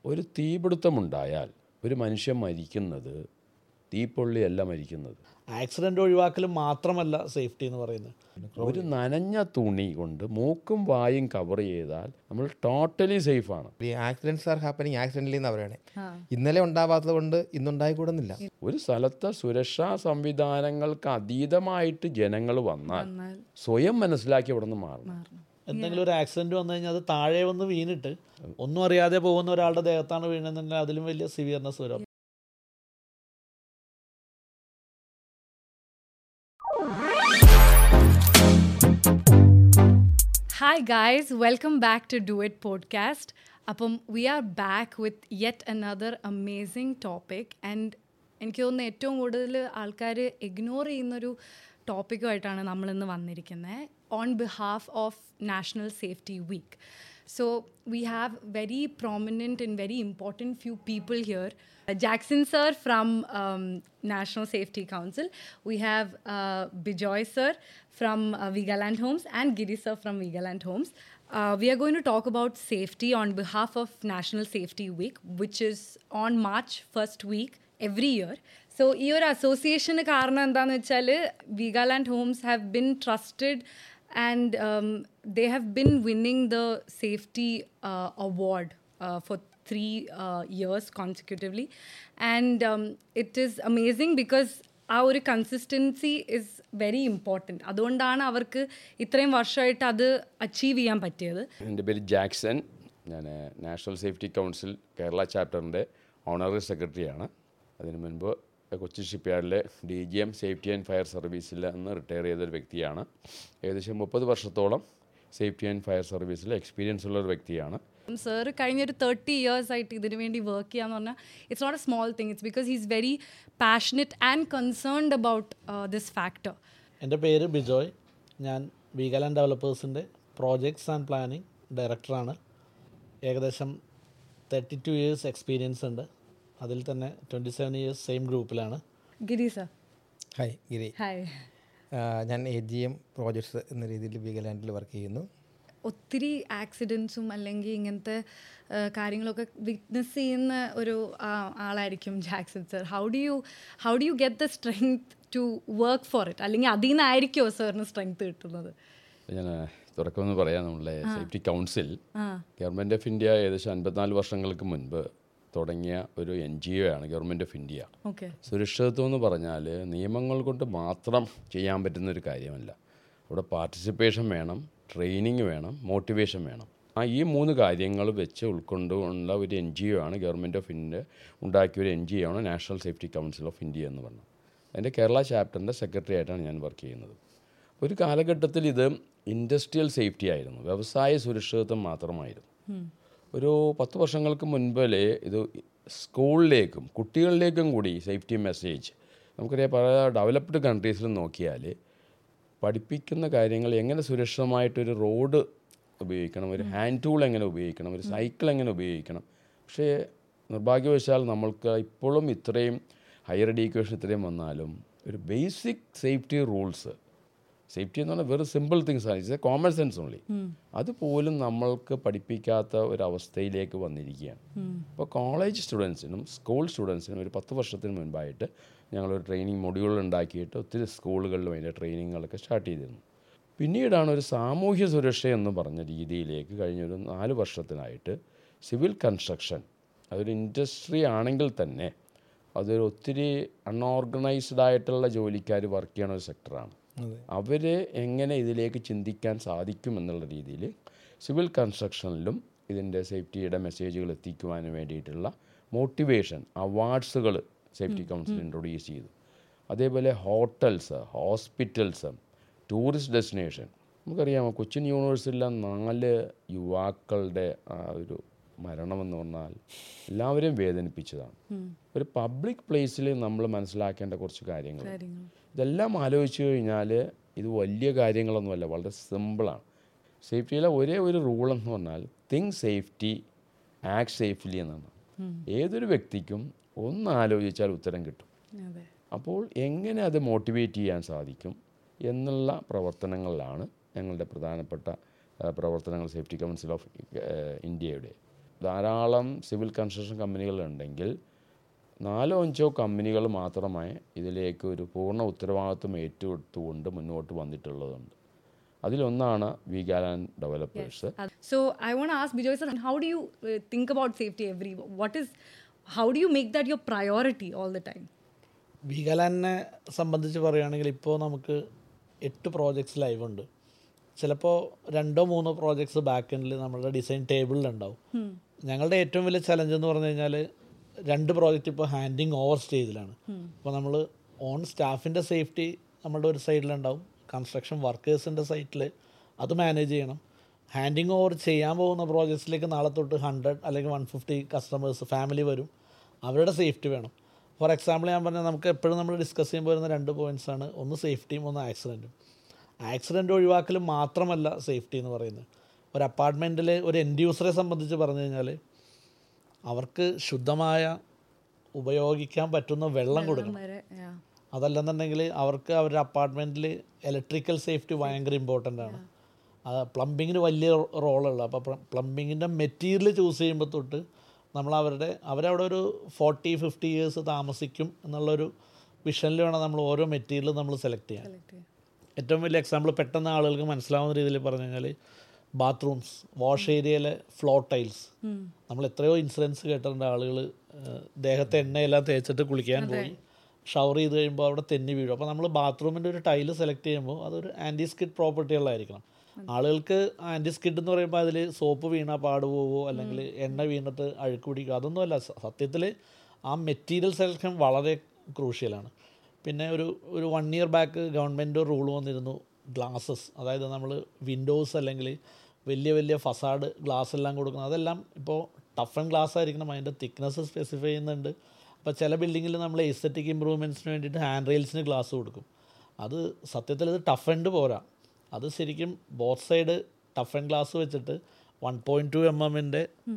ഒരു തീപിടുത്തമുണ്ടായാൽ ഒരു മനുഷ്യൻ മരിക്കുന്നത് തീപ്പൊള്ളിയല്ല മരിക്കുന്നത് ആക്സിഡൻ്റ് ഒഴിവാക്കൽ മാത്രമല്ല സേഫ്റ്റി എന്ന് പറയുന്നത് ഒരു നനഞ്ഞ തുണി കൊണ്ട് മൂക്കും വായും കവർ ചെയ്താൽ നമ്മൾ ടോട്ടലി സേഫാണ് ഈ ആക്സിഡൻസ് ആർ ഹാപ്പനിങ് ആക്സിഡൻ്റലി എന്ന് പറയണേ ഇന്നലെ ഉണ്ടാവാത്തത് കൊണ്ട് ഇന്നുണ്ടായിക്കൂടുന്നില്ല ഒരു സ്ഥലത്തെ സുരക്ഷാ സംവിധാനങ്ങൾക്ക് അതീതമായിട്ട് ജനങ്ങൾ വന്നാൽ സ്വയം മനസ്സിലാക്കി അവിടെ നിന്ന് മാറണം എന്തെങ്കിലും ഒരു ആക്സിഡന്റ് വന്നു കഴിഞ്ഞാൽ അത് താഴെ വന്ന് വീണിട്ട് ഒന്നും അറിയാതെ പോകുന്ന ഒരാളുടെ ദേഹത്താണ് വീണെന്നുണ്ടെങ്കിൽ അതിലും വലിയ സിവിയർനെസ് വരും Hi, guys. Welcome back to Do It Podcast. അപ്പം we are back with yet another amazing topic and എനിക്ക് തോന്നുന്നു ഏറ്റവും കൂടുതൽ ആൾക്കാർ ഇഗ്നോർ ചെയ്യുന്നൊരു ടോപ്പിക്കുമായിട്ടാണ് നമ്മളിന്ന് വന്നിരിക്കുന്നത് on behalf of national safety week So we have very prominent and very important few people here. Uh, Jackson sir from um, National Safety Council. We have uh, Bijoy sir from uh, Vigaland Homes and Giri sir from Vigaland Homes. Uh, we are going to talk about safety on behalf of National Safety Week, which is on March first week every year. So ഈ ഒരു അസോസിയേഷന് കാരണം എന്താണെന്ന് വെച്ചാൽ Veegaland homes have been trusted and um, they have been winning the safety uh, award uh, for three uh, years consecutively and um, it is amazing because ആ ഒരു consistency is very important അതുകൊണ്ടാണ് അവർക്ക് ഇത്രയും വർഷമായിട്ട് അത് അച്ചീവ് ചെയ്യാൻ പറ്റിയത് എൻ്റെ പേര് ജാക്സൺ ഞാൻ നാഷണൽ സേഫ്റ്റി കൗൺസിൽ കേരള ചാപ്റ്ററിൻ്റെ ഓണററി സെക്രട്ടറിയാണ് അതിനു മുൻപ് കൊച്ചി ഷിപ്പ്യാർഡിലെ D G M safety and fire സർവീസിൽ നിന്ന് റിട്ടയർ ചെയ്തൊരു വ്യക്തിയാണ് ഏകദേശം മുപ്പത് വർഷത്തോളം സേഫ്റ്റി ആൻഡ് ഫയർ സർവീസിൽ എക്സ്പീരിയൻസ് ഉള്ള ഒരു വ്യക്തിയാണ് സാറ് കഴിഞ്ഞൊരു തേർട്ടി ഇയേഴ്സ് ആയിട്ട് ഇതിനു വേണ്ടി വർക്ക് ചെയ്യാന്ന് പറഞ്ഞാൽ it's not a small thing it's because he's very passionate and concerned about this factor എൻ്റെ പേര് ബിജോയ് ഞാൻ വീഗാലാൻഡ് ഡെവലപ്പേഴ്സിൻ്റെ പ്രോജക്ട്സ് ആൻഡ് പ്ലാനിങ് ഡയറക്ടറാണ് ഏകദേശം തേർട്ടി ടു ഇയേഴ്സ് എക്സ്പീരിയൻസ് ഉണ്ട് അതിൽ തന്നെ ട്വൻറ്റി സെവൻ ഇയേഴ്സ് സെയിം ഗ്രൂപ്പിലാണ് Giri sir hi Giri hi ആ, ഞാൻ എ ജി എം പ്രോജക്ട്സ് എന്ന രീതിയിൽ വീഗലാൻഡിൽ വർക്ക് ചെയ്യുന്നു ഒത്തിരി ആക്സിഡൻസും അല്ലെങ്കിൽ ഇങ്ങനത്തെ ആ, കാര്യങ്ങളൊക്കെ വിറ്റ്നസ് ചെയ്യുന്ന ഒരു ആ, ആളായിരിക്കും Jackson sir how do you how do you get the strength to work for it അല്ലെങ്കിൽ അതിൽ നിന്നായിരിക്കുമോ സാറിന് സ്ട്രെങ്ത് കിട്ടുന്നത് ഞാൻ തുടക്കമെന്ന് പറയാം നമ്മളെ safety council government of India ഏകദേശം അൻപത്തിനാല് വർഷങ്ങൾക്ക് മുൻപ് തുടങ്ങിയ ഒരു എൻ ജി ഒ ആണ് ഗവൺമെൻറ് ഓഫ് ഇന്ത്യ ഓക്കെ സുരക്ഷിതത്വം എന്ന് പറഞ്ഞാൽ നിയമങ്ങൾ കൊണ്ട് മാത്രം ചെയ്യാൻ പറ്റുന്ന ഒരു കാര്യമല്ല അവിടെ പാർട്ടിസിപ്പേഷൻ വേണം ട്രെയിനിങ് വേണം മോട്ടിവേഷൻ വേണം ആ ഈ മൂന്ന് കാര്യങ്ങൾ വെച്ച് ഉൾക്കൊണ്ടുള്ള ഒരു എൻ ജി ഒ ആണ് ഗവൺമെൻറ് ഓഫ് ഇന്ത്യ ഉണ്ടാക്കിയ ഒരു എൻ ജി ഒ ആണ് national safety council of India എന്ന് പറഞ്ഞത് അതിൻ്റെ കേരള ചാപ്റ്ററിൻ്റെ സെക്രട്ടറി ആയിട്ടാണ് ഞാൻ വർക്ക് ചെയ്യുന്നത് ഒരു കാലഘട്ടത്തിൽ ഇത് ഇൻഡസ്ട്രിയൽ സേഫ്റ്റി ആയിരുന്നു വ്യവസായ സുരക്ഷിതത്വം മാത്രമായിരുന്നു ഒരു പത്ത് വർഷങ്ങൾക്ക് മുൻപിലെ ഇത് സ്കൂളിലേക്കും കുട്ടികളിലേക്കും കൂടി സേഫ്റ്റി മെസ്സേജ് നമുക്കറിയാം പല ഡെവലപ്ഡ് കൺട്രീസിൽ നോക്കിയാൽ പഠിപ്പിക്കുന്ന കാര്യങ്ങൾ എങ്ങനെ സുരക്ഷിതമായിട്ടൊരു റോഡ് ഉപയോഗിക്കണം ഒരു ഹാൻഡ് ടൂൾ എങ്ങനെ ഉപയോഗിക്കണം ഒരു സൈക്കിൾ എങ്ങനെ ഉപയോഗിക്കണം പക്ഷേ നിർഭാഗ്യവശാൽ നമ്മൾക്ക് ഇപ്പോഴും ഇത്രയും ഹയർ എഡ്യൂക്കേഷൻ ഇത്രയും വന്നാലും ഒരു ബേസിക് സേഫ്റ്റി റൂൾസ് സേഫ്റ്റി എന്ന് പറഞ്ഞാൽ വെറും സിമ്പിൾ തിങ്സ് ആണ് it's a common sense only അതുപോലും നമ്മൾക്ക് പഠിപ്പിക്കാത്ത ഒരവസ്ഥയിലേക്ക് വന്നിരിക്കുകയാണ് അപ്പോൾ കോളേജ് സ്റ്റുഡൻസിനും സ്കൂൾ സ്റ്റുഡൻസിനും ഒരു പത്ത് വർഷത്തിന് മുൻപായിട്ട് ഞങ്ങളൊരു ട്രെയിനിങ് മൊഡ്യൂൾ ഉണ്ടാക്കിയിട്ട് ഒത്തിരി സ്കൂളുകളിലും അതിൻ്റെ ട്രെയിനിങ്ങുകളൊക്കെ സ്റ്റാർട്ട് ചെയ്തിരുന്നു പിന്നീടാണ് ഒരു സാമൂഹ്യ സുരക്ഷ എന്ന് പറഞ്ഞ രീതിയിലേക്ക് കഴിഞ്ഞൊരു നാല് വർഷത്തിനായിട്ട് സിവിൽ കൺസ്ട്രക്ഷൻ അതൊരു ഇൻഡസ്ട്രി ആണെങ്കിൽ തന്നെ അതൊരു ഒത്തിരി അൺഓർഗനൈസ്ഡ് ആയിട്ടുള്ള ജോലിക്കാർ വർക്ക് ചെയ്യണ ഒരു സെക്ടറാണ് അവർ എങ്ങനെ ഇതിലേക്ക് ചിന്തിക്കാൻ സാധിക്കും എന്നുള്ള രീതിയിൽ സിവിൽ കൺസ്ട്രക്ഷനിലും ഇതിൻ്റെ സേഫ്റ്റിയുടെ മെസ്സേജുകൾ എത്തിക്കുവാൻ വേണ്ടിയിട്ടുള്ള മോട്ടിവേഷൻ അവാർഡ്സുകൾ സേഫ്റ്റി കൗൺസിൽ ഇൻട്രൊഡ്യൂസ് ചെയ്തു അതേപോലെ ഹോട്ടൽസ് ഹോസ്പിറ്റൽസ് ടൂറിസ്റ്റ് ഡെസ്റ്റിനേഷൻ നമുക്കറിയാമോ കൊച്ചിൻ യൂണിവേഴ്സിറ്റിയിലെ നാല് യുവാക്കളുടെ ആ ഒരു മരണമെന്ന് പറഞ്ഞാൽ എല്ലാവരെയും വേദനിപ്പിച്ചതാണ് ഒരു പബ്ലിക് പ്ലേസിൽ നമ്മൾ മനസ്സിലാക്കേണ്ട കുറച്ച് കാര്യങ്ങൾ ഇതെല്ലാം ആലോചിച്ച് കഴിഞ്ഞാൽ ഇത് വലിയ കാര്യങ്ങളൊന്നുമല്ല വളരെ സിമ്പിളാണ് സേഫ്റ്റിയിലെ ഒരേ ഒരു റൂൾ എന്ന് പറഞ്ഞാൽ തിങ്ക് സേഫ്റ്റി ആക്ട് സേഫ്ലി എന്നാണ് ഏതൊരു വ്യക്തിക്കും ഒന്ന് ആലോചിച്ചാൽ ഉത്തരം കിട്ടും അതെ അപ്പോൾ എങ്ങനെ അത് മോട്ടിവേറ്റ് ചെയ്യാൻ സാധിക്കും എന്നുള്ള പ്രവർത്തനങ്ങളിലാണ് ഞങ്ങളുടെ പ്രധാനപ്പെട്ട ആ, പ്രവർത്തനങ്ങൾ സേഫ്റ്റി കൗൺസിൽ ഓഫ് ഇന്ത്യയുടെ ധാരാളം സിവിൽ കൺസ്ട്രക്ഷൻ കമ്പനികളുണ്ടെങ്കിൽ നാലോ അഞ്ചോ കമ്പനികൾ മാത്രമേ ഇതിലേക്ക് ഒരു പൂർണ്ണ ഉത്തരവാദിത്വം ഏറ്റെടുത്തുകൊണ്ട് മുന്നോട്ട് വന്നിട്ടുള്ളതുണ്ട് അതിലൊന്നാണ് Veegaland developers So I want to ask Bijoy sir, how do you uh, think about safety every? What is, how do you make that your priority all the time? വീഗലാൻഡിനെ സംബന്ധിച്ച് പറയുകയാണെങ്കിൽ ഇപ്പോൾ നമുക്ക് എട്ട് പ്രോജക്ട്സ് ലൈവ് ഉണ്ട് ചിലപ്പോൾ രണ്ടോ മൂന്നോ പ്രോജക്ട്സ് ബാക്ക് എൻഡിൽ നമ്മളുടെ ഡിസൈൻ ടേബിളിലുണ്ടാവും ഞങ്ങളുടെ ഏറ്റവും വലിയ ചലഞ്ച് എന്ന് പറഞ്ഞു കഴിഞ്ഞാൽ രണ്ട് പ്രോജക്റ്റ് ഇപ്പോൾ ഹാൻഡിങ് ഓവർ സ്റ്റേജിലാണ് അപ്പോൾ നമ്മൾ ഓൺ സ്റ്റാഫിൻ്റെ സേഫ്റ്റി നമ്മളുടെ ഒരു സൈഡിലുണ്ടാവും കൺസ്ട്രക്ഷൻ വർക്കേഴ്സിൻ്റെ സൈറ്റിൽ അത് മാനേജ് ചെയ്യണം ഹാൻഡിങ് ഓവർ ചെയ്യാൻ പോകുന്ന പ്രോജക്ട്സിലേക്ക് നാളെ തൊട്ട് ഹൺഡ്രഡ് അല്ലെങ്കിൽ വൺ ഫിഫ്റ്റി കസ്റ്റമേഴ്സ് ഫാമിലി വരും അവരുടെ സേഫ്റ്റി വേണം ഫോർ എക്സാമ്പിൾ ഞാൻ പറഞ്ഞാൽ നമുക്ക് എപ്പോഴും നമ്മൾ ഡിസ്കസ് ചെയ്യുമ്പോൾ വരുന്ന രണ്ട് പോയിൻറ്റ്സ് ആണ് ഒന്ന് സേഫ്റ്റിയും ഒന്ന് ആക്സിഡൻറ്റും ആക്സിഡൻറ്റ് ഒഴിവാക്കൽ മാത്രമല്ല സേഫ്റ്റി എന്ന് പറയുന്നത് ഒരു അപ്പാർട്ട്മെൻറ്റിൽ ഒരു എൻഡ് യൂസറെ സംബന്ധിച്ച് പറഞ്ഞു കഴിഞ്ഞാൽ അവർക്ക് ശുദ്ധമായ ഉപയോഗിക്കാൻ പറ്റുന്ന വെള്ളം കൊടുക്കണം Yeah. അതല്ലെന്നുണ്ടെങ്കിൽ അവർക്ക് അവരുടെ അപ്പാർട്ട്മെൻറ്റിൽ ഇലക്ട്രിക്കൽ സേഫ്റ്റി ഭയങ്കര ഇമ്പോർട്ടൻ്റ് ആണ് പ്ലംബിങ്ങിന് വലിയ റോളുള്ള അപ്പോൾ പ്ലംബിങ്ങിൻ്റെ മെറ്റീരിയൽ ചൂസ് ചെയ്യുമ്പോൾ തൊട്ട് നമ്മൾ അവരുടെ അവരവിടെ ഒരു ഫോർട്ടി ഫിഫ്റ്റി ഇയേഴ്സ് താമസിക്കും എന്നുള്ളൊരു വിഷനിൽ വേണം നമ്മൾ ഓരോ മെറ്റീരിയൽ നമ്മൾ സെലക്ട് ചെയ്യാൻ ഏറ്റവും വലിയ എക്സാമ്പിൾ പെട്ടെന്ന് ആളുകൾക്ക് മനസ്സിലാവുന്ന രീതിയിൽ പറഞ്ഞു കഴിഞ്ഞാൽ ബാത്റൂംസ് വാഷ് ഏരിയയിലെ ഫ്ലോ ടൈൽസ് നമ്മൾ എത്രയോ ഇൻസിഡൻസ് കേട്ടിട്ടുണ്ട് ആളുകൾ ദേഹത്തെ എണ്ണയെല്ലാം തേച്ചിട്ട് കുളിക്കാൻ പോയി ഷവർ ചെയ്ത് കഴിയുമ്പോൾ അവിടെ തെന്നി വീഴും അപ്പോൾ നമ്മൾ ബാത്റൂമിൻ്റെ ഒരു ടൈല് സെലക്ട് ചെയ്യുമ്പോൾ അതൊരു ആൻറ്റി സ്കിഡ് പ്രോപ്പർട്ടി ഉള്ളതായിരിക്കണം ആളുകൾക്ക് ആൻറ്റി സ്കിഡ് എന്ന് പറയുമ്പോൾ അതിൽ സോപ്പ് വീണാൽ പാട് പോവോ അല്ലെങ്കിൽ എണ്ണ വീണിട്ട് അഴുക്ക് പിടിക്കുക അതൊന്നുമല്ല സത്യത്തിൽ ആ മെറ്റീരിയൽ സെലക്ഷൻ വളരെ ക്രൂഷ്യലാണ് പിന്നെ ഒരു ഒരു one year back government rule വന്നിരുന്നു ഗ്ലാസസ് അതായത് നമ്മൾ വിൻഡോസ് അല്ലെങ്കിൽ വലിയ വലിയ ഫസാഡ് ഗ്ലാസ് എല്ലാം കൊടുക്കുന്നത് അതെല്ലാം ഇപ്പോൾ ടഫ് ആൻഡ് ഗ്ലാസ് ആയിരിക്കണം അതിൻ്റെ തിക്നെസ് സ്പെസിഫൈ ചെയ്യുന്നുണ്ട് അപ്പോൾ ചില ബിൽഡിങ്ങിൽ നമ്മൾ എസ്തറ്റിക് ഇമ്പ്രൂവ്മെൻറ്റ്സിന് വേണ്ടിയിട്ട് ഹാൻഡ് റെയിൽസിന് ഗ്ലാസ് കൊടുക്കും അത് സത്യത്തിൽ ഇത് ടഫ് ആൻഡ് പോരാ അത് ശരിക്കും both side tough and glass വെച്ചിട്ട് വൺ പോയിൻറ്റ് ടു എം എമ്മിൻ്റെ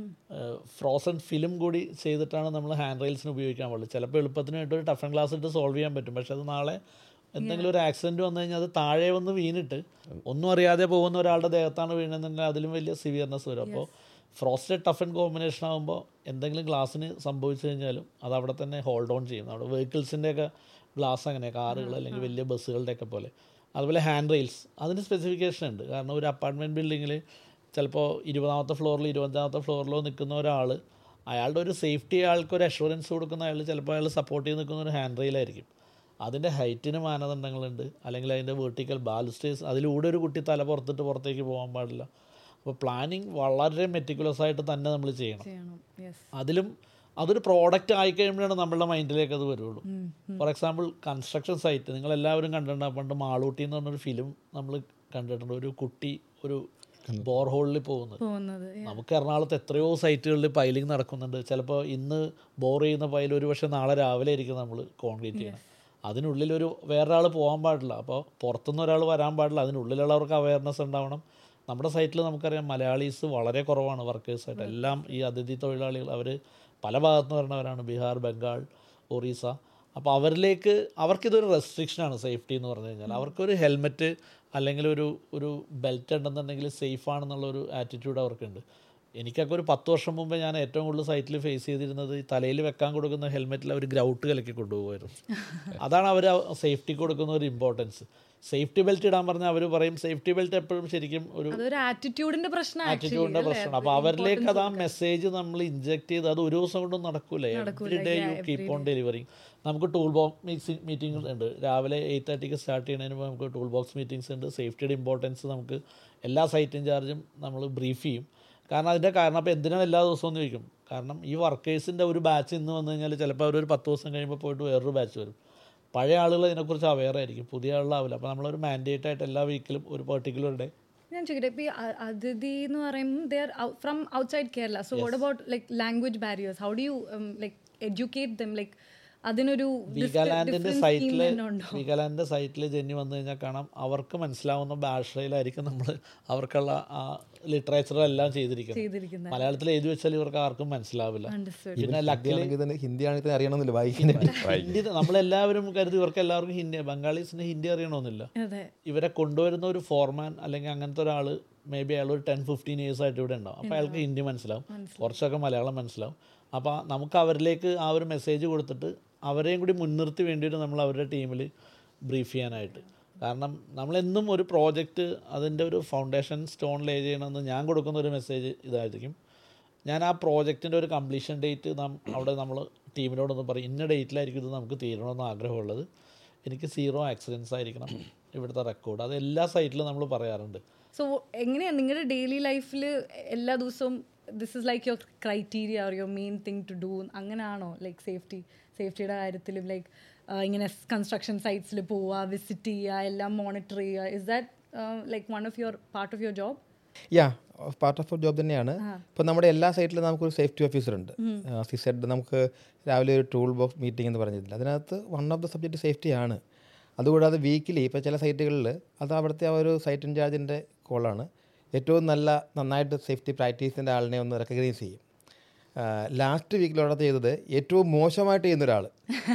ഫ്രോസൺ ഫിലിം കൂടി ചെയ്തിട്ടാണ് നമ്മൾ ഹാൻഡ് റെയിൽസിന് ഉപയോഗിക്കാൻ പാടുള്ളൂ ചിലപ്പോൾ എളുപ്പത്തിന് വേണ്ടി ഒരു ടഫ് ആൻഡ് ഗ്ലാസ് ഇട്ട് സോൾവ് ചെയ്യാൻ പറ്റും പക്ഷെ അത് നാളെ എന്തെങ്കിലും ഒരു ആക്സിഡൻറ്റ് വന്നു കഴിഞ്ഞാൽ അത് താഴെ വന്ന് വീണിട്ട് ഒന്നും അറിയാതെ പോകുന്ന ഒരാളുടെ ദേഹത്താണ് വീണെന്നുണ്ടെങ്കിൽ അതിലും വലിയ സിവിയർനെസ് വരും അപ്പോൾ ഫ്രോസ്റ്റഡ് ടഫ് ആൻഡ് കോമ്പിനേഷൻ ആകുമ്പോൾ എന്തെങ്കിലും ഗ്ലാസ്സിന് സംഭവിച്ചു കഴിഞ്ഞാലും അത് അവിടെ തന്നെ ഹോൾഡ് ഓൺ ചെയ്യും നമ്മുടെ വെഹിക്കിൾസിൻ്റെയൊക്കെ ഗ്ലാസ് അങ്ങനെ കാറുകൾ അല്ലെങ്കിൽ വലിയ ബസ്സുകളുടെയൊക്കെ പോലെ അതുപോലെ ഹാൻഡ് റെയിൽസ് അതിന് സ്പെസിഫിക്കേഷൻ ഉണ്ട് കാരണം ഒരു അപ്പാർട്ട്മെൻറ്റ് ബിൽഡിങ്ങിൽ ചിലപ്പോൾ ഇരുപതാമത്തെ ഫ്ലോറിൽ ഇരുപത്തഞ്ചാമത്തെ ഫ്ലോറിലോ നിൽക്കുന്ന ഒരാൾ അയാളുടെ ഒരു സേഫ്റ്റി അയാൾക്ക് ഒരു അഷുറൻസ് കൊടുക്കുന്ന അയാൾ ചിലപ്പോൾ അയാൾ സപ്പോർട്ട് ചെയ്ത് നിൽക്കുന്ന ഒരു ഹാൻഡ് റെയിലായിരിക്കും അതിൻ്റെ ഹൈറ്റിന് മാനദണ്ഡങ്ങളുണ്ട് അല്ലെങ്കിൽ അതിൻ്റെ വെർട്ടിക്കൽ ബാലിസ്റ്റേഴ്സ് അതിലൂടെ ഒരു കുട്ടി തല പുറത്തിട്ട് പുറത്തേക്ക് പോകാൻ പാടില്ല അപ്പോൾ പ്ലാനിങ് വളരെ മെറ്റിക്കുലസ് ആയിട്ട് തന്നെ നമ്മൾ ചെയ്യണം ചെയ്യണം യെസ് അതിലും അതൊരു പ്രോഡക്റ്റ് ആയി കഴിയുമ്പോഴാണ് നമ്മളുടെ മൈൻഡിലേക്ക് അത് വരുള്ളൂ ഫോർ എക്സാമ്പിൾ കൺസ്ട്രക്ഷൻ സൈറ്റ് നിങ്ങൾ എല്ലാവരും കണ്ടിട്ടുണ്ടാവും പണ്ട് മാളൂട്ടി എന്ന് പറഞ്ഞൊരു ഫിലിം നമ്മൾ കണ്ടിട്ടുണ്ട് ഒരു കുട്ടി ഒരു ബോർഹോളിൽ പോകുന്നത് പോകുന്നത് നമുക്ക് എറണാകുളത്ത് എത്രയോ സൈറ്റുകളിൽ പൈലിംഗ് നടക്കുന്നുണ്ട് ചിലപ്പോൾ ഇന്ന് ബോർ ചെയ്യുന്ന പൈൽ ഒരു പക്ഷേ നാളെ രാവിലെ ആയിരിക്കും നമ്മൾ കോൺക്രീറ്റ് ചെയ്യണം അതിനുള്ളിൽ ഒരു വേറൊരാൾ പോകാൻ പാടില്ല അപ്പോൾ പുറത്തുനിന്ന് ഒരാൾ വരാൻ പാടില്ല അതിനുള്ളിലുള്ളവർക്ക് അവയർനെസ് ഉണ്ടാവണം നമ്മുടെ സൈറ്റിൽ നമുക്കറിയാം മലയാളീസ് വളരെ കുറവാണ് വർക്കേഴ്സായിട്ട് എല്ലാം ഈ അതിഥി തൊഴിലാളികൾ അവർ പല ഭാഗത്തു നിന്ന് വരുന്നവരാണ് ബീഹാർ ബംഗാൾ ഒറീസ അപ്പോൾ അവരിലേക്ക് അവർക്കിതൊരു റെസ്ട്രിക്ഷനാണ് സേഫ്റ്റി എന്ന് പറഞ്ഞു കഴിഞ്ഞാൽ അവർക്കൊരു ഹെൽമെറ്റ് അല്ലെങ്കിൽ ഒരു ഒരു ബെൽറ്റ് ഉണ്ടെന്നുണ്ടെങ്കിൽ സേഫ് ആണെന്നുള്ള ഒരു ആറ്റിറ്റ്യൂഡ് അവർക്കുണ്ട് എനിക്കൊക്കെ ഒരു പത്ത് വർഷം മുമ്പേ ഞാൻ ഏറ്റവും കൂടുതൽ സൈറ്റിൽ ഫേസ് ചെയ്തിരുന്നത് ഈ തലയിൽ വെക്കാൻ കൊടുക്കുന്ന ഹെൽമെറ്റിൽ അവർ ഗ്രൗട്ട് കലക്കി കൊണ്ടുപോകുമായിരുന്നു അതാണ് അവർ സേഫ്റ്റി കൊടുക്കുന്ന ഒരു ഇമ്പോർട്ടൻസ് സേഫ്റ്റി ബെൽറ്റ് ഇടാൻ പറഞ്ഞാൽ അവർ പറയും സേഫ്റ്റി ബെൽറ്റ് എപ്പോഴും ശരിക്കും ഒരു അതൊരു ആറ്റിറ്റ്യൂഡിന്റെ പ്രശ്നം ആറ്റിറ്റ്യൂഡിന്റെ പ്രശ്നമാണ് അപ്പോൾ അവരിലേക്ക് അത് ആ മെസ്സേജ് നമ്മൾ ഇഞ്ചെക്ട് ചെയ്ത് അത് ഒരു ദിവസം കൊണ്ടും നടക്കൂല every day you keep on delivering നമുക്ക് ടൂൾ ബോക്സ് മീറ്റിംഗ് ഉണ്ട് രാവിലെ എയ്റ്റ് തേർട്ടിക്ക് സ്റ്റാർട്ട് ചെയ്യുന്നതിന് മുമ്പ് നമുക്ക് ടൂൾ ബോക്സ് മീറ്റിംഗ്സ് ഉണ്ട് സേഫ്റ്റിയുടെ ഇമ്പോർട്ടൻസ് നമുക്ക് എല്ലാ സൈറ്റ് ഇൻചാർജും നമ്മൾ ബ്രീഫ് ചെയ്യും കാരണം അതിൻ്റെ കാരണം അപ്പോൾ എന്തിനാണ് എല്ലാ ദിവസവും എന്ന് ചോദിക്കും കാരണം ഈ വർക്കേഴ്സിൻ്റെ ഒരു ബാച്ച് ഇന്ന് വന്നു കഴിഞ്ഞാൽ ചിലപ്പോൾ അവരൊരു പത്ത് ദിവസം കഴിയുമ്പോൾ പോയിട്ട് വേറൊരു ബാച്ച് വരും പഴയ ആളുകൾ ഇതിനെക്കുറിച്ച് അവെയർ ആയിരിക്കും പുതിയ ആളുകളാവില്ല അപ്പോൾ നമ്മളൊരു മാൻഡേറ്റ് ആയിട്ട് എല്ലാ വീക്കിലും ഒരു പെർട്ടിക്കുലർ ഡേ ഞാൻ ചോദിക്കട്ടെ ഇപ്പോൾ ഈ അ- അതിഥി എന്ന് പറയുമ്പോൾ they are from outside Kerala so what about like language barriers how do you like educate them like അതിനൊരു വീഗാലാൻഡിന്റെ സൈറ്റിൽ വീഗാലാൻഡിന്റെ സൈറ്റിൽ ജെന്നി വന്നു കഴിഞ്ഞാൽ കാണാം അവർക്ക് മനസ്സിലാവുന്ന ഭാഷയിലായിരിക്കും നമ്മൾ അവർക്കുള്ള ആ ലിറ്ററേച്ചർ എല്ലാം ചെയ്തിരിക്കുന്നത് ചെയ്തിരിക്കുന്നത് മലയാളത്തിൽ എഴുതി വെച്ചാൽ ഇവർക്ക് ആർക്കും മനസ്സിലാവില്ല അണ്ടർസ്റ്റുഡ് പിന്നെ ലക്കിലി ആണെങ്കിൽ തന്നെ ഹിന്ദി ആണെങ്കിൽ തന്നെ അറിയണമെന്നില്ല വായിക്കാൻ ഹിന്ദി നമ്മളെല്ലാവരും കരുതി ഇവർക്ക് എല്ലാവർക്കും ഹിന്ദി ബംഗാളീസിന് ഹിന്ദി അറിയണമെന്നില്ല അതെ ഇവരെ കൊണ്ടുവരുന്ന ഒരു ഫോർമാൻ അല്ലെങ്കിൽ അങ്ങനത്തെ ഒരാൾ മേ ബി അയാൾ ഒരു ടെൻ ഫിഫ്റ്റീൻ ഇയേഴ്സ് ആയിട്ട് ഇവിടെ ഉണ്ടാവും അപ്പോൾ അയാൾക്ക് ഹിന്ദി മനസ്സിലാവും കുറച്ചൊക്കെ മലയാളം മനസ്സിലാവും അപ്പോൾ നമുക്ക് അവരിലേക്ക് ആ ഒരു മെസ്സേജ് കൊടുത്തിട്ട് അവരെയും കൂടി മുൻനിർത്തി വേണ്ടിയിട്ട് നമ്മൾ അവരുടെ ടീമിൽ ബ്രീഫ് ചെയ്യാനായിട്ട് കാരണം നമ്മളെന്നും ഒരു പ്രോജക്റ്റ് അതിൻ്റെ ഒരു ഫൗണ്ടേഷൻ സ്റ്റോൺ ലേ ചെയ്യണമെന്ന് ഞാൻ കൊടുക്കുന്ന ഒരു മെസ്സേജ് ഇതായിരിക്കും ഞാൻ ആ പ്രോജക്റ്റിൻ്റെ ഒരു കംപ്ലീഷൻ ഡേറ്റ് നാം അവിടെ നമ്മൾ ടീമിനോടൊന്ന് പറയും ഇന്ന ഡേറ്റിലായിരിക്കും ഇത് നമുക്ക് തീരണമെന്ന് ആഗ്രഹമുള്ളത് എനിക്ക് സീറോ ആക്സിഡൻസ് ആയിരിക്കണം ഇവിടുത്തെ റെക്കോർഡ് അത് എല്ലാ സൈറ്റിലും നമ്മൾ പറയാറുണ്ട് സോ എങ്ങനെയാണ് നിങ്ങളുടെ ഡെയിലി ലൈഫിൽ എല്ലാ ദിവസവും this is like your criteria or your main thing to do അങ്ങനെയാണോ ലൈക്ക് സേഫ്റ്റി സേഫ്റ്റിയുടെ കാര്യത്തിലും ലൈക്ക് ഇങ്ങനെ കൺസ്ട്രക്ഷൻ സൈറ്റ്സിൽ പോവുക വിസിറ്റ് ചെയ്യുക എല്ലാം മോണിറ്റർ ചെയ്യുക is that like one of your part of your job yeah part of job തന്നെയാണ് ഇപ്പോൾ നമ്മുടെ എല്ലാ സൈറ്റിലും നമുക്കൊരു സേഫ്റ്റി ഓഫീസർ ഉണ്ട് സി സെഡ് നമുക്ക് രാവിലെ ഒരു ടൂൾ ബോക്സ് മീറ്റിംഗ് എന്ന് പറഞ്ഞിട്ടില്ല അതിനകത്ത് one of the subject safety ആണ് അതുകൂടാതെ വീക്കിലി ഇപ്പോൾ ചില സൈറ്റുകളിൽ അത് അവിടുത്തെ ആ ഒരു സൈറ്റ് ഇൻചാർജിൻ്റെ കോളാണ് ഏറ്റവും നല്ല നന്നായിട്ട് സേഫ്റ്റി പ്രാക്ടീസിൻ്റെ ആളിനെ ഒന്ന് റെക്കഗ്നൈസ് ചെയ്യും ലാസ്റ്റ് വീക്കിലോടത്ത് ചെയ്തത് ഏറ്റവും മോശമായിട്ട് ചെയ്യുന്ന ഒരാൾ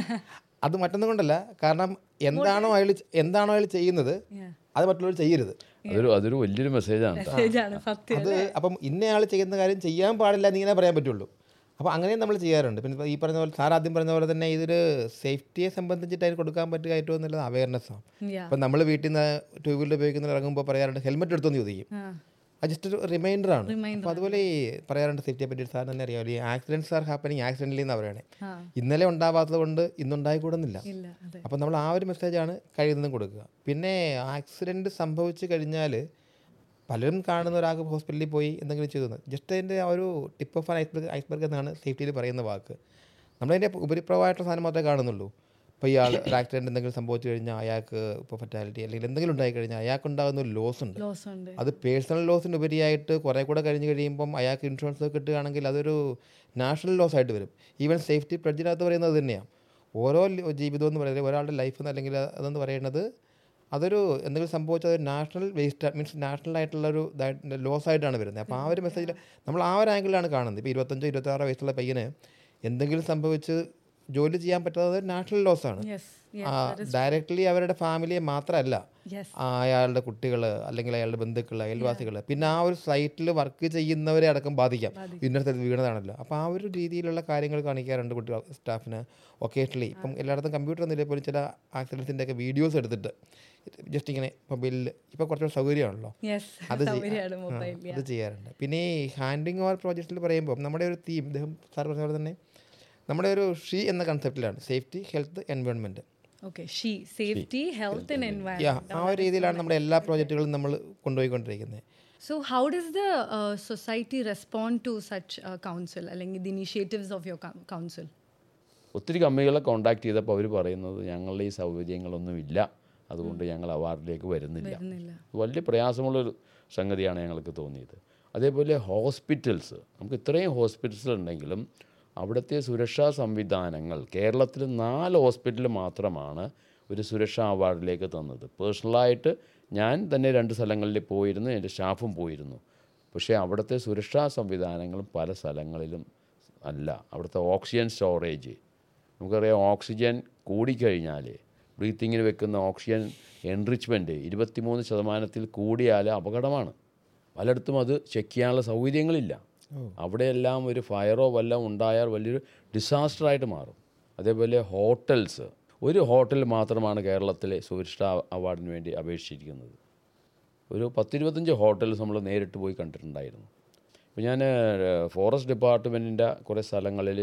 അത് മറ്റൊന്നും കൊണ്ടല്ല കാരണം എന്താണോ അയാൾ എന്താണോ അയാൾ ചെയ്യുന്നത് അത് മറ്റുള്ളവർ ചെയ്യരുത് അതൊരു അതൊരു വലിയൊരു മെസ്സേജാണ് കേട്ടോ. മെസ്സേജാണ് സത്യം അത് അപ്പം ഇന്നയാൾ ചെയ്യുന്ന കാര്യം ചെയ്യാൻ പാടില്ല എന്ന് ഇങ്ങനെ പറയാൻ പറ്റുള്ളൂ അപ്പോൾ അങ്ങനെ നമ്മൾ ചെയ്യാറുണ്ട് പിന്നെ ഇപ്പൊ ഈ പറഞ്ഞ പോലെ സാർ ആദ്യം പറഞ്ഞ പോലെ തന്നെ ഇതൊരു സേഫ്റ്റിയെ സംബന്ധിച്ചിട്ട് അതിന് കൊടുക്കാൻ പറ്റുക ഏറ്റവും നല്ലത് അവയർനെസ് ആണ് Yeah. ഇപ്പം നമ്മൾ വീട്ടിൽ നിന്ന് ടൂ വീലർ ഉപയോഗിക്കുന്ന ഇറങ്ങുമ്പോൾ പറയാറുണ്ട് ഹെൽമെറ്റ് എടുത്തെന്ന് ചോദിക്കും ആ. അത് ജസ്റ്റ് ഒരു റിമൈൻഡർ ആണ് അപ്പോൾ അതുപോലെ ഈ പറയാറുണ്ട് സേഫ്റ്റിയെ പറ്റി സാർ തന്നെ അറിയാം ഈ ആക്സിഡൻറ്റ്സ് ആർ ഹാപ്പനിങ് ആക്സിഡൻ്റലി എന്ന് പറയണേ ആ. ഇന്നലെ ഉണ്ടാവാത്തത് കൊണ്ട് ഇന്നുണ്ടായിക്കൂടുന്നില്ല ഇല്ല അതെ അപ്പോൾ നമ്മൾ ആ ഒരു മെസ്സേജാണ് കഴിയുന്നതും കൊടുക്കുക പിന്നെ ആക്സിഡൻറ്റ് സംഭവിച്ചു കഴിഞ്ഞാൽ പലരും കാണുന്ന ഒരാൾക്ക് ഹോസ്പിറ്റലിൽ പോയി എന്തെങ്കിലും ചെയ്തു ജസ്റ്റ് അതിൻ്റെ ആ ഒരു tip of an iceberg iceberg എന്നാണ് സേഫ്റ്റിയിൽ പറയുന്ന വാക്ക് നമ്മളതിൻ്റെ ഉപരിപ്രവായിട്ടുള്ള സാധനം മാത്രമേ കാണുന്നുള്ളൂ ഇപ്പോൾ ഇയാൾ ഒരു ആക്സിഡൻറ്റ് എന്തെങ്കിലും സംഭവിച്ചു കഴിഞ്ഞാൽ അയാൾക്ക് ഇപ്പോൾ ഫെറ്റാലിറ്റി അല്ലെങ്കിൽ എന്തെങ്കിലും ഉണ്ടായി കഴിഞ്ഞാൽ അയാൾക്ക് ഉണ്ടാകുന്ന ഒരു ലോസ് ഉണ്ട് ലോസ് ഉണ്ട് അത് പേഴ്സണൽ ലോസിന് ഉപരിയായിട്ട് കുറേ കൂടെ കഴിഞ്ഞ് കഴിയുമ്പം അയാൾക്ക് ഇൻഷുറൻസ് കിട്ടുകയാണെങ്കിൽ അതൊരു നാഷണൽ ലോസ് ആയിട്ട് വരും ഈവൻ സേഫ്റ്റി പ്ലഡ്ജിനകത്ത് പറയുന്നത് തന്നെയാണ് ഓരോ ലി- ജീവിതം എന്ന് പറയുന്നത് ഒരാളുടെ ലൈഫ് അല്ലെങ്കിൽ അതെന്ന് പറയുന്നത് അതൊരു എന്തെങ്കിലും സംഭവിച്ചാൽ ഒരു നാഷണൽ വേസ്റ്റ് മീൻസ് നാഷണൽ ആയിട്ടുള്ള ഒരു ലോസ് ആയിട്ടാണ് വരുന്നത് അപ്പോൾ ആ ഒരു മെസ്സേജിൽ നമ്മൾ ആ ഒരു ആംഗിളിലാണ് കാണുന്നത് ഇപ്പോൾ ഇരുപത്തഞ്ചോ ഇരുപത്താറോ വയസ്സുള്ള പയ്യന് എന്തെങ്കിലും സംഭവിച്ച് ജോലി ചെയ്യാൻ പറ്റാത്തത് നാഷണൽ ലോസ് ആണ് യെസ് ഡയറക്റ്റ്ലി അവരുടെ ഫാമിലിയെ മാത്രമല്ല യെസ് ആ അയാളുടെ കുട്ടികൾ അല്ലെങ്കിൽ അയാളുടെ ബന്ധുക്കൾ അയൽവാസികൾ പിന്നെ ആ ഒരു സൈറ്റിൽ വർക്ക് ചെയ്യുന്നവരെ അടക്കം ബാധിക്കാം ഇന്നത്തെ സ്ഥലത്ത് വീണതാണല്ലോ അപ്പോൾ ആ ഒരു രീതിയിലുള്ള കാര്യങ്ങൾ കാണിക്കാറുണ്ട് കുട്ടി സ്റ്റാഫിന് ഒക്കേഷണലി ഇപ്പം എല്ലായിടത്തും കമ്പ്യൂട്ടർ നിലയിൽ പോലും ചില ആക്സിഡൻസിൻ്റെ ഒക്കെ വീഡിയോസ് എടുത്തിട്ട് ജസ്റ്റ് ഇങ്ങനെ മൊബൈലിൽ ഇപ്പോൾ കുറച്ചുകൂടെ സൗകര്യമാണല്ലോ യെസ് അത് ചെയ്യ- സൗകര്യമാണ് ആ, മൊബൈൽ അത് ചെയ്യാറുണ്ട് പിന്നെ ഈ ഹാൻഡിങ് ഓവർ പ്രോജക്റ്റിൽ പറയുമ്പോൾ നമ്മുടെ ഒരു തീം ഇദ്ദേഹം സാർ പറഞ്ഞ പോലെ തന്നെ നമ്മുടെ ഒരു ഷീ എന്ന കൺസെപ്റ്റിലാണ് safety health environment okay SHE safety health and yeah environment ആ ഒരു രീതിയിലാണ് നമ്മുടെ എല്ലാ പ്രോജക്റ്റുകളും നമ്മൾ കൊണ്ടുപോയിക്കൊണ്ടിരിക്കുന്നത് So, how does the uh, society respond to such uh, council, അല്ലെങ്കിൽ the initiatives of your coun- council? ഒത്തിരി കമ്പനികളെ കോൺടാക്ട് ചെയ്തപ്പോൾ അവർ പറയുന്നത് ഞങ്ങളുടെ ഈ സൗകര്യങ്ങളൊന്നും ഇല്ല അതുകൊണ്ട് ഞങ്ങൾ അവാർഡിലേക്ക് വരുന്നില്ല വരുന്നില്ല. വലിയ പ്രയാസമുള്ളൊരു സംഗതിയാണ് ഞങ്ങൾക്ക് തോന്നിയത് അതേപോലെ ഹോസ്പിറ്റൽസ് നമുക്ക് ഇത്രയും ഹോസ്പിറ്റൽസ് ഉണ്ടെങ്കിലും അവിടുത്തെ സുരക്ഷാ സംവിധാനങ്ങൾ കേരളത്തിൽ നാല് ഹോസ്പിറ്റൽ മാത്രമാണ് ഒരു സുരക്ഷാ അവാർഡിലേക്ക് തന്നത് പേഴ്സണലായിട്ട് ഞാൻ തന്നെ രണ്ട് സ്ഥലങ്ങളിൽ പോയിരുന്നു എൻ്റെ സ്റ്റാഫും പോയിരുന്നു പക്ഷേ അവിടുത്തെ സുരക്ഷാ സംവിധാനങ്ങളും പല സ്ഥലങ്ങളിലും അല്ല അവിടുത്തെ ഓക്സിജൻ സ്റ്റോറേജ് നമുക്കറിയാം ഓക്സിജൻ കൂടിക്കഴിഞ്ഞാൽ ബ്രീത്തിങ്ങിന് വെക്കുന്ന ഓക്സിജൻ എൻറിച്ച്മെൻറ്റ് ഇരുപത്തിമൂന്ന് ശതമാനത്തിൽ കൂടിയാൽ അപകടമാണ് പലയിടത്തും അത് ചെക്ക് ചെയ്യാനുള്ള സൗകര്യങ്ങളില്ല അവിടെയെല്ലാം ഒരു ഫയറോ വല്ലതും ഉണ്ടായാൽ വലിയൊരു ഡിസാസ്റ്ററായിട്ട് മാറും അതേപോലെ ഹോട്ടൽസ് ഒരു ഹോട്ടൽ മാത്രമാണ് കേരളത്തിലെ സുരക്ഷാ അവാർഡിന് വേണ്ടി അപേക്ഷിച്ചിരിക്കുന്നത് ഒരു പത്തിരുപത്തഞ്ച് ഹോട്ടൽസ് നമ്മൾ നേരിട്ട് പോയി കണ്ടിട്ടുണ്ടായിരുന്നു ഇപ്പോൾ ഞാൻ ഫോറസ്റ്റ് ഡിപ്പാർട്ട്മെൻറ്റിൻ്റെ കുറേ സ്ഥലങ്ങളിൽ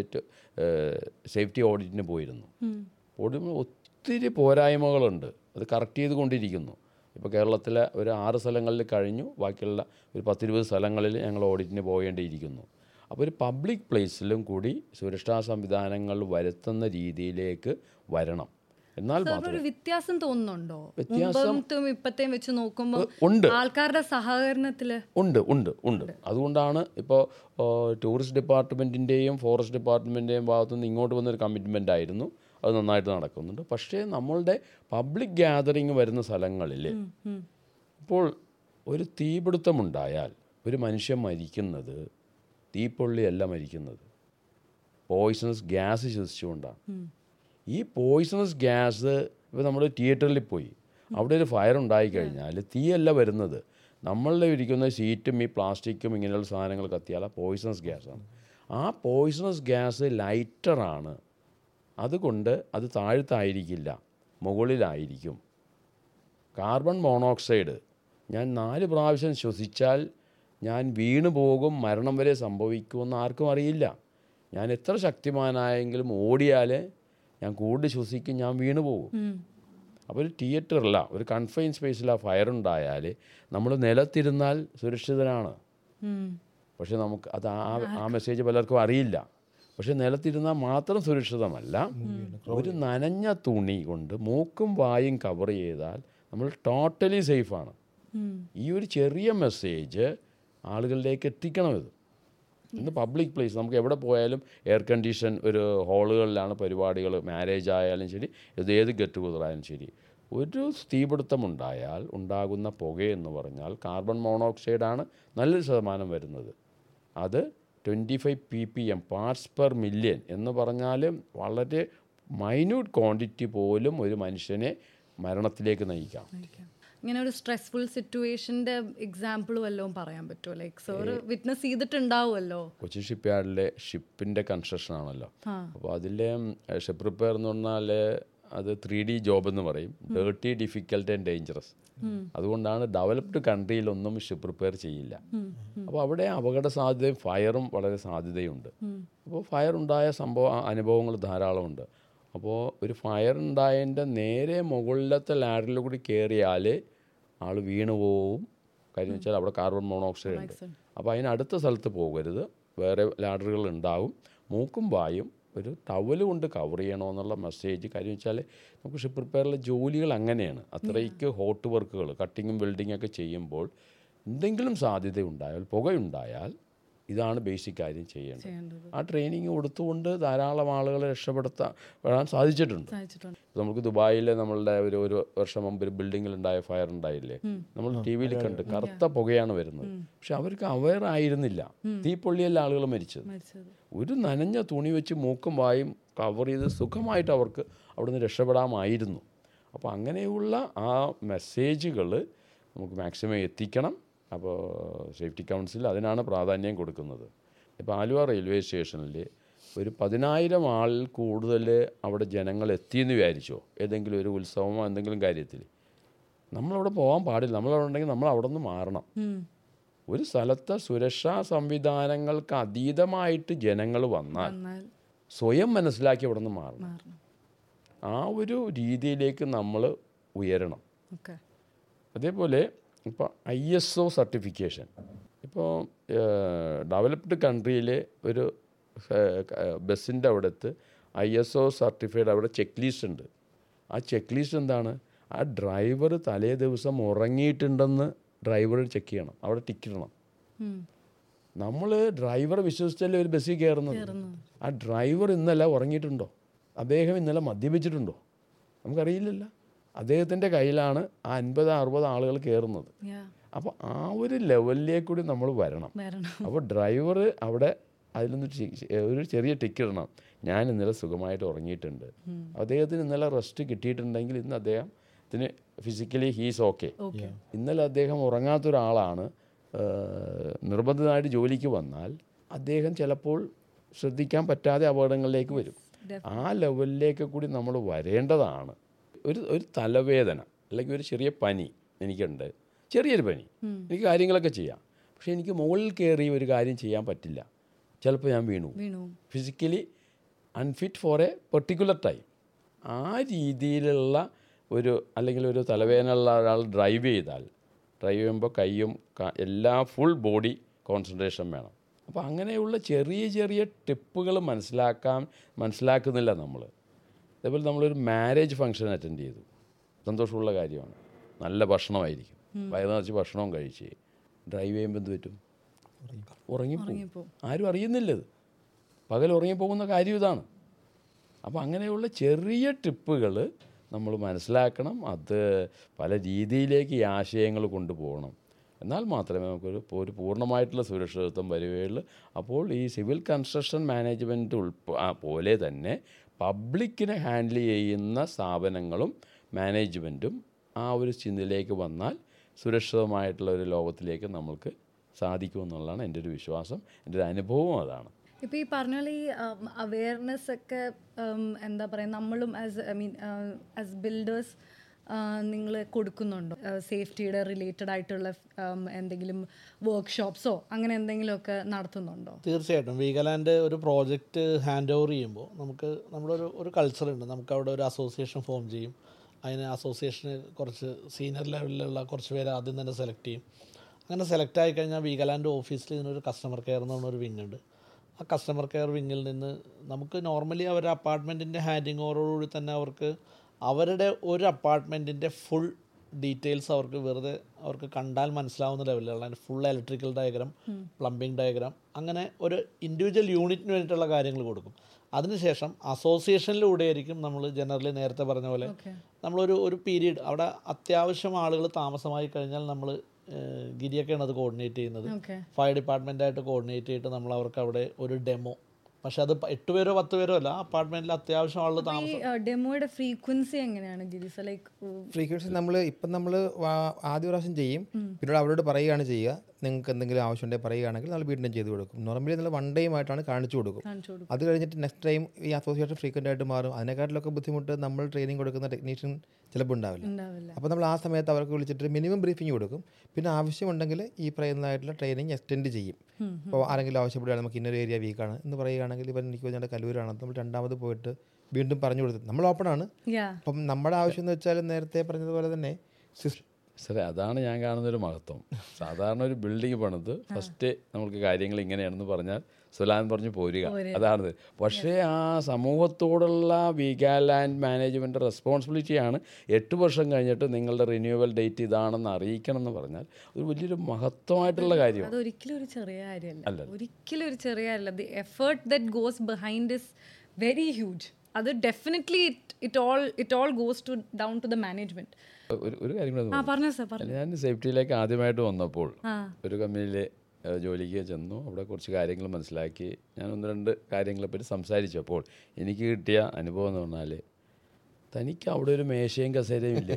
സേഫ്റ്റി ഓഡിറ്റിന് പോയിരുന്നു ഓടി ഒത്തിരി പോരായ്മകളുണ്ട് അത് കറക്റ്റ് ചെയ്തുകൊണ്ടിരിക്കുന്നു ഇപ്പോൾ കേരളത്തിലെ ഒരു ആറ് സ്ഥലങ്ങളിൽ കഴിഞ്ഞു ബാക്കിയുള്ള ഒരു പത്തിരുപത് സ്ഥലങ്ങളിൽ ഞങ്ങൾ ഓഡിറ്റിന് പോകേണ്ടിയിരിക്കുന്നു അപ്പോൾ ഒരു പബ്ലിക് പ്ലേസിലും കൂടി സുരക്ഷാ സംവിധാനങ്ങൾ വരുത്തുന്ന രീതിയിലേക്ക് വരണം എന്നാൽ സാറിന് മാത്രമേ ഒരു വ്യത്യാസം തോന്നുന്നുണ്ടോ വ്യത്യാസം- മുമ്പത്തും ഇപ്പത്തെയും വെച്ച് നോക്കുമ്പോൾ ഉണ്ട് ആൾക്കാരുടെ സഹകരണത്തില് ഉണ്ട് ഉണ്ട് ഉണ്ട് അതുകൊണ്ടാണ് ഇപ്പോൾ ടൂറിസ്റ്റ് ഡിപ്പാർട്ട്മെൻറ്റിൻ്റെയും ഫോറസ്റ്റ് ഡിപ്പാർട്ട്മെൻറ്റിൻ്റെയും ഭാഗത്തു നിന്ന് ഇങ്ങോട്ട് വന്നൊരു കമ്മിറ്റ്മെൻ്റ് ആയിരുന്നു അത് നന്നായിട്ട് നടക്കുന്നുണ്ട് പക്ഷേ നമ്മളുടെ പബ്ലിക് ഗ്യാതറിങ് വരുന്ന സ്ഥലങ്ങളിൽ ഇപ്പോൾ ഒരു തീപിടുത്തമുണ്ടായാൽ ഒരു മനുഷ്യൻ മരിക്കുന്നത് തീപ്പൊള്ളിയല്ല മരിക്കുന്നത് പോയിസണസ് ഗ്യാസ് ശ്വസിച്ചുകൊണ്ടാണ് ഈ പോയിസണസ് ഗ്യാസ് ഇപ്പോൾ നമ്മൾ തിയേറ്ററിൽ പോയി അവിടെ ഒരു ഫയർ ഉണ്ടായി കഴിഞ്ഞാൽ തീയല്ല വരുന്നത് നമ്മളുടെ ഇരിക്കുന്ന ഷീറ്റും ഈ പ്ലാസ്റ്റിക്കും ഇങ്ങനെയുള്ള സാധനങ്ങൾ കത്തിയാൽ പോയിസണസ് ഗ്യാസാണ് ആ പോയിസണസ് ഗ്യാസ് ലൈറ്ററാണ് അതുകൊണ്ട് അത് താഴ്ത്തായിരിക്കില്ല മുകളിലായിരിക്കും കാർബൺ മോണോക്സൈഡ് ഞാൻ നാല് പ്രാവശ്യം ശ്വസിച്ചാൽ ഞാൻ വീണു പോകും മരണം വരെ സംഭവിക്കുമെന്ന് ആർക്കും അറിയില്ല ഞാൻ എത്ര ശക്തിമാനായെങ്കിലും ഓടിയാൽ ഞാൻ കൂടുതൽ ശ്വസിക്കും ഞാൻ വീണു പോകും അപ്പോൾ ഒരു തിയേറ്ററില്ല ഒരു കൺഫൈൻ സ്പേസിൽ ആ ഫയർ ഉണ്ടായാൽ നമ്മൾ നിലത്തിരുന്നാൽ സുരക്ഷിതനാണ് പക്ഷെ നമുക്ക് അത് ആ ആ മെസ്സേജ് പലർക്കും അറിയില്ല പക്ഷെ നിലത്തിരുന്നാൽ മാത്രം സുരക്ഷിതമല്ല ഒരു നനഞ്ഞ തുണി കൊണ്ട് മൂക്കും വായും കവർ ചെയ്താൽ നമ്മൾ ടോട്ടലി സേഫാണ് ഈ ഒരു ചെറിയ മെസ്സേജ് ആളുകളിലേക്ക് എത്തിക്കണം ഇത് ഇന്ന് പബ്ലിക് പ്ലേസ് നമുക്ക് എവിടെ പോയാലും എയർ കണ്ടീഷൻ ഒരു ഹാളുകളിലാണ് പരിപാടികൾ മാരേജ് ആയാലും ശരി ഇത് ഏത് ഗെറ്റ് ടുഗദർ ആയാലും ശരി ഒരു തീപിടുത്തം ഉണ്ടായാൽ ഉണ്ടാകുന്ന പുകയെന്ന് പറഞ്ഞാൽ കാർബൺ മോണോക്സൈഡാണ് നല്ലൊരു ശതമാനം വരുന്നത് അത് twenty five P P M parts per million എന്ന് പറഞ്ഞാൽ വളരെ മൈന്യൂട്ട് ക്വാണ്ടിറ്റി പോലും ഒരു മനുഷ്യനെ മരണത്തിലേക്ക് നയിക്കാം ഇങ്ങനെ ഒരു സ്ട്രെസ്ഫുൾ സിറ്റുവേഷൻ്റെ എക്സാമ്പിൾ വല്ലതും പറയാൻ പറ്റുമോ ലൈക്ക് സർ വിറ്റ്നസ് ചെയ്തിട്ടുണ്ടാവുമല്ലോ കൊച്ചി ഷിപ്പ് യാർഡിലെ ഷിപ്പിൻ്റെ കൺസ്ട്രക്ഷൻ ആണല്ലോ അപ്പോൾ അതിലെ ഷിപ്പ് റിപ്പയർ എന്ന് പറഞ്ഞാൽ അത് ത്രീ ഡി ജോബ് എന്ന് പറയും ഡേർട്ടി ഡിഫിക്കൽട്ട് ആൻഡ് ഡേഞ്ചറസ് അതുകൊണ്ടാണ് ഡെവലപ്ഡ് കൺട്രിയിലൊന്നും ഷിപ്പ് റിപ്പയർ ചെയ്യില്ല അപ്പോൾ അവിടെ അപകട സാധ്യതയും ഫയറും വളരെ സാധ്യതയുണ്ട് അപ്പോൾ ഫയർ ഉണ്ടായ സംഭവ അനുഭവങ്ങൾ ധാരാളമുണ്ട് അപ്പോൾ ഒരു ഫയർ ഉണ്ടായതിൻ്റെ നേരെ മുകളിലത്തെ ലാഡറിൽ കൂടി കയറിയാൽ ആൾ വീണു പോവും കാര്യം വെച്ചാൽ അവിടെ കാർബൺ മോണോക്സൈഡ് ഉണ്ട് അപ്പോൾ അതിനടുത്ത സ്ഥലത്ത് പോകരുത് വേറെ ലാഡറുകൾ ഉണ്ടാവും മൂക്കും വായും ഒരു ടവൽ കൊണ്ട് കവർ ചെയ്യണമെന്നുള്ള മെസ്സേജ് കാര്യം വെച്ചാൽ നമുക്ക് ഷിപ്പ് റിപ്പയറിലെ ജോലികൾ അങ്ങനെയാണ് അത്രയ്ക്ക് ഹോട്ട് വർക്കുകൾ കട്ടിങ്ങും വെൽഡിങ്ങും ഒക്കെ ചെയ്യുമ്പോൾ എന്തെങ്കിലും സാധ്യത ഉണ്ടായാൽ പുകയുണ്ടായാൽ ഇതാണ് ബേസിക് കാര്യം ചെയ്യേണ്ടത് ആ ട്രെയിനിങ് കൊടുത്തുകൊണ്ട് ധാരാളം ആളുകളെ രക്ഷപ്പെടുത്താൻ വരാൻ സാധിച്ചിട്ടുണ്ട് സാധിച്ചിട്ടുണ്ട് ഇപ്പൊ നമുക്ക് ദുബായിൽ നമ്മളുടെ ഒരു ഒരു വർഷം മുമ്പ് ഒരു ബിൽഡിങ്ങിൽ ഉണ്ടായ ഫയർ ഉണ്ടായില്ലേ നമ്മൾ ടി വിയിൽ കണ്ട് കറുത്ത പുകയാണ് വരുന്നത് പക്ഷെ അവർക്ക് അവയർ ആയിരുന്നില്ല തീപ്പൊള്ളിയല്ല ആളുകൾ മരിച്ചത് മരിച്ചത് ഒരു നനഞ്ഞ തുണി വെച്ച് മൂക്കും വായും കവർ ചെയ്ത് സുഖമായിട്ട് അവർക്ക് അവിടുന്ന് രക്ഷപ്പെടാമായിരുന്നു അപ്പോൾ അങ്ങനെയുള്ള ആ മെസ്സേജുകൾ നമുക്ക് മാക്സിമം എത്തിക്കണം അപ്പോൾ സേഫ്റ്റി കൗൺസിൽ അതിനാണ് പ്രാധാന്യം കൊടുക്കുന്നത് ഇപ്പോൾ ആലുവ റെയിൽവേ സ്റ്റേഷനിൽ ഒരു പതിനായിരം ആൾ കൂടുതൽ അവിടെ ജനങ്ങൾ എത്തിയെന്ന് വിചാരിച്ചോ ഏതെങ്കിലും ഒരു ഉത്സവമോ എന്തെങ്കിലും കാര്യത്തിൽ നമ്മളവിടെ പോകാൻ പാടില്ല നമ്മളവിടെ ഉണ്ടെങ്കിൽ നമ്മൾ അവിടെ നിന്ന് മാറണം ഒരു സ്ഥലത്തെ സുരക്ഷാ സംവിധാനങ്ങൾക്ക് അതീതമായിട്ട് ജനങ്ങൾ വന്നാൽ എന്നാൽ സ്വയം മനസ്സിലാക്കി അവിടെ നിന്ന് മാറണം മാറണം ആ ഒരു രീതിയിലേക്ക് നമ്മൾ ഉയരണം ഓക്കെ അതേപോലെ ഇപ്പോൾ ഐ എസ് ഒ സർട്ടിഫിക്കേഷൻ ഇപ്പോൾ ഡെവലപ്ഡ് കൺട്രിയിൽ ഒരു ബസ്സിൻ്റെ അവിടത്ത് ഐ എസ് ഒ സർട്ടിഫൈഡ് അവിടെ ചെക്ക് ലിസ്റ്റ് ഉണ്ട് ആ ചെക്ക് ലിസ്റ്റ് എന്താണ് ആ ഡ്രൈവർ തലേ ദിവസം ഉറങ്ങിയിട്ടുണ്ടെന്ന് ഡ്രൈവർ ചെക്ക് ചെയ്യണം അവിടെ ടിക്ക് ഇടണം നമ്മൾ ഡ്രൈവറെ വിശ്വസിച്ചല്ലേ ഒരു ബസ്സിൽ കയറുന്നത് ആ ഡ്രൈവർ ഇന്നലെ ഉറങ്ങിയിട്ടുണ്ടോ അദ്ദേഹം ഇന്നലെ മദ്യപിച്ചിട്ടുണ്ടോ നമുക്കറിയില്ലല്ലോ അദ്ദേഹത്തിൻ്റെ കയ്യിലാണ് ആ അൻപത് അറുപത് ആളുകൾ കയറുന്നത് യാ അപ്പോൾ ആ ഒരു ലെവലിലേക്ക് കൂടി നമ്മൾ വരണം വരണം അപ്പോൾ ഡ്രൈവർ അവിടെ അതിൽ നിന്ന് ടി- ഒരു ചെറിയ ടിക്കറ്റ് ഇടണം ഞാൻ ഇന്നലെ സുഖമായിട്ട് ഉറങ്ങിയിട്ടുണ്ട് അദ്ദേഹത്തിന് ഇന്നലെ റെസ്റ്റ് കിട്ടിയിട്ടുണ്ടെങ്കിൽ ഇന്ന് അദ്ദേഹത്തിന് ഫിസിക്കലി ഹീസ് ഓക്കെ ഓക്കെ ഇന്നലെ അദ്ദേഹം ഉറങ്ങാത്ത ഒരാളാണ് ഏഹ്, നിർബന്ധിതമായിട്ട് ജോലിക്ക് വന്നാൽ അദ്ദേഹം ചിലപ്പോൾ ശ്രദ്ധിക്കാൻ പറ്റാതെ അപകടങ്ങളിലേക്ക് വരും ആ ലെവലിലേക്ക് കൂടി നമ്മൾ വരേണ്ടതാണ് ഒരു ഒരു തലവേദന അല്ലെങ്കിൽ ഒരു ചെറിയ പനി എനിക്കുണ്ട് ചെറിയൊരു പനി എനിക്ക് കാര്യങ്ങളൊക്കെ ചെയ്യാം പക്ഷേ എനിക്ക് മുകളിൽ കയറി ഒരു കാര്യം ചെയ്യാൻ പറ്റില്ല ചിലപ്പോൾ ഞാൻ വീണു പോകും. വീണു physically unfit for a particular time ആ രീതിയിലുള്ള ഒരു അല്ലെങ്കിൽ ഒരു തലവേദനയുള്ള ഒരാൾ ഡ്രൈവ് ചെയ്താൽ ഡ്രൈവ് ചെയ്യുമ്പോൾ കൈയും ക- എല്ലാ ഫുൾ ബോഡി കോൺസെൻട്രേഷൻ വേണം അപ്പോൾ അങ്ങനെയുള്ള ചെറിയ ചെറിയ ടിപ്പുകൾ മനസ്സിലാക്കാൻ മനസ്സിലാക്കുന്നില്ല നമ്മൾ അതേപോലെ നമ്മളൊരു മാരേജ് ഫംഗ്ഷൻ അറ്റൻഡ് ചെയ്തു സന്തോഷമുള്ള കാര്യമാണ് നല്ല ഭക്ഷണമായിരിക്കും വയറ് നിറച്ച് ഭക്ഷണവും കഴിച്ച് ഡ്രൈവ് ചെയ്യുമ്പോൾ എന്ത് പറ്റും ഉറങ്ങിപ്പോകും ഉറങ്ങിപ്പോവും. ആരും അറിയുന്നില്ല ഇത് പകൽ ഉറങ്ങിപ്പോകുന്ന കാര്യം ഇതാണ് അപ്പോൾ അങ്ങനെയുള്ള ചെറിയ ടിപ്പുകൾ നമ്മൾ മനസ്സിലാക്കണം അത് പല രീതിയിലേക്ക് ഈ ആശയങ്ങൾ കൊണ്ടുപോകണം എന്നാൽ മാത്രമേ നമുക്കൊരു പൂ- ഒരു പൂർണ്ണമായിട്ടുള്ള സുരക്ഷിതത്വം വരികയുള്ളൂ അപ്പോൾ ഈ സിവിൽ കൺസ്ട്രക്ഷൻ മാനേജ്മെൻറ്റ് ഉൾപ്പ ആ, പോലെ തന്നെ പബ്ലിക്കിനെ ഹാൻഡിൽ ചെയ്യുന്ന സ്ഥാപനങ്ങളും മാനേജ്മെൻറ്റും ആ ഒരു ചിന്തയിലേക്ക് വന്നാൽ സുരക്ഷിതമായിട്ടുള്ള ഒരു ലോകത്തിലേക്ക് നമ്മൾക്ക് സാധിക്കുമെന്നുള്ളതാണ് എൻ്റെ ഒരു വിശ്വാസം എൻ്റെ ഒരു അനുഭവവും അതാണ് ഇപ്പോൾ ഈ പറഞ്ഞ പോലെ ഈ അവെയർനെസ് ഒക്കെ ഉം, എന്താ പറയുക നമ്മളും as I mean as builders നിങ്ങൾ കൊടുക്കുന്നുണ്ടോ സേഫ്റ്റിയുടെ റിലേറ്റഡ് ആയിട്ടുള്ള ഉം, എന്തെങ്കിലും വർക്ക്ഷോപ്സോ അങ്ങനെ എന്തെങ്കിലുമൊക്കെ നടത്തുന്നുണ്ടോ തീർച്ചയായിട്ടും വീഗലാൻഡ് ഒരു പ്രോജക്റ്റ് ഹാൻഡ് ഓവർ ചെയ്യുമ്പോൾ നമുക്ക് നമ്മുടെ ഒരു ഒരു കൾച്ചറുണ്ട് നമുക്ക് അവിടെ ഒരു അസോസിയേഷൻ ഫോം ചെയ്യും അതിന് അസോസിയേഷന് കുറച്ച് സീനിയർ ലെവലിലുള്ള കുറച്ച് പേര് ആദ്യം തന്നെ സെലക്ട് ചെയ്യും അങ്ങനെ സെലക്ട് ആയി കഴിഞ്ഞാൽ വീഗലാൻഡ് ഓഫീസിൽ ഇതിനൊരു കസ്റ്റമർ കെയർ എന്ന് പറഞ്ഞൊരു വിങ് ഉണ്ട് ആ കസ്റ്റമർ കെയർ വിങ്ങിൽ നിന്ന് നമുക്ക് നോർമലി അവരുടെ അപ്പാർട്ട്മെൻറ്റിൻ്റെ ഹാൻഡിങ് ഓവറോടുകൂടി തന്നെ അവർക്ക് അവരുടെ ഒരു അപ്പാർട്ട്മെൻറ്റിൻ്റെ ഫുൾ ഡീറ്റെയിൽസ് അവർക്ക് വെറുതെ അവർക്ക് കണ്ടാൽ മനസ്സിലാവുന്ന ലെവലിലുള്ള full electrical diagram plumbing diagram അങ്ങനെ ഒരു ഇൻഡിവിജ്വൽ യൂണിറ്റിന് വേണ്ടിയിട്ടുള്ള കാര്യങ്ങൾ കൊടുക്കും അതിനുശേഷം അസോസിയേഷനിലൂടെ ആയിരിക്കും നമ്മൾ ജനറലി നേരത്തെ പറഞ്ഞ പോലെ നമ്മളൊരു ഒരു പീരീഡ് അവിടെ അത്യാവശ്യം ആളുകൾ താമസമായി കഴിഞ്ഞാൽ നമ്മൾ ഗിരിയൊക്കെയാണ് അത് കോർഡിനേറ്റ് ചെയ്യുന്നത് ഓക്കെ ഫയർ ഡിപ്പാർട്ട്മെൻറ്റായിട്ട് കോർഡിനേറ്റ് ചെയ്തിട്ട് നമ്മൾ അവർക്ക് അവിടെ ഒരു ഡെമോ പക്ഷെ അത് പ- എട്ട് പേരോ പത്ത് പേരോ അല്ല അപ്പാർട്ട്മെൻറ്റിൽ അത്യാവശ്യം ആളുകൾ ഈ താമസം ഡെമോയുടെ ഫ്രീക്വൻസി എങ്ങനെയാണ് ഗിരീസ് ലൈക്ക് ഫ്രീക്വൻസി നമ്മൾ ഇപ്പം നമ്മൾ ആദ്യ പ്രാവശ്യം ചെയ്യും പിന്നീട് അവരോട് പറയുകയാണ് ചെയ്യുക നിങ്ങൾക്ക് എന്തെങ്കിലും ആവശ്യമുണ്ടെങ്കിൽ പറയുകയാണെങ്കിൽ നമ്മൾ വീണ്ടും ചെയ്ത് കൊടുക്കും നോർമലി നമ്മൾ വൺ ടൈം ആയിട്ടാണ് കാണിച്ചു കൊടുക്കും കാണിച്ചു കൊടുക്കും അത് കഴിഞ്ഞിട്ട് നെക്സ്റ്റ് ടൈം ഈ അസോസിയേഷൻ ഫ്രീക്വൻ്റ് ആയിട്ട് മാറും അതിനെക്കാട്ടിലൊക്കെ ബുദ്ധിമുട്ട് നമ്മൾ ട്രെയിനിങ് കൊടുക്കുന്ന ടെക്നീഷ്യൻ ചിലപ്പോൾ ഉണ്ടാവില്ല ഉണ്ടാവില്ല അപ്പോൾ നമ്മൾ ആ സമയത്ത് അവർക്ക് വിളിച്ചിട്ട് മിനിമം ബ്രീഫിംഗ് കൊടുക്കും പിന്നെ ആവശ്യമുണ്ടെങ്കിൽ ഈ പറയുന്നതായിട്ടുള്ള ട്രെയിനിങ് എക്സ്റ്റെൻഡ് ചെയ്യും അപ്പോൾ ആരെങ്കിലും ആവശ്യപ്പെടുകയാണെങ്കിൽ നമുക്ക് ഇന്നൊരു ഏരിയ വീക്കാണ് എന്ന് പറയുകയാണെങ്കിൽ ഇപ്പം എനിക്ക് പറഞ്ഞാൽ കല്ലൂരാണ് നമ്മൾ രണ്ടാമത് പോയിട്ട് വീണ്ടും പറഞ്ഞു കൊടുത്തത് നമ്മൾ ഓപ്പൺ ആണ് യാ അപ്പം നമ്മുടെ ആവശ്യം എന്ന് വെച്ചാൽ നേരത്തെ പറഞ്ഞതുപോലെ തന്നെ സിസ്- സാറേ അതാണ് ഞാൻ കാണുന്നൊരു മഹത്വം സാധാരണ ഒരു ബിൽഡിംഗ് പണിത് ഫസ്റ്റ് നമുക്ക് കാര്യങ്ങൾ ഇങ്ങനെയാണെന്ന് പറഞ്ഞാൽ സുലാൻ പറഞ്ഞു പോരുക അതാണ് പക്ഷേ ആ സമൂഹത്തോടുള്ള വീഗാലാൻഡ് മാനേജ്മെൻറ്റ് റെസ്പോൺസിബിലിറ്റിയാണ് എട്ട് വർഷം കഴിഞ്ഞിട്ട് നിങ്ങളുടെ റിന്യൂവൽ ഡേറ്റ് ഇതാണെന്ന് അറിയിക്കണം എന്ന് പറഞ്ഞാൽ ഒരു വലിയൊരു മഹത്വമായിട്ടുള്ള കാര്യമാണ് അത് ഒരിക്കലും ഒരു ചെറിയ കാര്യമല്ല ഒരിക്കലും ഒരു ചെറിയ കാര്യമല്ല the effort that goes behind is very huge അത് definitely it it all it all goes to down to the management ഒരു ഒരു കാര്യം കൂടെ ഒന്ന് ആ പറഞ്ഞോ സാർ പറഞ്ഞു ഞാൻ സേഫ്റ്റിയിലേക്ക് ആദ്യമായിട്ട് വന്നപ്പോൾ ഒരു കമ്പനിയിൽ ജോലിക്ക് ചെന്നു അവിടെ കുറച്ച് കാര്യങ്ങൾ മനസ്സിലാക്കി ഞാൻ ഒന്ന് രണ്ട് കാര്യങ്ങളെപ്പറ്റി സംസാരിച്ചപ്പോൾ എനിക്ക് കിട്ടിയ അനുഭവം എന്ന് പറഞ്ഞാൽ തനിക്ക് അവിടെ ഒരു മേശയും കസേരയും ഇല്ലേ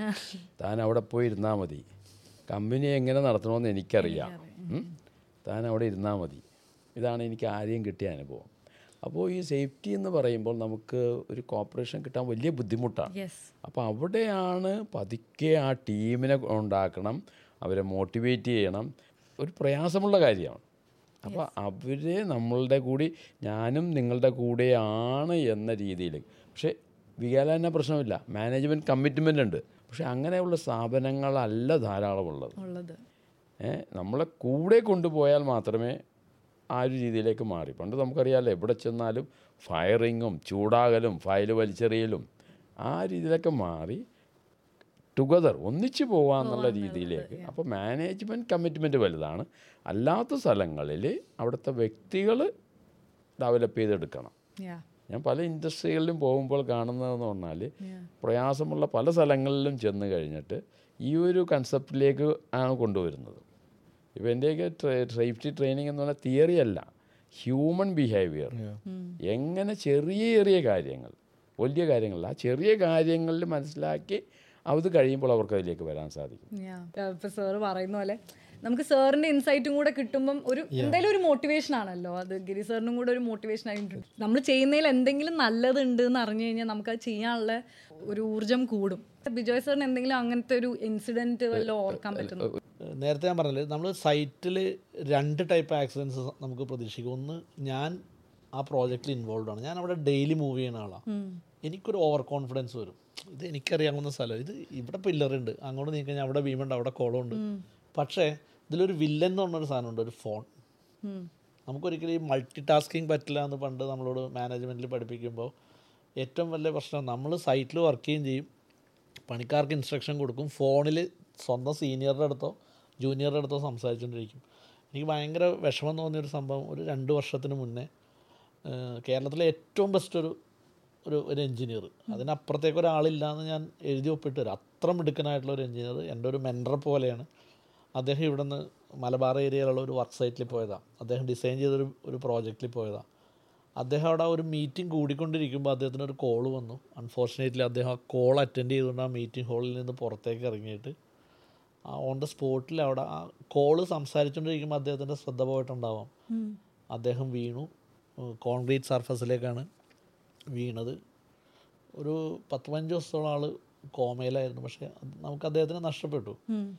താൻ അവിടെ പോയി ഇരുന്നാൽ മതി കമ്പനി എങ്ങനെ നടത്തണമെന്ന് എനിക്കറിയാം ഉം? താൻ അവിടെ ഇരുന്നാൽ മതി ഇതാണ് എനിക്ക് ആരെയും കിട്ടിയ അനുഭവം അപ്പോൾ ഈ സേഫ്റ്റി എന്ന് പറയുമ്പോൾ നമുക്ക് ഒരു കോപ്പറേഷൻ കിട്ടാൻ വലിയ ബുദ്ധിമുട്ടാണ് യെസ് അപ്പോൾ അവിടെയാണ് പതുക്കെ ആ ടീമിനെ ഉണ്ടാക്കണം അവരെ മോട്ടിവേറ്റ് ചെയ്യണം ഒരു പ്രയാസമുള്ള കാര്യമാണ് അപ്പോൾ അവരെ നമ്മളുടെ കൂടി ഞാനും നിങ്ങളുടെ കൂടെയാണ് എന്ന രീതിയിൽ പക്ഷേ വികാലാന പ്രശ്നമില്ല മാനേജ്മെൻറ്റ് കമ്മിറ്റ്മെൻ്റ് ഉണ്ട് പക്ഷേ അങ്ങനെയുള്ള സ്ഥാപനങ്ങളല്ല ധാരാളമുള്ളത് ഉള്ളത് ഏ, നമ്മളെ കൂടെ കൊണ്ടുപോയാൽ മാത്രമേ ആ ഒരു രീതിയിലേക്ക് മാറി പണ്ട് നമുക്കറിയാമല്ലോ എവിടെ ചെന്നാലും ഫയറിങ്ങും ചൂടാകലും ഫയൽ വലിച്ചെറിയലും ആ രീതിയിലൊക്കെ മാറി ടുഗദർ ഒന്നിച്ചു പോകാന്നുള്ള രീതിയിലേക്ക് അപ്പോൾ മാനേജ്മെൻറ്റ് കമ്മിറ്റ്മെൻറ്റ് വലുതാണ് അല്ലാത്ത സ്ഥലങ്ങളിൽ അവിടുത്തെ വ്യക്തികൾ ഡെവലപ്പ് ചെയ്തെടുക്കണം യാ ഞാൻ പല ഇൻഡസ്ട്രികളിലും പോകുമ്പോൾ കാണുന്നതെന്ന് പറഞ്ഞാൽ പ്രയാസമുള്ള പല സ്ഥലങ്ങളിലും ചെന്ന് കഴിഞ്ഞിട്ട് ഈ ഒരു കൺസെപ്റ്റിലേക്ക് ആണ് കൊണ്ടുവരുന്നത് ഇപ്പോൾ എൻ്റെയൊക്കെ സേഫ്റ്റി ട്രെയിനിങ് എന്ന് പറഞ്ഞാൽ തിയറി അല്ല ഹ്യൂമൻ ബിഹേവിയർ എങ്ങനെ ചെറിയ ചെറിയ കാര്യങ്ങൾ വലിയ കാര്യങ്ങളല്ല ആ ചെറിയ കാര്യങ്ങളിൽ മനസ്സിലാക്കി അത് കഴിയുമ്പോൾ അവർക്ക് അതിലേക്ക് വരാൻ സാധിക്കും ഇപ്പൊ സാറ് പറയുന്ന പോലെ നമുക്ക് സാറിന്റെ ഇൻസൈറ്റും കൂടെ കിട്ടുമ്പം ഒരു എന്തായാലും ഒരു മോട്ടിവേഷൻ ആണല്ലോ അത് ഗിരി സാറിനും കൂടെ ഒരു മോട്ടിവേഷൻ ആയിട്ടുണ്ട് നമ്മൾ ചെയ്യുന്നതിൽ എന്തെങ്കിലും നല്ലതുണ്ട് എന്ന് അറിഞ്ഞു കഴിഞ്ഞാൽ നമുക്ക് അത് ചെയ്യാനുള്ള ഒരു ഊർജം കൂടും ബിജോയ് സാറിന് എന്തെങ്കിലും അങ്ങനത്തെ ഒരു ഇൻസിഡന്റ് വല്ലതും ഓർക്കാൻ പറ്റുന്നു നേരത്തെ ഞാൻ പറഞ്ഞില്ലേ നമ്മൾ സൈറ്റിൽ രണ്ട് ടൈപ്പ് ആക്സിഡൻസ് നമുക്ക് പ്രതീക്ഷിക്കും ഒന്ന് ഞാൻ ആ പ്രോജക്റ്റിൽ ഇൻവോൾവ് ആണ് ഞാൻ അവിടെ ഡെയിലി മൂവ് ചെയ്യുന്ന ആളാണ് എനിക്കൊരു ഓവർ കോൺഫിഡൻസ് വരും ഇത് എനിക്കറിയാവുന്ന സ്ഥലം ഇത് ഇവിടെ പില്ലറുണ്ട് അങ്ങോട്ട് നീക്കി കഴിഞ്ഞാൽ അവിടെ ഭീമുണ്ട് അവിടെ കുളമുണ്ട് പക്ഷേ ഇതിലൊരു വില്ലൻ എന്ന് പറഞ്ഞൊരു സാധനമുണ്ട് ഒരു ഫോൺ നമുക്കൊരിക്കലും ഈ മൾട്ടി ടാസ്കിങ് പറ്റില്ല എന്ന് പണ്ട് നമ്മളോട് മാനേജ്മെൻറ്റിൽ പഠിപ്പിക്കുമ്പോൾ ഏറ്റവും വലിയ പ്രശ്നം നമ്മൾ സൈറ്റിൽ വർക്ക് ചെയ്യുകയും ചെയ്യും പണിക്കാർക്ക് ഇൻസ്ട്രക്ഷൻ കൊടുക്കും ഫോണിൽ സ്വന്തം സീനിയറുടെ അടുത്തോ ജൂനിയറുടെ അടുത്തോ സംസാരിച്ചുകൊണ്ടിരിക്കും എനിക്ക് ഭയങ്കര വിഷമം തോന്നിയൊരു സംഭവം ഒരു രണ്ട് വർഷത്തിന് മുന്നേ ഏഹ്, കേരളത്തിലെ ഏറ്റവും ബെസ്റ്റ് ഒരു ഒരു ഒരു എഞ്ചിനീയർ അതിനപ്പുറത്തേക്ക് ഒരാളില്ല എന്ന് ഞാൻ എഴുതി ഒപ്പിട്ട് തരാം അത്ര മിടുക്കനായിട്ടുള്ള ഒരു എഞ്ചിനീയർ എൻ്റെ ഒരു മെൻഡർ പോലെയാണ് അദ്ദേഹം ഇവിടെ നിന്ന് മലബാർ ഏരിയയിലുള്ള ഒരു വർക്ക് സൈറ്റിൽ പോയതാണ് അദ്ദേഹം ഡിസൈൻ ചെയ്തൊരു ഒരു പ്രോജക്റ്റിൽ പോയതാണ് അദ്ദേഹം അവിടെ ഒരു മീറ്റിംഗ് കൂടിക്കൊണ്ടിരിക്കുമ്പോൾ അദ്ദേഹത്തിന് ഒരു കോൾ വന്നു അൺഫോർച്ചുനേറ്റ്ലി അദ്ദേഹം ആ കോൾ അറ്റൻഡ് ചെയ്തുകൊണ്ട് ആ മീറ്റിംഗ് ഹാളിൽ നിന്ന് പുറത്തേക്ക് ഇറങ്ങിയിട്ട് ഓൺ ദ സ്പോട്ടിൽ അവിടെ ആ കോള് സംസാരിച്ചുകൊണ്ടിരിക്കുമ്പോൾ അദ്ദേഹത്തിൻ്റെ ശ്രദ്ധ പോയിട്ടുണ്ടാവാം അദ്ദേഹം വീണു കോൺക്രീറ്റ് സർഫസിലേക്കാണ് വീണത് ഒരു പത്ത് പതിനഞ്ച് ദിവസത്തോളം ആൾ കോമയിലായിരുന്നു പക്ഷേ അത് നമുക്ക് അദ്ദേഹത്തിന് നഷ്ടപ്പെട്ടു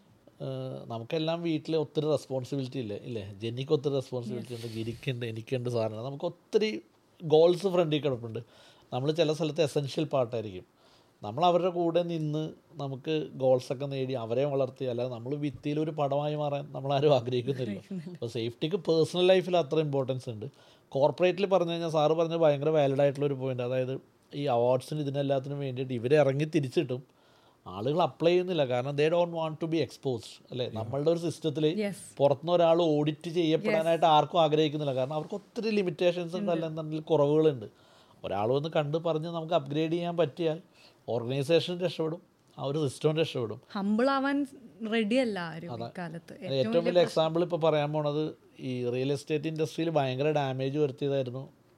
ഏഹ് നമുക്കെല്ലാം വീട്ടിൽ ഒത്തിരി റെസ്പോൺസിബിലിറ്റി ഇല്ലേ ഇല്ലേ ജെന്നിക്ക് ഒത്തിരി റെസ്പോൺസിബിലിറ്റി ഉണ്ട് ഗിരിക്കുണ്ട് എനിക്കുണ്ട് സാറിന് നമുക്ക് ഒത്തിരി ഗോൾസ് ഫ്രണ്ടിൽ കിടപ്പുണ്ട് നമ്മൾ ചില സ്ഥലത്ത് എസെൻഷ്യൽ പാർട്ടായിരിക്കും നമ്മൾ അവരുടെ കൂടെ നിന്ന് നമുക്ക് ഗോൾസൊക്കെ നേടി അവരെ വളർത്തി അല്ലാതെ നമ്മൾ ഭിത്തിയിൽ ഒരു പടമായി മാറാൻ നമ്മളാരും ആഗ്രഹിക്കുന്നില്ല അപ്പോൾ സേഫ്റ്റിക്ക് പേഴ്സണൽ ലൈഫിൽ അത്ര ഇമ്പോർട്ടൻസ് ഉണ്ട് കോർപ്പറേറ്റിൽ പറഞ്ഞു കഴിഞ്ഞാൽ സാറ് പറഞ്ഞ ഭയങ്കര വാലിഡ് ആയിട്ടുള്ള ഒരു പോയിന്റ് അതായത് ഈ അവാർഡ്സിന് ഇതിനെല്ലാത്തിനും വേണ്ടിയിട്ട് ഇവരെ ഇറങ്ങി തിരിച്ചിട്ടും ആളുകൾ അപ്ലൈ ചെയ്യുന്നില്ല കാരണം they don't want to be exposed അല്ലേ നമ്മളുടെ ഒരു സിസ്റ്റത്തിൽ Yes. പുറത്തുനിന്ന് ഒരാൾ ഓഡിറ്റ് ചെയ്യപ്പെടാനായിട്ട് ആർക്കും ആഗ്രഹിക്കുന്നില്ല കാരണം അവർക്ക് ഒത്തിരി ലിമിറ്റേഷൻസ് ഉണ്ട് അല്ലെന്നുണ്ടെങ്കിൽ കുറവുകളുണ്ട് ഒരാൾ വന്ന് കണ്ട് പറഞ്ഞ് നമുക്ക് അപ്ഗ്രേഡ് ചെയ്യാൻ പറ്റിയാൽ ഓർഗനൈസേഷൻ രക്ഷപ്പെടും ആ ഒരു സിസ്റ്റം രക്ഷപ്പെടും ഹമ്പിൾ ആവാൻ റെഡി അല്ല ആരും ഇക്കാലത്ത് ഏറ്റവും വലിയ എക്സാമ്പിൾ ഇപ്പോൾ പറയാൻ പോണത് ഈ റിയൽ എസ്റ്റേറ്റ് ഇൻഡസ്ട്രിയിൽ ഭയങ്കര ഡാമേജ് വരുത്തിയതായിരുന്നു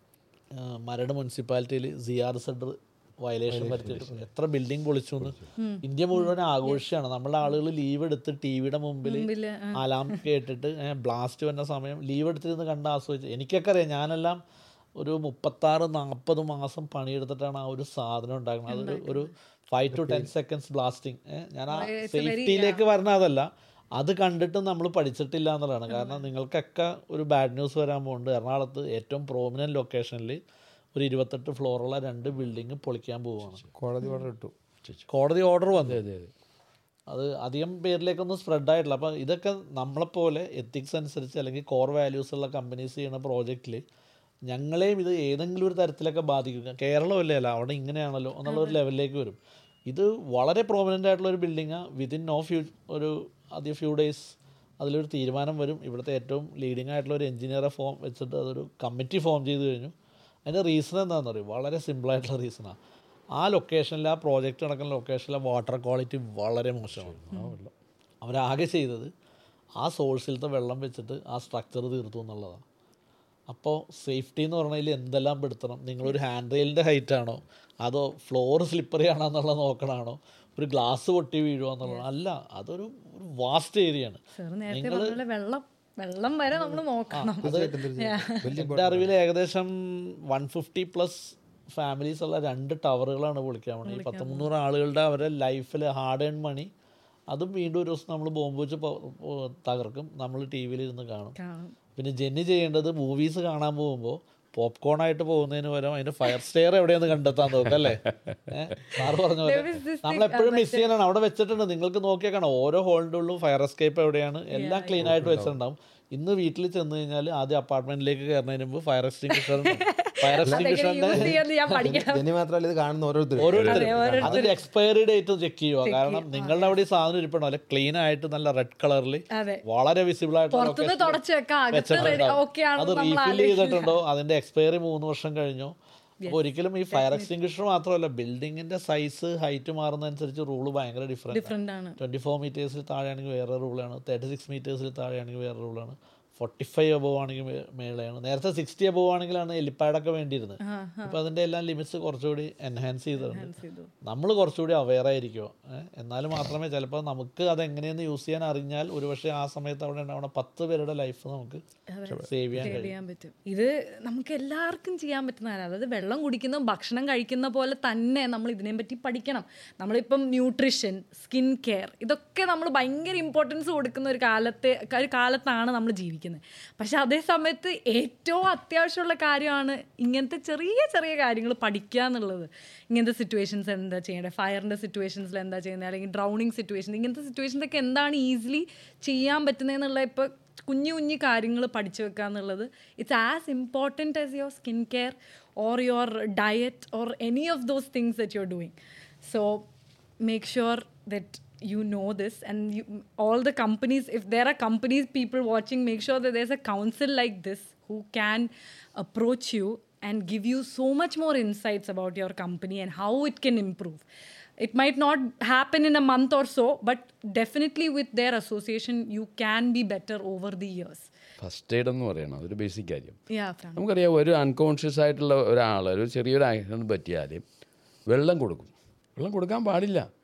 ആ, മരട് മുനിസിപ്പാലിറ്റിയിൽ സി ആർ സെഡർ വയലേഷൻ വരുത്തിയിട്ട് എത്ര ബിൽഡിംഗ് പൊളിച്ചു എന്ന് ഇന്ത്യ മുഴുവൻ ആഘോഷമാണ് നമ്മളെ ആളുകൾ ലീവ് എടുത്ത് ടി വിയുടെ മുമ്പിൽ മുമ്പില്, അലാം കേട്ടിട്ട് ബ്ലാസ്റ്റ് വന്ന സമയം ലീവ് എടുത്തിരുന്ന് കണ്ട് ആസ്വദിച്ചു എനിക്കൊക്കെ അറിയാം ഞാനെല്ലാം ഒരു മുപ്പത്താറ് നാൽപ്പത് മാസം പണിയെടുത്തിട്ടാണ് ആ ഒരു സാധനം ഉണ്ടാക്കുന്നത് അതൊരു ഒരു five to ten seconds blasting ഞാൻ ആ സേഫ്റ്റിയിലേക്ക് വരണ അതല്ല അത് കണ്ടിട്ട് നമ്മൾ പഠിച്ചിട്ടില്ല എന്നുള്ളതാണ് കാരണം നിങ്ങൾക്കൊക്കെ ഒരു ബാഡ് ന്യൂസ് വരാൻ പോകുന്നുണ്ട് എറണാകുളത്ത് ഏറ്റവും പ്രോമിനൻറ്റ് ലൊക്കേഷനിൽ ഒരു ഇരുപത്തെട്ട് ഫ്ലോറുള്ള രണ്ട് ബിൽഡിംഗ് പൊളിക്കാൻ പോവുകയാണ് കോടതി ഓർഡർ ഇട്ടു കോടതി ഓർഡർ വന്നു അത് അധികം പേരിലേക്കൊന്നും സ്പ്രെഡ് ആയിട്ടില്ല അപ്പോൾ ഇതൊക്കെ നമ്മളെപ്പോലെ എത്തിക്സ് അനുസരിച്ച് അല്ലെങ്കിൽ കോർ വാല്യൂസ് ഉള്ള കമ്പനീസ് ചെയ്യുന്ന പ്രോജക്റ്റിൽ ഞങ്ങളെയും ഇത് ഏതെങ്കിലും ഒരു തരത്തിലൊക്കെ ബാധിക്കും കേരളമല്ലേ അല്ല അവിടെ ഇങ്ങനെയാണല്ലോ എന്നുള്ള ഒരു ലെവലിലേക്ക് വരും ഇത് വളരെ പ്രോമിനൻ്റ് ആയിട്ടുള്ള ഒരു ബിൽഡിങ്ങാണ് വിതിൻ നോ ഫ്യൂ ഒരു ആദ്യ ഫ്യൂ ഡേയ്സ് അതിലൊരു തീരുമാനം വരും ഇവിടുത്തെ ഏറ്റവും ലീഡിംഗ് ആയിട്ടുള്ള ഒരു എഞ്ചിനീയറെ ഫോം വെച്ചിട്ട് അതൊരു കമ്മിറ്റി ഫോം ചെയ്ത് കഴിഞ്ഞു അതിൻ്റെ റീസൺ എന്താണെന്ന് പറയും വളരെ സിമ്പിളായിട്ടുള്ള റീസണാണ് ആ ലൊക്കേഷനിൽ ആ പ്രോജക്റ്റ് നടക്കുന്ന ലൊക്കേഷനിലെ വാട്ടർ ക്വാളിറ്റി വളരെ മോശമാണ് അവരാകെ ചെയ്തത് ആ സോഴ്സിലത്തെ വെള്ളം വെച്ചിട്ട് ആ സ്ട്രക്ചർ തീർത്തു എന്നുള്ളതാണ് അപ്പോൾ സേഫ്റ്റി എന്ന് പറഞ്ഞതിൽ എന്തെല്ലാം പെടുത്തണം നിങ്ങളൊരു ഹാൻഡ് റെയിലിൻ്റെ ഹൈറ്റ് ആണോ അതോ ഫ്ലോർ സ്ലിപ്പറി ആണോ എന്നുള്ളത് നോക്കണാണോ ഒരു ഗ്ലാസ് പൊട്ടി വീഴുക എന്നുള്ളത് അല്ല അതൊരു ഒരു വാസ്റ്റ് ഏരിയ ആണ് സാർ നേരത്തെ പറഞ്ഞ പോലെ വെള്ളം വെള്ളം വരെ നമ്മൾ നോക്കണം എൻ്റെ അറിവിൽ ഏകദേശം വൺ ഫിഫ്റ്റി പ്ലസ് ഫാമിലീസ് ഉള്ള രണ്ട് ടവറുകളാണ് പൊളിക്കാൻ വേണ്ടി പത്ത് മുന്നൂറ് ആളുകളുടെ അവരുടെ ലൈഫിൽ ഹാർഡ് ഏൺ മണി അതും വീണ്ടും ഒരു ദിവസം നമ്മൾ ബോംബ് വെച്ച് പൊ- പൊ- തകർക്കും നമ്മൾ ടി വിയിൽ ഇരുന്ന് കാണും കാണും പിന്നെ ജെന്നി ചെയ്യേണ്ടത് മൂവീസ് കാണാൻ പോകുമ്പോൾ പോപ്കോൺ ആയിട്ട് പോകുന്നതിന് പകരം അതിന്റെ ഫയർ സ്റ്റെയർ എവിടെയെന്ന് കണ്ടെത്താൻ നോക്കാം അല്ലേ സാറ് പറഞ്ഞ പോലെ There is this നമ്മൾ എപ്പോഴും മിസ് ചെയ്യാനാണ് അവിടെ വെച്ചിട്ടുണ്ട് നിങ്ങൾക്ക് നോക്കിയാൽ കാണാം ഓരോ ഹോളിൻ്റെ ഉള്ളിലും ഫയർ എസ്കേപ്പ് എവിടെയാണ് എല്ലാം ക്ലീൻ ആയിട്ട് വെച്ചിട്ടുണ്ടാവും ഇന്ന് വീട്ടിൽ ചെന്ന് കഴിഞ്ഞാൽ ആദ്യം അപ്പാർട്ട്മെന്റിലേക്ക് കയറുന്നതിന് മുമ്പ് ഫയർ എക്സ്റ്റിംഗ്വിഷർ ഫയർ എക്സ്റ്റിംഗ്വിഷറിന്റെ യൂസ് ചെയ്യാൻ ഞാൻ പഠിക്കണം ജെന്നി മാത്രമല്ല ഇത് കാണുന്ന ഓരോരുത്തരും ഓരോരുത്തരും അതിന്റെ എക്സ്പയറി ഡേറ്റ് ചെക്ക് ചെയ്യുക കാരണം നിങ്ങളുടെ അവിടെ ഈ സാധനം ഇരിപ്പണോ അല്ലെ ക്ലീൻ ആയിട്ട് നല്ല റെഡ് കളറിൽ അതെ വളരെ വിസിബിൾ ആയിട്ട് പുറത്തുനിന്ന് തുടച്ച് വെക്കാം അകത്ത് റെഡി ഓക്കെ അത് ആണെന്ന് നമ്മൾ റീഫിൽ ചെയ്തിട്ടുണ്ടോ അതിന്റെ എക്സ്പയറി മൂന്ന് വർഷം കഴിഞ്ഞോ അപ്പോൾ ഒരിക്കലും ഈ ഫയർ എക്സ്റ്റിംഗ്വിഷർ മാത്രമല്ല ബിൽഡിങ്ങിന്റെ സൈസ് ഹൈറ്റ് മാറുന്നതനുസരിച്ച് റൂള് ഭയങ്കര ഡിഫറെന്റ് ഡിഫറെന്റ് ആണ് ട്വന്റി ഫോർ മീറ്റേഴ്സിൽ താഴെയാണെങ്കിൽ വേറെ റൂളാണ് തേർട്ടി സിക്സ് മീറ്റേഴ്സിൽ താഴെയാണെങ്കിൽ വേറെ റൂളാണ് ഫോർട്ടി ഫൈവ് അബവ് ആണെങ്കിൽ മേ- മേളെയാണ് നേരത്തെ സിക്സ്റ്റി അബവ് ആണെങ്കിലാണ് എലിപ്പാഡൊക്കെ വേണ്ടിയിരുന്നത് അപ്പോൾ അതിൻ്റെ എല്ലാം ലിമിറ്റ്സ് കുറച്ചുകൂടി എൻഹാൻസ് ചെയ്തിട്ടുണ്ട് ചെയ്തു. നമ്മൾ കുറച്ചുകൂടി അവെയർ ആയിരിക്കുമോ എന്നാൽ മാത്രമേ ചിലപ്പോൾ നമുക്ക് അതെങ്ങനെയെന്ന് യൂസ് ചെയ്യാൻ അറിഞ്ഞാൽ ഒരുപക്ഷെ ആ സമയത്ത് അവിടെ ഉണ്ടാവുന്ന പത്ത് പേരുടെ ലൈഫ് നമുക്ക് സേവ് ചെയ്യാൻ കഴിയും ചെയ്യാൻ പറ്റും ഇത് നമുക്ക് എല്ലാവർക്കും ചെയ്യാൻ പറ്റുന്ന കാര്യം അതായത് വെള്ളം കുടിക്കുന്ന ഭക്ഷണം കഴിക്കുന്ന പോലെ തന്നെ നമ്മൾ ഇതിനെ പറ്റി പഠിക്കണം നമ്മളിപ്പം ന്യൂട്രീഷൻ സ്കിൻ കെയർ ഇതൊക്കെ നമ്മൾ ഭയങ്കര ഇമ്പോർട്ടൻസ് കൊടുക്കുന്ന ഒരു കാലത്തെ ഒരു കാലത്താണ് നമ്മൾ ജീവിക്കുന്നത് പക്ഷെ അതേ സമയത്ത് ഏറ്റവും അത്യാവശ്യമുള്ള കാര്യമാണ് ഇങ്ങനത്തെ ചെറിയ ചെറിയ കാര്യങ്ങൾ പഠിക്കുക എന്നുള്ളത് ഇങ്ങനത്തെ സിറ്റുവേഷൻസ് എന്താ ചെയ്യേണ്ടത് ഫയറിൻ്റെ സിറ്റുവേഷൻസിൽ എന്താ ചെയ്യുന്നത് അല്ലെങ്കിൽ ഡ്രൗണിങ് സിറ്റുവേഷൻ ഇങ്ങനത്തെ സിറ്റുവേഷൻസൊക്കെ എന്താണ് ഈസിലി ചെയ്യാൻ പറ്റുന്നതെന്നുള്ള ഇപ്പോൾ കുഞ്ഞു കുഞ്ഞു കാര്യങ്ങൾ പഠിച്ചു വെക്കുക എന്നുള്ളത് it's as important as your skin care or your diet or any of those things that you are doing so make sure that you know this and you, all the companies if there are companies people watching make sure that there's a council like this who can approach you and give you so much more insights about your company and how it can improve it might not happen in a month or so but definitely with their association you can be better over the years first aid എന്ന് പറയണം അതൊരു basic കാര്യം yeah Fran. നമുക്കറിയാം ഒരു unconscious ആയിട്ടുള്ള ഒരാൾ ഒരു ചെറിയൊരു ആക്സിഡൻറ്റ് പറ്റിയാൽ വെള്ളം കൊടുക്കും വെള്ളം കൊടുക്കാൻ പാടില്ല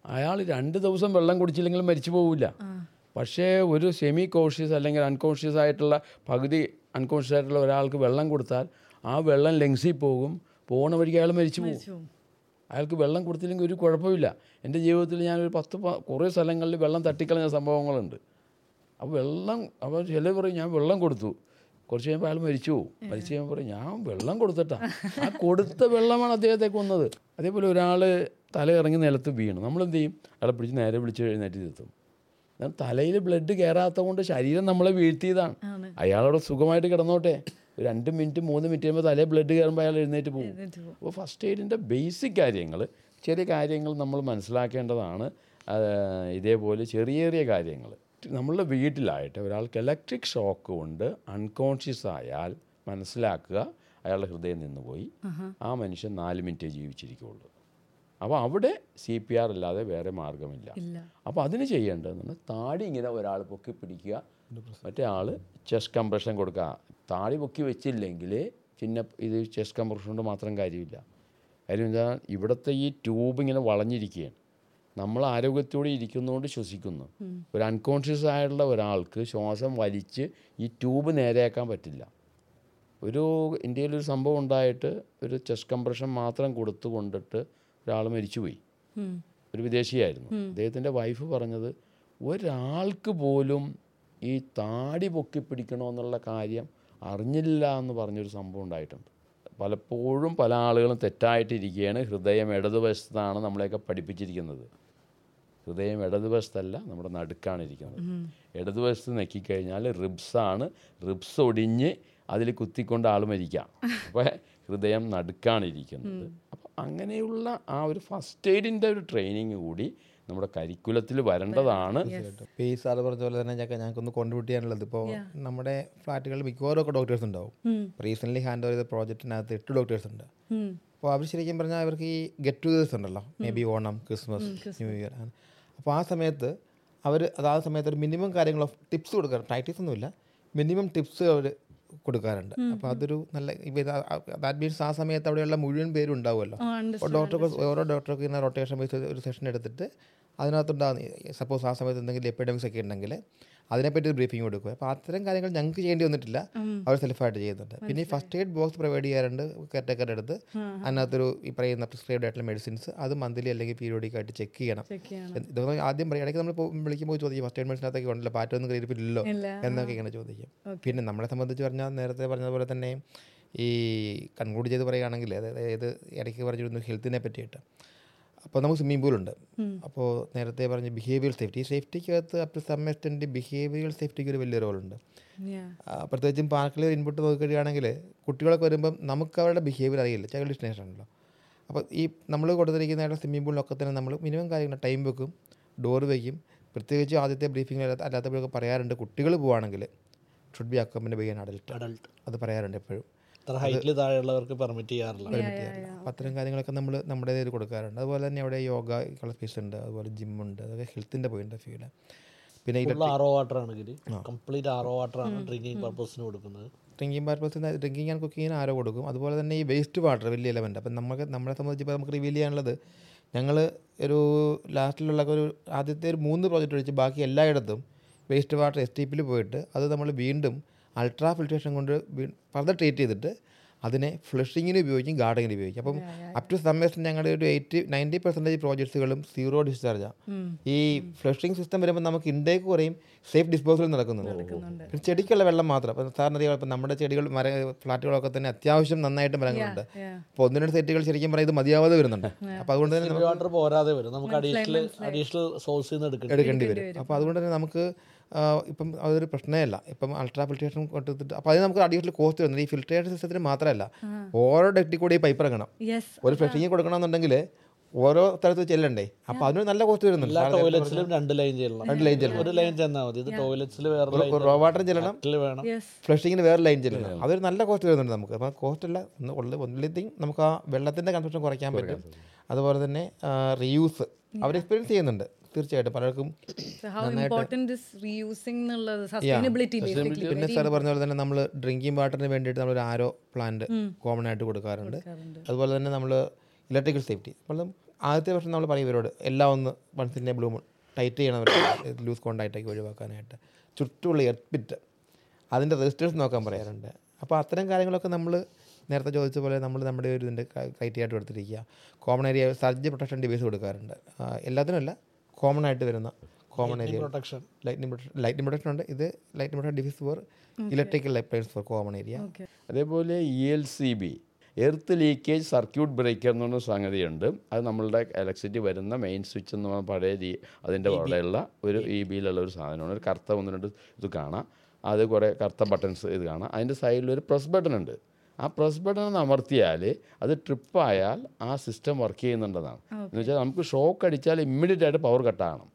അയാൾ രണ്ട് ദിവസം വെള്ളം കുടിച്ചില്ലെങ്കിലും മരിച്ചു പോവില്ല പക്ഷേ ഒരു സെമി കോൺഷ്യസ് അല്ലെങ്കിൽ അൺകോൺഷ്യസ് ആയിട്ടുള്ള പകുതി അൺകോൺഷ്യസ് ആയിട്ടുള്ള ഒരാൾക്ക് വെള്ളം കൊടുത്താൽ ആ വെള്ളം ലങ്സിൽ പോകും പോണ വഴിക്ക് അയാൾ മരിച്ചു പോകും അയാൾക്ക് വെള്ളം കൊടുത്തില്ലെങ്കിൽ ഒരു കുഴപ്പമില്ല എൻ്റെ ജീവിതത്തിൽ ഞാനൊരു പത്ത് പ- കുറേ സ്ഥലങ്ങളിൽ വെള്ളം തട്ടിക്കളഞ്ഞ സംഭവങ്ങളുണ്ട് അപ്പോൾ വെള്ളം അപ്പോൾ ചിലർ പറയും ഞാൻ വെള്ളം കൊടുത്തു കുറച്ച് കഴിയുമ്പോൾ അയാൾ മരിച്ചു പോകും മരിച്ചു കഴിയുമ്പോൾ പറയും ഞാൻ വെള്ളം കൊടുത്തിട്ടാ ആ കൊടുത്ത വെള്ളമാണ് അദ്ദേഹത്തെ കൊന്നത് അതേപോലെ ഒരാൾ തല ഇറങ്ങി നിലത്ത് വീണു നമ്മളെന്ത് ചെയ്യും അയാളെ പിടിച്ച് നേരെ വിളിച്ച് എഴുന്നേറ്റ് നിർത്തും എന്നാൽ തലയിൽ ബ്ലഡ് കയറാത്ത കൊണ്ട് ശരീരം നമ്മളെ വീഴ്ത്തിയതാണ് അയാളവിടെ സുഖമായിട്ട് കിടന്നോട്ടെ ഒരു രണ്ട് മിനിറ്റ് മൂന്ന് മിനിറ്റ് കഴിയുമ്പോൾ തലയിൽ ബ്ലഡ് കയറുമ്പോൾ അയാൾ എഴുന്നേറ്റ് പോകും അപ്പോൾ ഫസ്റ്റ് എയ്ഡിൻ്റെ ബേസിക് കാര്യങ്ങൾ ചെറിയ കാര്യങ്ങൾ നമ്മൾ മനസ്സിലാക്കേണ്ടതാണ് ആ, ഇതേപോലെ ചെറിയ ചെറിയ കാര്യങ്ങൾ നമ്മളുടെ വീട്ടിലായിട്ട് ഒരാൾക്ക് ഇലക്ട്രിക് ഷോക്ക് കൊണ്ട് അൺകോൺഷ്യസ് ആയാൽ മനസ്സിലാക്കുക അയാളുടെ ഹൃദയം നിന്നുപോയി ആ മനുഷ്യൻ നാല് മിനിറ്റേ ജീവിച്ചിരിക്കുകയുള്ളൂ അപ്പോൾ അവിടെ സി പി ആർ അല്ലാതെ വേറെ മാർഗമില്ല അപ്പോൾ അതിന് ചെയ്യേണ്ടതെന്ന് താടി ഇങ്ങനെ ഒരാൾ പൊക്കി പിടിക്കുക മറ്റേ ആൾ ചെസ്റ്റ് കംപ്രഷൻ കൊടുക്കുക താടി പൊക്കി വെച്ചില്ലെങ്കിൽ പിന്നെ ഇത് ചെസ്റ്റ് കംപ്രഷൻ കൊണ്ട് മാത്രം കാര്യമില്ല കാര്യം എന്താ ഇവിടുത്തെ ഈ ട്യൂബ് ഇങ്ങനെ വളഞ്ഞിരിക്കുകയാണ് നമ്മൾ ആരോഗ്യത്തോടെ ഇരിക്കുന്നതുകൊണ്ട് ശ്വസിക്കുന്നു ഒരു അൺകോൺഷ്യസ് ആയിട്ടുള്ള ഒരാൾക്ക് ശ്വാസം വലിച്ച് ഈ ട്യൂബ് നേരെയാക്കാൻ പറ്റില്ല ഒരു ഇന്ത്യയിലൊരു സംഭവം ഉണ്ടായിട്ട് ഒരു ചെസ്റ്റ് കംപ്രഷൻ മാത്രം കൊടുത്തു കൊണ്ടിട്ട് ഒരാൾ മരിച്ചുപോയി ഒരു വിദേശിയായിരുന്നു അദ്ദേഹത്തിൻ്റെ വൈഫ് പറഞ്ഞത് ഒരാൾക്ക് പോലും ഈ താടി പൊക്കി പിടിക്കണമെന്നുള്ള കാര്യം അറിഞ്ഞില്ല എന്ന് പറഞ്ഞൊരു സംഭവം ഉണ്ടായിട്ടുണ്ട് പലപ്പോഴും പല ആളുകളും തെറ്റായിട്ടിരിക്കുകയാണ് ഹൃദയം ഇടതുവശത്താണ് നമ്മളെയൊക്കെ പഠിപ്പിച്ചിരിക്കുന്നത് ഹൃദയം ഇടതുവശത്തല്ല നമ്മുടെ നടുക്കാണ് ഇരിക്കുന്നത് ഇടതുവശത്ത് നെക്കിക്കഴിഞ്ഞാൽ റിബ്സാണ് റിബ്സ് ഒടിഞ്ഞ് അതിൽ കുത്തിക്കൊണ്ട് ആൾ മരിക്കാം അപ്പോൾ ഹൃദയം നടുക്കാണ് ഇരിക്കുന്നത് അപ്പോൾ അങ്ങനെയുള്ള ആ ഒരു ഫസ്റ്റ് എയ്ഡിൻ്റെ ഒരു ട്രെയിനിങ് കൂടി നമ്മുടെ കരിക്കുലത്തിൽ വരേണ്ടതാണ് ഇപ്പോൾ ഈ സാറ് പറഞ്ഞ പോലെ തന്നെ ഞങ്ങൾക്ക് ഞങ്ങൾക്കൊന്ന് കോൺട്രിബ്യൂട്ട് ചെയ്യാനുള്ളത് ഇപ്പോൾ നമ്മുടെ ഫ്ലാറ്റുകളിൽ മിക്കവാറും ഒക്കെ ഡോക്ടേഴ്സ് ഉണ്ടാവും റീസെൻ്റ്ലി ഹാൻഡ് ഓവർ ചെയ്ത പ്രോജക്റ്റിനകത്ത് എട്ട് ഡോക്ടേഴ്സ് ഉണ്ട് അപ്പോൾ അവർ ശരിക്കും പറഞ്ഞാൽ അവർക്ക് ഈ ഗെറ്റ് ടുഗദേഴ്സ് ഉണ്ടല്ലോ maybe Onam Christmas new year അപ്പോൾ ആ സമയത്ത് അവർ അത് ആ സമയത്ത് ഒരു മിനിമം കാര്യങ്ങൾ ടിപ്സ് കൊടുക്കാറുണ്ട് പ്രാക്ടീസ് ഒന്നുമില്ല മിനിമം ടിപ്സ് അവർ കൊടുക്കാറുണ്ട് അപ്പോൾ അതൊരു നല്ല ഇപ്പോൾ ഇത് ദാറ്റ് മീൻസ് ആ സമയത്ത് അവിടെയുള്ള മുഴുവൻ പേരും ഉണ്ടാവുമല്ലോ അപ്പോൾ ഡോക്ടർക്ക് ഓരോ ഡോക്ടർക്ക് ഇങ്ങനെ റൊട്ടേഷൻ ബേസ് ഒരു സെഷൻ എടുത്തിട്ട് അതിനകത്തുണ്ടാകുന്ന സപ്പോസ് ആ സമയത്ത് എന്തെങ്കിലും എപ്പിഡമിക്സ് ഒക്കെ ഉണ്ടെങ്കിൽ അതിനെപ്പറ്റി ഒരു ബ്രീഫിംഗ് കൊടുക്കുക അപ്പോൾ അത്തരം കാര്യങ്ങൾ ഞങ്ങൾക്ക് ചെയ്യേണ്ടി വന്നിട്ടില്ല അവർ സെൽഫായിട്ട് ചെയ്യുന്നുണ്ട് പിന്നെ ഈ ഫസ്റ്റ് എയ്ഡ് ബോക്സ് പ്രൊവൈഡ് ചെയ്യാറുണ്ട് കെയർടേക്കറുടെ അടുത്ത് അതിനകത്തൊരു ഈ പറയുന്ന പ്രിസ്ക്രൈബ്ഡ് ആയിട്ടുള്ള മെഡിസിൻസ് അത് മന്ത്ലി അല്ലെങ്കിൽ പീരിയോഡിക് ആയിട്ട് ചെക്ക് ചെയ്യണം എന്ത് ഇതൊന്നും ആദ്യം പറയും ഇടയ്ക്ക് നമ്മൾ വിളിക്കുമ്പോൾ ചോദിക്കും ഫസ്റ്റ് എയ്ഡ് മെഡിസിനകത്തൊക്കെ ഉണ്ടല്ലോ പാറ്റൊന്നും ക്ലിയറിപ്പില്ലല്ലോ എന്നൊക്കെ ഇങ്ങനെ ചോദിക്കും പിന്നെ നമ്മളെ സംബന്ധിച്ച് പറഞ്ഞാൽ നേരത്തെ പറഞ്ഞതുപോലെ തന്നെ ഈ കൺക്ലൂഡ് ചെയ്ത് പറയുകയാണെങ്കിൽ അതായത് ഇടയ്ക്ക് പറഞ്ഞിരുന്നു ഹെൽത്തിനെ പറ്റിയിട്ട് അപ്പോൾ നമുക്ക് സ്വിമ്മിംഗ് പൂളുണ്ട് അപ്പോൾ നേരത്തെ പറഞ്ഞ ബിഹേവിയർ സേഫ്റ്റി ഈ സേഫ്റ്റിക്കകത്ത് up to some extent behaviour സേഫ്റ്റിക്ക് ഒരു വലിയ റോളുണ്ട് ആ, പ്രത്യേകിച്ചും പാർക്കിൽ ഇൻപുട്ട് നോക്കുകയാണെങ്കിൽ കുട്ടികളൊക്കെ വരുമ്പം നമുക്ക് അവരുടെ ബിഹേവിയർ അറിയില്ല ചൈൽഡ് ആണല്ലോ അപ്പോൾ ഈ നമ്മൾ കൊടുത്തിരിക്കുന്ന സ്വിമ്മിംഗ് പൂളിലൊക്കെ തന്നെ നമ്മൾ മിനിമം കാര്യങ്ങൾ ടൈം വെക്കും ഡോർ വയ്ക്കും പ്രത്യേകിച്ച് ആദ്യത്തെ ബ്രീഫിംഗ് അല്ലാത്തപ്പോഴൊക്കെ പറയാറുണ്ട് കുട്ടികൾ പോവുകയാണെങ്കിൽ should be accompany by adult adult അത് പറയാറുണ്ട് എപ്പോഴും അത്ര ഹൈറ്റിൽ താഴെയുള്ളവർക്ക് പെർമിറ്റ് ചെയ്യാറില്ല അപ്പോൾ അത്തരം കാര്യങ്ങളൊക്കെ നമ്മൾ നമ്മുടെ ഇതിൽ കൊടുക്കാറുണ്ട് അതുപോലെ തന്നെ അവിടെ യോഗ സ്പേസ് ഉണ്ട് അതുപോലെ ജിമ്മുണ്ട് അതൊക്കെ ഹെൽത്തിൻ്റെ പോയിന്റ് ഓഫ് വ്യൂവിൽ പിന്നെ ഫുൾ ആറോ വാട്ടർ ആണെങ്കിൽ കംപ്ലീറ്റ് ആറോ വാട്ടർ ആണ് ഡ്രിങ്കിങ് പർപ്പസിന് കൊടുക്കുന്നത് ഡ്രിങ്കിങ് പർപ്പസിന് ഡ്രിങ്കിങ് ആൻഡ് കുക്കിങ്ങിന് ആരോ കൊടുക്കും അതുപോലെ തന്നെ ഈ വേസ്റ്റ് വാട്ടർ വലിയ എലമെൻറ്റ് അപ്പം നമുക്ക് നമ്മളെ സംബന്ധിച്ച് നമുക്ക് റിവീൽ ചെയ്യാനുള്ളത് ഞങ്ങൾ ഒരു ലാസ്റ്റിലുള്ള ഒരു ആദ്യത്തെ ഒരു മൂന്ന് പ്രോജക്റ്റ് ഒഴിച്ച് ബാക്കി എല്ലായിടത്തും വേസ്റ്റ് വാട്ടർ എസ് ടി പിയിൽ പോയിട്ട് അത് നമ്മൾ വീണ്ടും അൾട്രാ ഫിൽട്രേഷൻ കൊണ്ട് ഫർദർ ട്രീറ്റ് ചെയ്തിട്ട് അതിനെ ഫ്ലഷിങ്ങിന് ഉപയോഗിക്കും ഗാർഡനിങ്ങിന് ഉപയോഗിക്കും അപ്പം അപ് ടു സമ്മേഴ്സ് ഞങ്ങളുടെ ഒരു എയ്റ്റി നയൻറ്റി പെർസെൻറ്റേജ് പ്രോജക്ട്സുകളും സീറോ ഡിസ്ചാർജാണ് ഈ ഫ്ലഷിംഗ് സിസ്റ്റം വരുമ്പോൾ നമുക്ക് ഇൻടേക്ക് കുറയും സേഫ് ഡിസ്പോസൽ നടക്കുന്നുണ്ട് പിന്നെ ചെടിക്കുള്ള വെള്ളം മാത്രം അപ്പം സാറിന് അറിയാം ഇപ്പം നമ്മുടെ ചെടികൾ മര ഫ്ലാറ്റുകളൊക്കെ തന്നെ അത്യാവശ്യം നന്നായിട്ട് മരങ്ങളുണ്ട് അപ്പോൾ ഒന്ന് രണ്ട് സെറ്റുകൾ ശരിക്കും പറയാം ഇത് മതിയാവാതെ വരുന്നുണ്ട് അപ്പോൾ അതുകൊണ്ട് തന്നെ നമുക്ക് വാട്ടർ പോരാതെ വരും നമുക്ക് അഡീഷണൽ അഡീഷണൽ സോഴ്സിൽ നിന്ന് എടുക്കണം എടുക്കേണ്ടി വരും അപ്പോൾ അതുകൊണ്ട് തന്നെ നമുക്ക് ആ, ഇപ്പം അതൊരു പ്രശ്നമല്ല ഇപ്പം അൾട്രാ ഫിൽട്രേഷൻ കൊടുത്തിട്ട് അപ്പോൾ അതിന് നമുക്ക് അഡീഷണൽ കോസ്റ്റ് വരുന്നത് ഈ ഫിൽട്രേഷൻ സിസ്റ്റത്തിന് മാത്രമല്ല ഓരോ ഡക്റ്റിൽ കൂടി ഈ പൈപ്പ് ഇറങ്ങണം യെസ് ഒരു ഫ്ലഷിങ് കൊടുക്കണമെന്നുണ്ടെങ്കിൽ ഓരോ സ്ഥലത്ത് ചെല്ലണ്ടേ അപ്പോൾ അതിന് നല്ല കോസ്റ്റ് വരുന്നുണ്ട് എല്ലാ ടോയ്ലറ്റ്സിലും രണ്ട് ലൈൻ ചെയ്യണം രണ്ട് ലൈൻ ചെല്ലണം ഒരു ലൈൻ ചെന്നാൽ മതി ഇത് ടോയ്ലറ്റ്സിൽ വേറെ ലൈൻ റോ വാട്ടർ ചെല്ലണം വേണം യെസ് ഫ്ലഷിങ്ങിന് വേറെ ലൈൻ ചെല്ലണം അതൊരു നല്ല കോസ്റ്റ് വരുന്നുണ്ട് നമുക്ക് അപ്പോൾ കോസ്റ്റ് അല്ല ഒന്ന് ഉള്ള ഒന്നിലി തിങ് നമുക്ക് ആ വെള്ളത്തിൻ്റെ കൺസപ്ഷൻ കുറയ്ക്കാൻ പറ്റും അതുപോലെ തന്നെ റീയൂസ് അവർ എക്സ്പീരിയൻസ് ചെയ്യുന്നുണ്ട് തീർച്ചയായിട്ടും പലർക്കും ഹൗ ഇമ്പോർട്ടൻറ്റ് ദിസ് റീയൂസിംഗ് എന്നുള്ളത് സസ്റ്റൈനബിലിറ്റി ബേസിക്കലി പിന്നെ സാർ പറഞ്ഞ പോലെ തന്നെ നമ്മൾ ഡ്രിങ്കിങ് വാട്ടറിന് വേണ്ടിയിട്ട് നമ്മൾ ഒരു ആരോ പ്ലാന്റ് കോമൺ ആയിട്ട് കൊടുക്കാറുണ്ട് അതുപോലെ തന്നെ നമ്മൾ ഇലക്ട്രിക്കൽ സേഫ്റ്റി നമ്മൾ ആദ്യത്തെ വർഷം നമ്മൾ പറയും ഇവരോട് എല്ലാം ഒന്ന് വൺസിൻ്റെ ബ്ലൂം ടൈറ്റ് ചെയ്യണം ലൂസ് കോണ്ടാക്റ്റൊക്കെ ഒഴിവാക്കാനായിട്ട് ചുറ്റുമുള്ള എർപ്പിറ്റ് അതിൻ്റെ രജിസ്റ്റേഴ്സ് നോക്കാൻ പറയാറുണ്ട് അപ്പോൾ അത്തരം കാര്യങ്ങളൊക്കെ നമ്മൾ നേരത്തെ ചോദിച്ച പോലെ നമ്മൾ നമ്മുടെ ഒരു ഇതിൻ്റെ ക്രൈറ്റീരിയ ആയിട്ട് എടുത്തിരിക്കുക common area surge protection device കൊടുക്കാറുണ്ട് ആ, എല്ലാത്തിനും അല്ല കോമൺ ആയിട്ട് വരുന്ന common area protection lighting protection lighting protection ഉണ്ട് ഇത് lighting protection device for electrical appliance for common area അതേപോലെ E L C B earth leakage circuit breaker എന്ന് പറഞ്ഞ സംഗതിയുണ്ട് അത് നമ്മളുടെ ഇലക്ട്രിസിറ്റി വരുന്ന മെയിൻ സ്വിച്ച് എന്ന് പറഞ്ഞ പഴയ രീ അതിൻ്റെ അവിടെയുള്ള ഒരു ഇ ബിയിലുള്ള ഒരു സാധനമാണ് ഒരു കറുത്ത ഒന്ന് രണ്ട് ഇത് കാണാം അത് കുറേ കറുത്ത ബട്ടൺസ് ഇത് കാണാം അതിൻ്റെ സൈഡിൽ ഒരു പ്രസ് ബട്ടൺ ഉണ്ട് ആ പ്രസ് ബട്ടൺ ഒന്ന് അമർത്തിയാൽ അത് ട്രിപ്പായാൽ ആ സിസ്റ്റം വർക്ക് ചെയ്യുന്നുണ്ടെന്നാണ് എന്ന് വെച്ചാൽ നമുക്ക് ഷോക്ക് അടിച്ചാൽ ഇമ്മീഡിയറ്റ് ആയിട്ട് പവർ കട്ടാകണം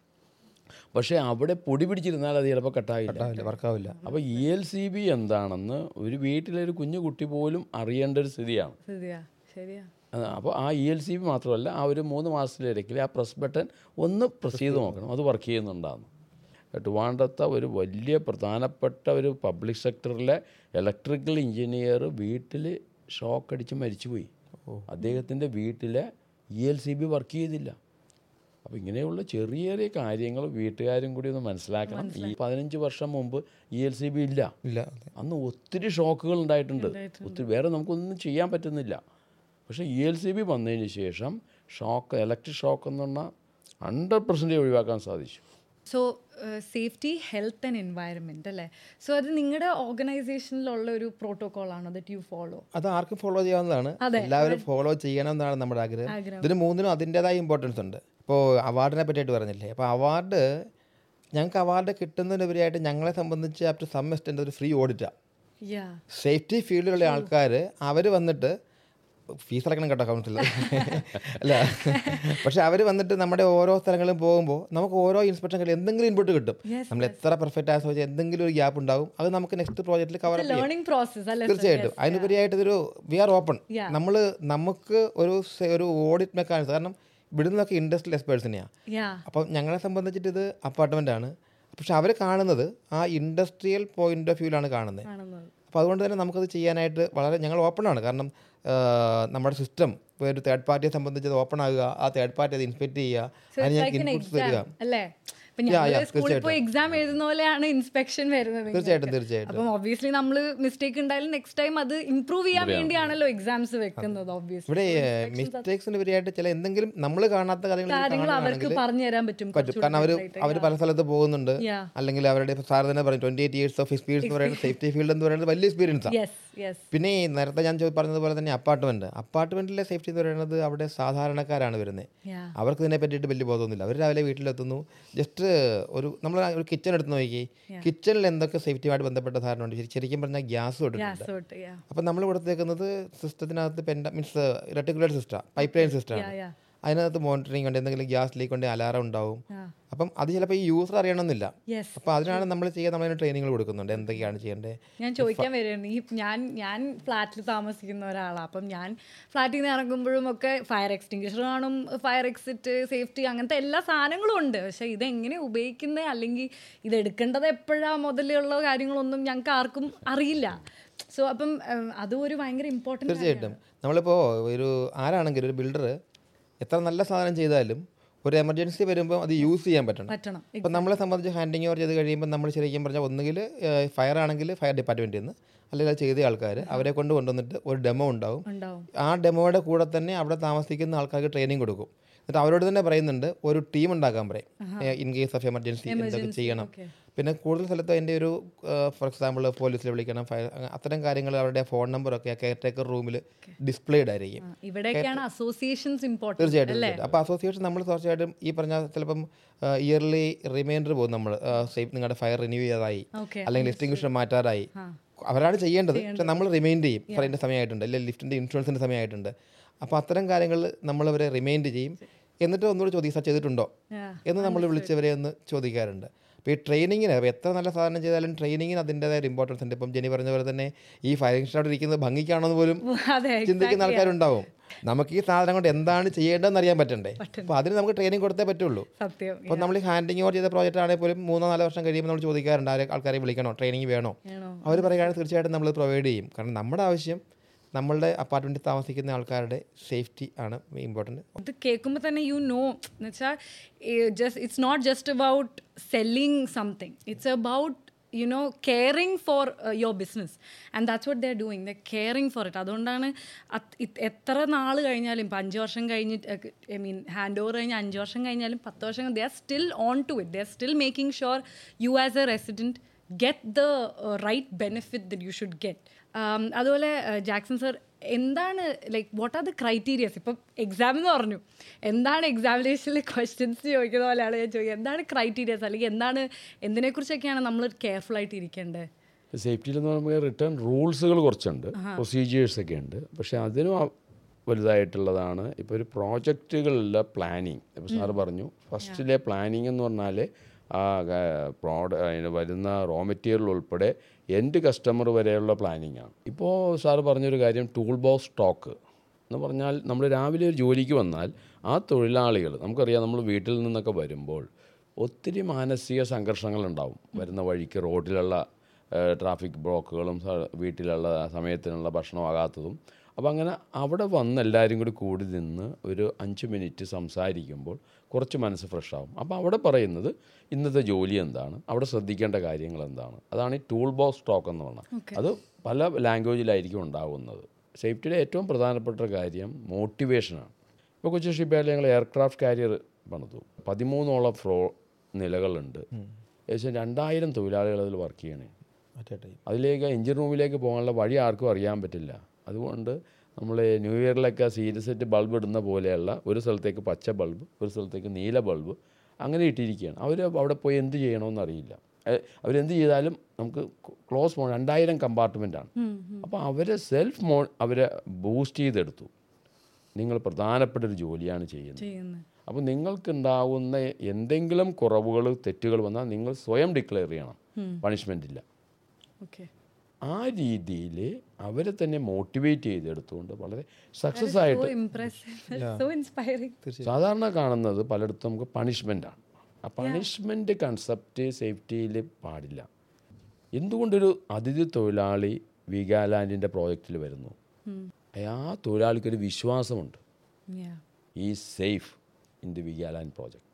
പക്ഷേ അവിടെ പൊടി പിടിച്ചിരുന്നാൽ അത് ചിലപ്പോൾ കട്ടാകില്ല വർക്കാവില്ല അപ്പോൾ ഇ എൽ സി ബി എന്താണെന്ന് ഒരു വീട്ടിലെ ഒരു കുഞ്ഞു കുട്ടി പോലും അറിയേണ്ട ഒരു സ്ഥിതിയാണ് ശരിയാ ശരിയാ അപ്പോൾ ആ ഇ എൽ സി ബി മാത്രമല്ല ആ ഒരു മൂന്ന് മാസത്തിലിടയ്ക്കിൽ ആ പ്രസ് ബട്ടൺ ഒന്ന് പ്രസ് ചെയ്ത് നോക്കണം അത് വർക്ക് ചെയ്യുന്നുണ്ടാകുന്നു ട്രിവാൻഡ്രത്തെ ഒരു വലിയ പ്രധാനപ്പെട്ട ഒരു പബ്ലിക് സെക്ടറിലെ ഇലക്ട്രിക്കൽ എഞ്ചിനീയർ വീട്ടിൽ ഷോക്ക് അടിച്ച് മരിച്ചുപോയി അദ്ദേഹത്തിൻ്റെ വീട്ടിലെ E L C B work ചെയ്തില്ല അപ്പോൾ ഇങ്ങനെയുള്ള ചെറിയ ചെറിയ കാര്യങ്ങൾ വീട്ടുകാരും കൂടി ഒന്ന് മനസ്സിലാക്കണം ഈ പതിനഞ്ച് വർഷം മുമ്പ് ഇ എൽ സി ബി ഇല്ല ഇല്ല അന്ന് ഒത്തിരി ഷോക്കുകൾ ഉണ്ടായിട്ടുണ്ട് ഒത്തിരി വേറെ നമുക്കൊന്നും ചെയ്യാൻ പറ്റുന്നില്ല പക്ഷേ ഇ എൽ സി ബി വന്നതിന് ശേഷം ഷോക്ക് ഇലക്ട്രിക് ഷോക്ക് എന്ന് പറഞ്ഞാൽ ഹൺഡ്രഡ് പെർസെൻറ്റേജ് ഒഴിവാക്കാൻ സാധിച്ചു so safety health and environment അല്ലേ സോ അത് നിങ്ങളുടെ ഓർഗനൈസേഷനിലുള്ള ഒരു പ്രോട്ടോകോൾ ആണോ ദറ്റ് യു ഫോളോ അത് ആർക്കും ഫോളോ ചെയ്യാവുന്നതാണ് എല്ലാവരും ഫോളോ ചെയ്യണം എന്നാണ് നമ്മുടെ ആഗ്രഹം ഇതിന് മൂന്നിനും അതിൻ്റെതായ ഇമ്പോർട്ടൻസ് ഉണ്ട് ഇപ്പോൾ അവാർഡിനെ പറ്റിയിട്ട് പറഞ്ഞില്ലേ അപ്പോൾ അവാർഡ് ഞങ്ങൾക്ക് അവാർഡ് കിട്ടുന്നതിനുപരിയായിട്ട് ഞങ്ങളെ സംബന്ധിച്ച് അപ് ടു സം എക്സ്റ്റെൻറ്റ് ഒരു ഫ്രീ ഓഡിറ്റാണ് യാ സേഫ്റ്റി ഫീൽഡിലുള്ള ആൾക്കാർ അവർ വന്നിട്ട് ഫീസ് അടക്കണം കേട്ടോ കൗൺസിൽ അല്ല പക്ഷെ അവർ വന്നിട്ട് നമ്മുടെ ഓരോ സ്ഥലങ്ങളിലും പോകുമ്പോൾ നമുക്ക് ഓരോ ഇൻസ്പെക്ഷൻ കഴിയും എന്തെങ്കിലും ഇൻപുട്ട് കിട്ടും നമ്മൾ എത്ര പെർഫെക്റ്റ് ആയ ചോദിച്ചാൽ എന്തെങ്കിലും ഒരു ഗ്യാപ്പ് ഉണ്ടാവും അത് നമുക്ക് നെക്സ്റ്റ് പ്രോജക്റ്റിൽ കവർ ചെയ്യാം ലേണിംഗ് പ്രോസസ് അല്ലേ തീർച്ചയായിട്ടും അതിനുപരിയായിട്ട് ഇതൊരു വി ആർ ഓപ്പൺ നമ്മൾ നമുക്ക് ഒരു സെ- ഒരു ഓഡിറ്റ് മെക്കാനിസം കാരണം ഇവിടുന്നൊക്കെ ഇൻഡസ്ട്രിയൽ എക്സ്പേർട്സിനെയാണ് യാ അപ്പം ഞങ്ങളെ സംബന്ധിച്ചിട്ട് ഇത് അപ്പാർട്ട്മെൻ്റ് ആണ് പക്ഷെ അവർ കാണുന്നത് ആ ഇൻഡസ്ട്രിയൽ പോയിന്റ് ഓഫ് വ്യൂവിലാണ് കാണുന്നത് കാണുന്നത് അപ്പോൾ അതുകൊണ്ട് തന്നെ നമുക്കത് ചെയ്യാനായിട്ട് വളരെ ഞങ്ങൾ ഓപ്പണാണ് കാരണം ആ, നമ്മുടെ സിസ്റ്റം ഇപ്പോൾ ഒരു തേർഡ് പാർട്ടിയെ സംബന്ധിച്ച് അത് ഓപ്പൺ ആകുക ആ തേർഡ് പാർട്ടി അത് ഇൻസ്പെക്ട് ചെയ്യുക അതിന് ഞങ്ങൾക്ക് ഇൻപുട്സ് തരിക അല്ലേ ഇപ്പൊ Yeah, ഞങ്ങൾ yeah, സ്കൂളിൽ പോയി എക്സാം എഴുതുന്ന പോലെയാണ് ഇൻസ്പെക്ഷൻ വരുന്നത് തീർച്ചയായിട്ടും തീർച്ചയായിട്ടും അപ്പം ഒബ്വിയസ്ലി നമ്മൾ മിസ്റ്റേക്ക് ഉണ്ടായാലും നെക്സ്റ്റ് ടൈം അത് ഇംപ്രൂവ് ചെയ്യാൻ വേണ്ടിയാണല്ലോ എക്സാംസ് വെക്കുന്നത് ഒബ്വിയസ്ലി ഇവിടെ മിസ്റ്റേക്സിന് ഉപരിയായിട്ട് ചില എന്തെങ്കിലും നമ്മൾ കാണാത്ത കാര്യങ്ങൾ കാര്യങ്ങൾ അവർക്ക് കാണുകയാണെങ്കിൽ പറഞ്ഞു തരാൻ പറ്റും പറ്റും കാരണം അവർ അവർ പല സ്ഥലത്ത് പോകുന്നുണ്ട് Yeah. അല്ലെങ്കിൽ അവരുടെ സാർ തന്നെ പറയും twenty eight years of experience എന്ന് പറയുന്നത് സേഫ്റ്റി ഫീൽഡ് എന്ന് പറയുന്നത് വലിയ എക്സ്പീരിയൻസ് ആണ് യെസ് യെസ് പിന്നെ ഈ നേരത്തെ ഞാൻ ചോ- പറഞ്ഞതുപോലെ തന്നെ അപ്പാർട്ട്മെന്റ് അപ്പാർട്ട്മെന്റിലെ സേഫ്റ്റി എന്ന് പറയുന്നത് അവിടെ സാധാരണക്കാരാണ് വരുന്നത് യാ അവർക്ക് ഇതിനെ പറ്റിയിട്ട് വലിയ ബോധമൊന്നുമില്ല അവർ രാവിലെ വീട്ടിലെത്തുന്നു ജസ്റ്റ് ഒരു നമ്മൾ ഒരു കിച്ചൺ എടുത്ത് നോക്കി കിച്ചണിൽ എന്തൊക്കെ സേഫ്റ്റിയുമായിട്ട് ബന്ധപ്പെട്ട സാധനമുണ്ട് ശരി- ശരിക്കും പറഞ്ഞാൽ ഗ്യാസ് തൊട്ടിട്ടുണ്ട് ഗ്യാസ് തൊട്ട് യാ അപ്പം നമ്മൾ കൊടുത്തേക്കുന്നത് സിസ്റ്റത്തിനകത്ത് പെൻഡ means reticular system pipe line സിസ്റ്റമാണ് യാ അതിനകത്ത് മോണിറ്ററിംഗ് ഉണ്ട് എന്തെങ്കിലും ഗ്യാസ് ലീക്ക് ഉണ്ടെങ്കിൽ അലാറം ഉണ്ടാവും യാ അപ്പം അത് ചിലപ്പോൾ ഈ യൂസർ അറിയണമെന്നില്ല യെസ് അപ്പോൾ അതിനാണ് നമ്മൾ ചെയ്യാൻ നമ്മളതിന് ട്രെയിനിങ്ങൾ കൊടുക്കുന്നുണ്ട് എന്തൊക്കെയാണ് ചെയ്യേണ്ടത് ഞാൻ ചോദിക്കാൻ വരുന്നു ഈ ഞാൻ ഞാൻ ഫ്ലാറ്റിൽ താമസിക്കുന്ന ഒരാളാണ് അപ്പം ഞാൻ ഫ്ലാറ്റിൽ നിന്ന് ഇറങ്ങുമ്പോഴും ഒക്കെ ഫയർ എക്സ്റ്റിങ്ഷർ കാണും ഫയർ എക്സിറ്റ് സേഫ്റ്റി അങ്ങനത്തെ എല്ലാ സാധനങ്ങളും ഉണ്ട് പക്ഷേ ഇതെങ്ങനെ ഉപയോഗിക്കുന്നത് അല്ലെങ്കിൽ ഇത് എടുക്കേണ്ടത് എപ്പോഴാ മുതലുള്ള കാര്യങ്ങളൊന്നും ഞങ്ങൾക്ക് ആർക്കും അറിയില്ല സോ അപ്പം ഉം, അതും ഒരു ഭയങ്കര ഇമ്പോർട്ടൻ്റ് തീർച്ചയായിട്ടും നമ്മളിപ്പോൾ ഒരു ആരാണെങ്കിലും ഒരു ബിൽഡർ എത്ര നല്ല സാധനം ചെയ്താലും ഒരു എമർജൻസി വരുമ്പോൾ അത് യൂസ് ചെയ്യാൻ പറ്റണം പറ്റണം ഇപ്പം നമ്മളെ സംബന്ധിച്ച് ഹാൻഡിങ് ഓവർ ചെയ്ത് കഴിയുമ്പോൾ നമ്മൾ ശരിക്കും പറഞ്ഞാൽ ഒന്നുകിൽ ഫയർ ആണെങ്കിൽ ഫയർ ഡിപ്പാർട്ട്മെൻറ്റിൽ നിന്ന് അല്ലെങ്കിൽ അത് ചെയ്ത ആൾക്കാർ അവരെ കൊണ്ട് കൊണ്ടുവന്നിട്ട് ഒരു ഡെമോ ഉണ്ടാവും ഉണ്ടാവും ആ ഡെമോയുടെ കൂടെ തന്നെ അവിടെ താമസിക്കുന്ന ആൾക്കാർക്ക് ട്രെയിനിങ് കൊടുക്കും എന്നിട്ട് അവരോട് തന്നെ പറയുന്നുണ്ട് ഒരു ടീം ഉണ്ടാക്കാൻ പറയും ഇൻ കേസ് ഓഫ് എമർജൻസി എന്തൊക്കെ ചെയ്യണം പിന്നെ കൂടുതൽ സ്ഥലത്ത് അതിൻ്റെ ഒരു ഫോർ എക്സാമ്പിൾ പോലീസിൽ വിളിക്കണം ഫയർ അത്തരം കാര്യങ്ങൾ അവരുടെ ഫോൺ നമ്പറൊക്കെ കെയർ ടേക്കർ റൂമിൽ ഡിസ്പ്ലേഡ് ആയിരിക്കും ആ, ഇവിടെയൊക്കെയാണ് അസോസിയേഷൻസ് ഇമ്പോർട്ടൻറ്റ് തീർച്ചയായിട്ടും തീർച്ചയായിട്ടും അപ്പോൾ അസോസിയേഷൻ നമ്മൾ തീർച്ചയായിട്ടും ഈ പറഞ്ഞ ചിലപ്പം ഇയർലി റിമൈൻഡർ പോകും നമ്മൾ സേഫ് നിങ്ങളുടെ ഫയർ റിന്യൂ ചെയ്തതായി ഓക്കെ അല്ലെങ്കിൽ എക്സ്റ്റിങ്വിഷർ മാറ്റാറായി അവരാണ് ചെയ്യേണ്ടത് പക്ഷെ നമ്മൾ റിമൈൻഡ് ചെയ്യും ഫയറിൻ്റെ സമയമായിട്ടുണ്ട് അല്ലെങ്കിൽ ലിഫ്റ്റിൻ്റെ ഇൻഷുറൻസിൻ്റെ സമയമായിട്ടുണ്ട് അപ്പോൾ അത്തരം കാര്യങ്ങൾ നമ്മളവരെ റിമൈൻഡ് ചെയ്യും എന്നിട്ട് ഒന്നുകൂടി ചോദിക്കും സാർ ചെയ്തിട്ടുണ്ടോ എന്ന് നമ്മൾ വിളിച്ചവരെ ഒന്ന് ചോദിക്കാറുണ്ട് അപ്പോൾ ഈ ട്രെയിനിങ്ങിന് അപ്പോൾ എത്ര നല്ല സാധനം ചെയ്താലും ട്രെയിനിങ്ങിന് അതിൻ്റെതായ ഒരു ഇമ്പോർട്ടൻസ് ഉണ്ട് ഇപ്പം ജെനി പറഞ്ഞ പോലെ തന്നെ ഈ ഫയറിംഗ് സ്റ്റൗട്ട് ഇരിക്കുന്നത് ഭംഗിക്കാണോ എന്ന് പോലും അതെ ചിന്തിക്കുന്ന ആൾക്കാരുണ്ടാവും നമുക്ക് ഈ സാധനം കൊണ്ട് എന്താണ് ചെയ്യേണ്ടതെന്ന് അറിയാൻ പറ്റണ്ടേ അപ്പോൾ അതിന് നമുക്ക് ട്രെയിനിങ് കൊടുത്തേ പറ്റുള്ളൂ സത്യം അപ്പോൾ നമ്മൾ ഈ ഹാൻഡിങ് ഓവർ ചെയ്ത പ്രോജക്റ്റ് ആണെങ്കിൽ പോലും മൂന്നോ നാലോ വർഷം കഴിയുമ്പോൾ നമ്മൾ ചോദിക്കാറുണ്ട് ആരെ ആൾക്കാരെ വിളിക്കണോ ട്രെയിനിങ് വേണോ വേണോ അവർ പറയുകയാണെങ്കിൽ തീർച്ചയായിട്ടും നമ്മൾ പ്രൊവൈഡ് ചെയ്യും കാരണം നമ്മുടെ ആവശ്യം നമ്മളുടെ അപ്പാർട്ട്മെൻറ്റിൽ താമസിക്കുന്ന ആൾക്കാരുടെ സേഫ്റ്റി ആണ് ഇമ്പോർട്ടൻറ്റ് ഇത് കേൾക്കുമ്പോൾ തന്നെ യു നോ എന്ന് വെച്ചാൽ just it's not just about selling something it's about you know caring for your business and that's what they're doing the caring for it അതുകൊണ്ടാണ് അത് ഇത് എത്ര നാൾ കഴിഞ്ഞാലും ഇപ്പം അഞ്ച് വർഷം കഴിഞ്ഞിട്ട് ഐ മീൻ ഹാൻഡ് ഓവർ കഴിഞ്ഞ് അഞ്ച് വർഷം കഴിഞ്ഞാലും പത്ത് വർഷം they are still on to it they are still making sure you as a resident get the right benefit that you should get അതുപോലെ ജാക്സൺ സർ എന്താണ് like what are the criterias ഇപ്പം exam എന്ന് പറഞ്ഞു എന്താണ് എക്സാമിനേഷനിൽ questions ചോദിക്കുന്ന പോലെയാണ് ഞാൻ ചോദിക്കുക എന്താണ് ക്രൈറ്റീരിയസ് അല്ലെങ്കിൽ എന്താണ് എന്തിനെക്കുറിച്ചൊക്കെയാണ് നമ്മൾ കെയർഫുൾ ആയിട്ട് ഇരിക്കേണ്ടത് സേഫ്റ്റിയിൽ എന്ന് പറയുമ്പോൾ റിട്ടേൺ റൂൾസുകൾ കുറച്ചുണ്ട് പ്രൊസീജിയേഴ്സ് ഒക്കെ ഉണ്ട് പക്ഷേ അതിനും ആ- വലുതായിട്ടുള്ളതാണ് ഇപ്പോൾ ഒരു പ്രോജക്റ്റുകളിലെ പ്ലാനിങ് ഇപ്പോൾ സാറ് പറഞ്ഞു ഫസ്റ്റിലെ പ്ലാനിങ് എന്ന് പറഞ്ഞാൽ ആ പ്രോഡ അതിന് വരുന്ന റോ മെറ്റീരിയൽ ഉൾപ്പെടെ എൻഡ് കസ്റ്റമർ വരെയുള്ള പ്ലാനിങ് ആണ് ഇപ്പോൾ സാറ് പറഞ്ഞൊരു കാര്യം ടൂൾ ബോക്സ് സ്റ്റോക്ക് എന്ന് പറഞ്ഞാൽ നമ്മൾ രാവിലെ ഒരു ജോലിക്ക് വന്നാൽ ആ തൊഴിലാളികൾ നമുക്കറിയാം നമ്മൾ വീട്ടിൽ നിന്നൊക്കെ വരുമ്പോൾ ഒത്തിരി മാനസിക സംഘർഷങ്ങളുണ്ടാവും വരുന്ന വഴിക്ക് റോഡിലുള്ള ട്രാഫിക് ബ്ലോക്കുകളും സ- വീട്ടിലുള്ള സമയത്തിനുള്ള ഭക്ഷണമാകാത്തതും അപ്പോൾ അങ്ങനെ അവിടെ വന്ന് എല്ലാവരും കൂടി കൂടി നിന്ന് ഒരു അഞ്ച് മിനിറ്റ് സംസാരിക്കുമ്പോൾ കുറച്ച് മനസ്സ് ഫ്രഷ് ആവും അപ്പോൾ അവിടെ പറയുന്നത് ഇന്നത്തെ ജോലി എന്താണ് അവിടെ ശ്രദ്ധിക്കേണ്ട കാര്യങ്ങൾ എന്താണ് അതാണ് ഈ ടൂൾ ബോക്സ് സ്റ്റോക്ക് എന്ന് പറഞ്ഞാൽ അത് പല ലാംഗ്വേജിലായിരിക്കും ഉണ്ടാകുന്നത് സേഫ്റ്റിയുടെ ഏറ്റവും പ്രധാനപ്പെട്ട കാര്യം മോട്ടിവേഷനാണ് ഇപ്പോൾ കൊച്ചി ഷിപ്പ്യാർഡിൽ ഞങ്ങൾ എയർക്രാഫ്റ്റ് കാരിയർ പണിതു പതിമൂന്നോളം ഫ്ലോ നിലകളുണ്ട് ഏകദേശം രണ്ടായിരം തൊഴിലാളികൾ അതിൽ വർക്ക് ചെയ്യണേ മറ്റേ ടൈം അതിലേക്ക് എഞ്ചിൻ റൂമിലേക്ക് പോകാനുള്ള വഴി ആർക്കും അറിയാൻ പറ്റില്ല അതുകൊണ്ട് നമ്മൾ ന്യൂ ഇയറിലൊക്കെ സീരിയസ് സെറ്റ് ബൾബ് ഇടുന്ന പോലെയുള്ള ഒരു സ്ഥലത്തേക്ക് പച്ച ബൾബ് ഒരു സ്ഥലത്തേക്ക് നീല ബൾബ് അങ്ങനെ ഇട്ടിരിക്കുകയാണ് അവർ അവിടെ പോയി എന്ത് ചെയ്യണമെന്ന് അറിയില്ല എ- അവരെന്ത് ചെയ്താലും നമുക്ക് ക്ലോസ് മോ രണ്ടായിരം കമ്പാർട്ട്മെൻറ്റാണ് അപ്പോൾ അവരെ സെൽഫ് മോ അവരെ ബൂസ്റ്റ് ചെയ്തെടുത്തു നിങ്ങൾ പ്രധാനപ്പെട്ട ഒരു ജോലിയാണ് ചെയ്യുന്നത് ചെയ്യുന്നത് അപ്പോൾ നിങ്ങൾക്കുണ്ടാവുന്ന എന്തെങ്കിലും കുറവുകൾ തെറ്റുകൾ വന്നാൽ നിങ്ങൾ സ്വയം ഡിക്ലെയർ ചെയ്യണം പണിഷ്മെൻ്റ് ഇല്ല ഓക്കെ ആ രീതിയിൽ അവരെ തന്നെ മോട്ടിവേറ്റ് ചെയ്തെടുത്തുകൊണ്ട് വളരെ സക്സസ് ആയിട്ട് സോ ഇംപ്രസീവ് സോ ഇൻസ്പയറിംഗ് സാധാരണ കാണുന്നത് പലയിടത്തും നമുക്ക് പണിഷ്മെൻ്റാണ് ആ പണിഷ്മെൻ്റ് കൺസെപ്റ്റ് സേഫ്റ്റിയിൽ പാടില്ല എന്തുകൊണ്ടൊരു അതിഥി തൊഴിലാളി വീഗാലാൻഡിൻ്റെ പ്രോജക്റ്റിൽ വരുന്നു ആ തൊഴിലാളിക്കൊരു വിശ്വാസമുണ്ട് ഈ safe in the Veegaland project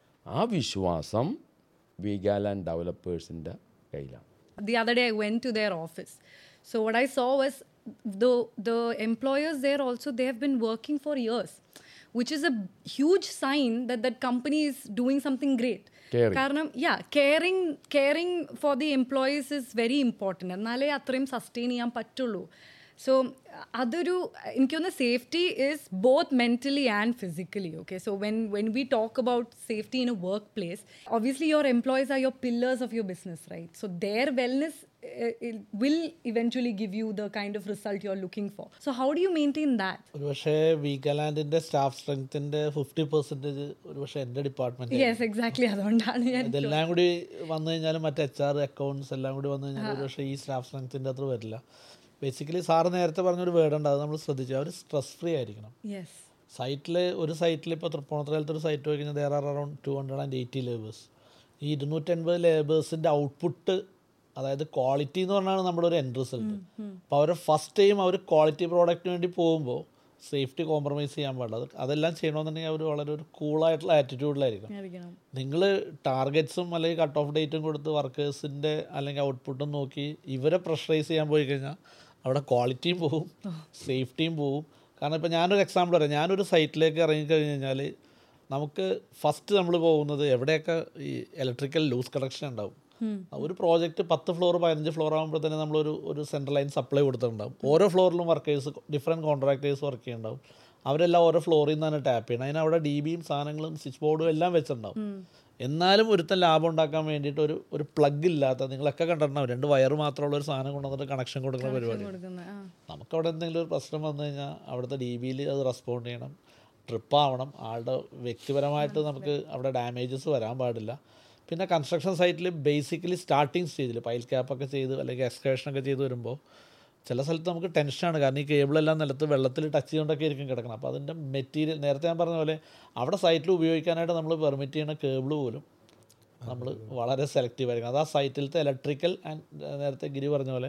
ആ വിശ്വാസം വിഗാലാൻഡ് ഡെവലപ്പേഴ്സിൻ്റെ കയ്യിലാണ് the other day I went to their office. So what I saw was the the employers there also they have been working for years, which is a huge sign that that company is doing something great. Caring. കാരണം yeah caring caring for the employees is very important എന്നാലേ അത്രയും sustain ചെയ്യാൻ പറ്റുള്ളൂ so അതൊരു എനിക്കൊന്ന് safety is both mentally and physically okay so when when we talk about safety in a work place obviously your employees are your pillars of your business right so their wellness uh, it will eventually give you the kind of result you're looking for so how do you maintain that ഒരുപക്ഷെ വീഗലാൻഡിന്റെ staff സ്ട്രെങ്ത്തിന്റെ fifty percentage ഒരുപക്ഷെ എൻ്റെ department yes exactly അതുകൊണ്ടാണ് ഞാൻ ഇതെല്ലാം കൂടി വന്നു കഴിഞ്ഞാലും മറ്റേ എച്ച് ആർ അക്കൗണ്ട്സ് എല്ലാം കൂടി വന്നു കഴിഞ്ഞാൽ ഒരുപക്ഷെ ഈ സ്റ്റാഫ് സ്ട്രെങ്ത്തിന്റെ അത്ര വരില്ല ബേസിക്കലി സാറ് നേരത്തെ പറഞ്ഞൊരു വേർഡ് ഉണ്ട് അത് നമ്മൾ ശ്രദ്ധിച്ചു അവർ സ്ട്രെസ് ഫ്രീ ആയിരിക്കണം yes സൈറ്റിൽ ഒരു സൈറ്റിൽ ഇപ്പോൾ തൃപ്പൂണിത്തുറയിലത്തെ ഒരു സൈറ്റ് പോയി കഴിഞ്ഞാൽ there are around two hundred and eighty labours ഈ ഇരുന്നൂറ്റൻപത് ലേബേഴ്സിൻ്റെ ഔട്ട്പുട്ട് അതായത് ക്വാളിറ്റി എന്ന് പറഞ്ഞാണ് നമ്മുടെ ഒരു എൻഡ് റിസൾട്ട് അപ്പോൾ അവരുടെ ഫസ്റ്റ് ടൈം അവർ ക്വാളിറ്റി പ്രോഡക്റ്റിന് വേണ്ടി പോകുമ്പോൾ സേഫ്റ്റി കോംപ്രമൈസ് ചെയ്യാൻ പാടില്ല അത് അതെല്ലാം ചെയ്യണമെന്നുണ്ടെങ്കിൽ അവർ വളരെ ഒരു കൂളായിട്ടുള്ള ആറ്റിറ്റ്യൂഡിലായിരിക്കും ആയിരിക്കണം നിങ്ങൾ ടാർഗറ്റ്സും അല്ലെങ്കിൽ കട്ട് ഓഫ് ഡേറ്റും കൊടുത്ത് വർക്കേഴ്സിൻ്റെ അല്ലെങ്കിൽ ഔട്ട്പുട്ടും നോക്കി ഇവരെ പ്രഷറൈസ് ചെയ്യാൻ പോയി കഴിഞ്ഞാൽ അവിടെ ക്വാളിറ്റിയും പോവും സേഫ്റ്റിയും പോവും കാരണം ഇപ്പോൾ ഞാനൊരു എക്സാമ്പിൾ പറയാം ഞാനൊരു സൈറ്റിലേക്ക് ഇറങ്ങിക്കഴിഞ്ഞ് കഴിഞ്ഞാൽ നമുക്ക് ഫസ്റ്റ് നമ്മൾ പോകുന്നത് എവിടെയൊക്കെ ഈ ഇലക്ട്രിക്കൽ ലൂസ് കണക്ഷൻ ഉണ്ടാവും ഒരു പ്രോജക്റ്റ് പത്ത് ഫ്ലോർ പതിനഞ്ച് ഫ്ലോർ ആകുമ്പോൾ തന്നെ നമ്മളൊരു ഒരു സെൻട്രൽ ലൈൻ സപ്ലൈ കൊടുത്തിട്ടുണ്ടാവും ഓരോ ഫ്ലോറിലും വർക്കേഴ്സ് ഡിഫറെൻറ്റ് കോൺട്രാക്ടേഴ്സ് വർക്ക് ചെയ്യുന്നുണ്ടാവും അവരെല്ലാം ഓരോ ഫ്ലോറിൽ നിന്നാണ് ടാപ്പ് ചെയ്യുന്നത് അതിന് അവിടെ ഡി ബിയും സാധനങ്ങളും സ്വിച്ച് ബോർഡും എല്ലാം വെച്ചിട്ടുണ്ടാവും എന്നാലും ഒരുത്തൻ ലാഭം ഉണ്ടാക്കാൻ വേണ്ടിയിട്ട് ഒരു ഒരു പ്ലഗ് ഇല്ലാത്ത നിങ്ങളൊക്കെ കണ്ടിട്ടുണ്ടാവും രണ്ട് വയർ മാത്രമുള്ള ഒരു സാധനം കൊണ്ടുവന്നിട്ട് കണക്ഷൻ കൊടുക്കുന്ന പരിപാടി കൊടുക്കുന്ന ആ നമുക്കവിടെ എന്തെങ്കിലും ഒരു പ്രശ്നം വന്നു കഴിഞ്ഞാൽ അവിടുത്തെ ഡി ബിയിൽ അത് റെസ്പോണ്ട് ചെയ്യണം ട്രിപ്പ് ആവണം ആളുടെ വ്യക്തിപരമായിട്ട് നമുക്ക് അവിടെ ഡാമേജസ് വരാൻ പാടില്ല പിന്നെ കൺസ്ട്രക്ഷൻ സൈറ്റിൽ ബേസിക്കലി സ്റ്റാർട്ടിങ് സ്റ്റേജിൽ പൈൽ ക്യാപ്പൊക്കെ ചെയ്ത് അല്ലെങ്കിൽ എക്സ്കവേഷൻ ഒക്കെ ചെയ്ത് വരുമ്പോൾ ചില സ്ഥലത്ത് നമുക്ക് ടെൻഷനാണ് കാരണം ഈ കേബിളെല്ലാം നിലത്ത് വെള്ളത്തിൽ ടച്ച് ചെയ്തുകൊണ്ടൊക്കെ ആയിരിക്കും കിടക്കണം അപ്പോൾ അതിൻ്റെ മെറ്റീരിയൽ നേരത്തെ ഞാൻ പറഞ്ഞ പോലെ അവിടെ സൈറ്റിൽ ഉപയോഗിക്കാനായിട്ട് നമ്മൾ പെർമിറ്റ് ചെയ്യുന്ന കേബിൾ പോലും നമ്മൾ വളരെ സെലക്റ്റീവ് ആയിരിക്കും അത് ആ സൈറ്റിലത്തെ ഇലക്ട്രിക്കൽ ആൻഡ് നേരത്തെ ഗിരി പറഞ്ഞ പോലെ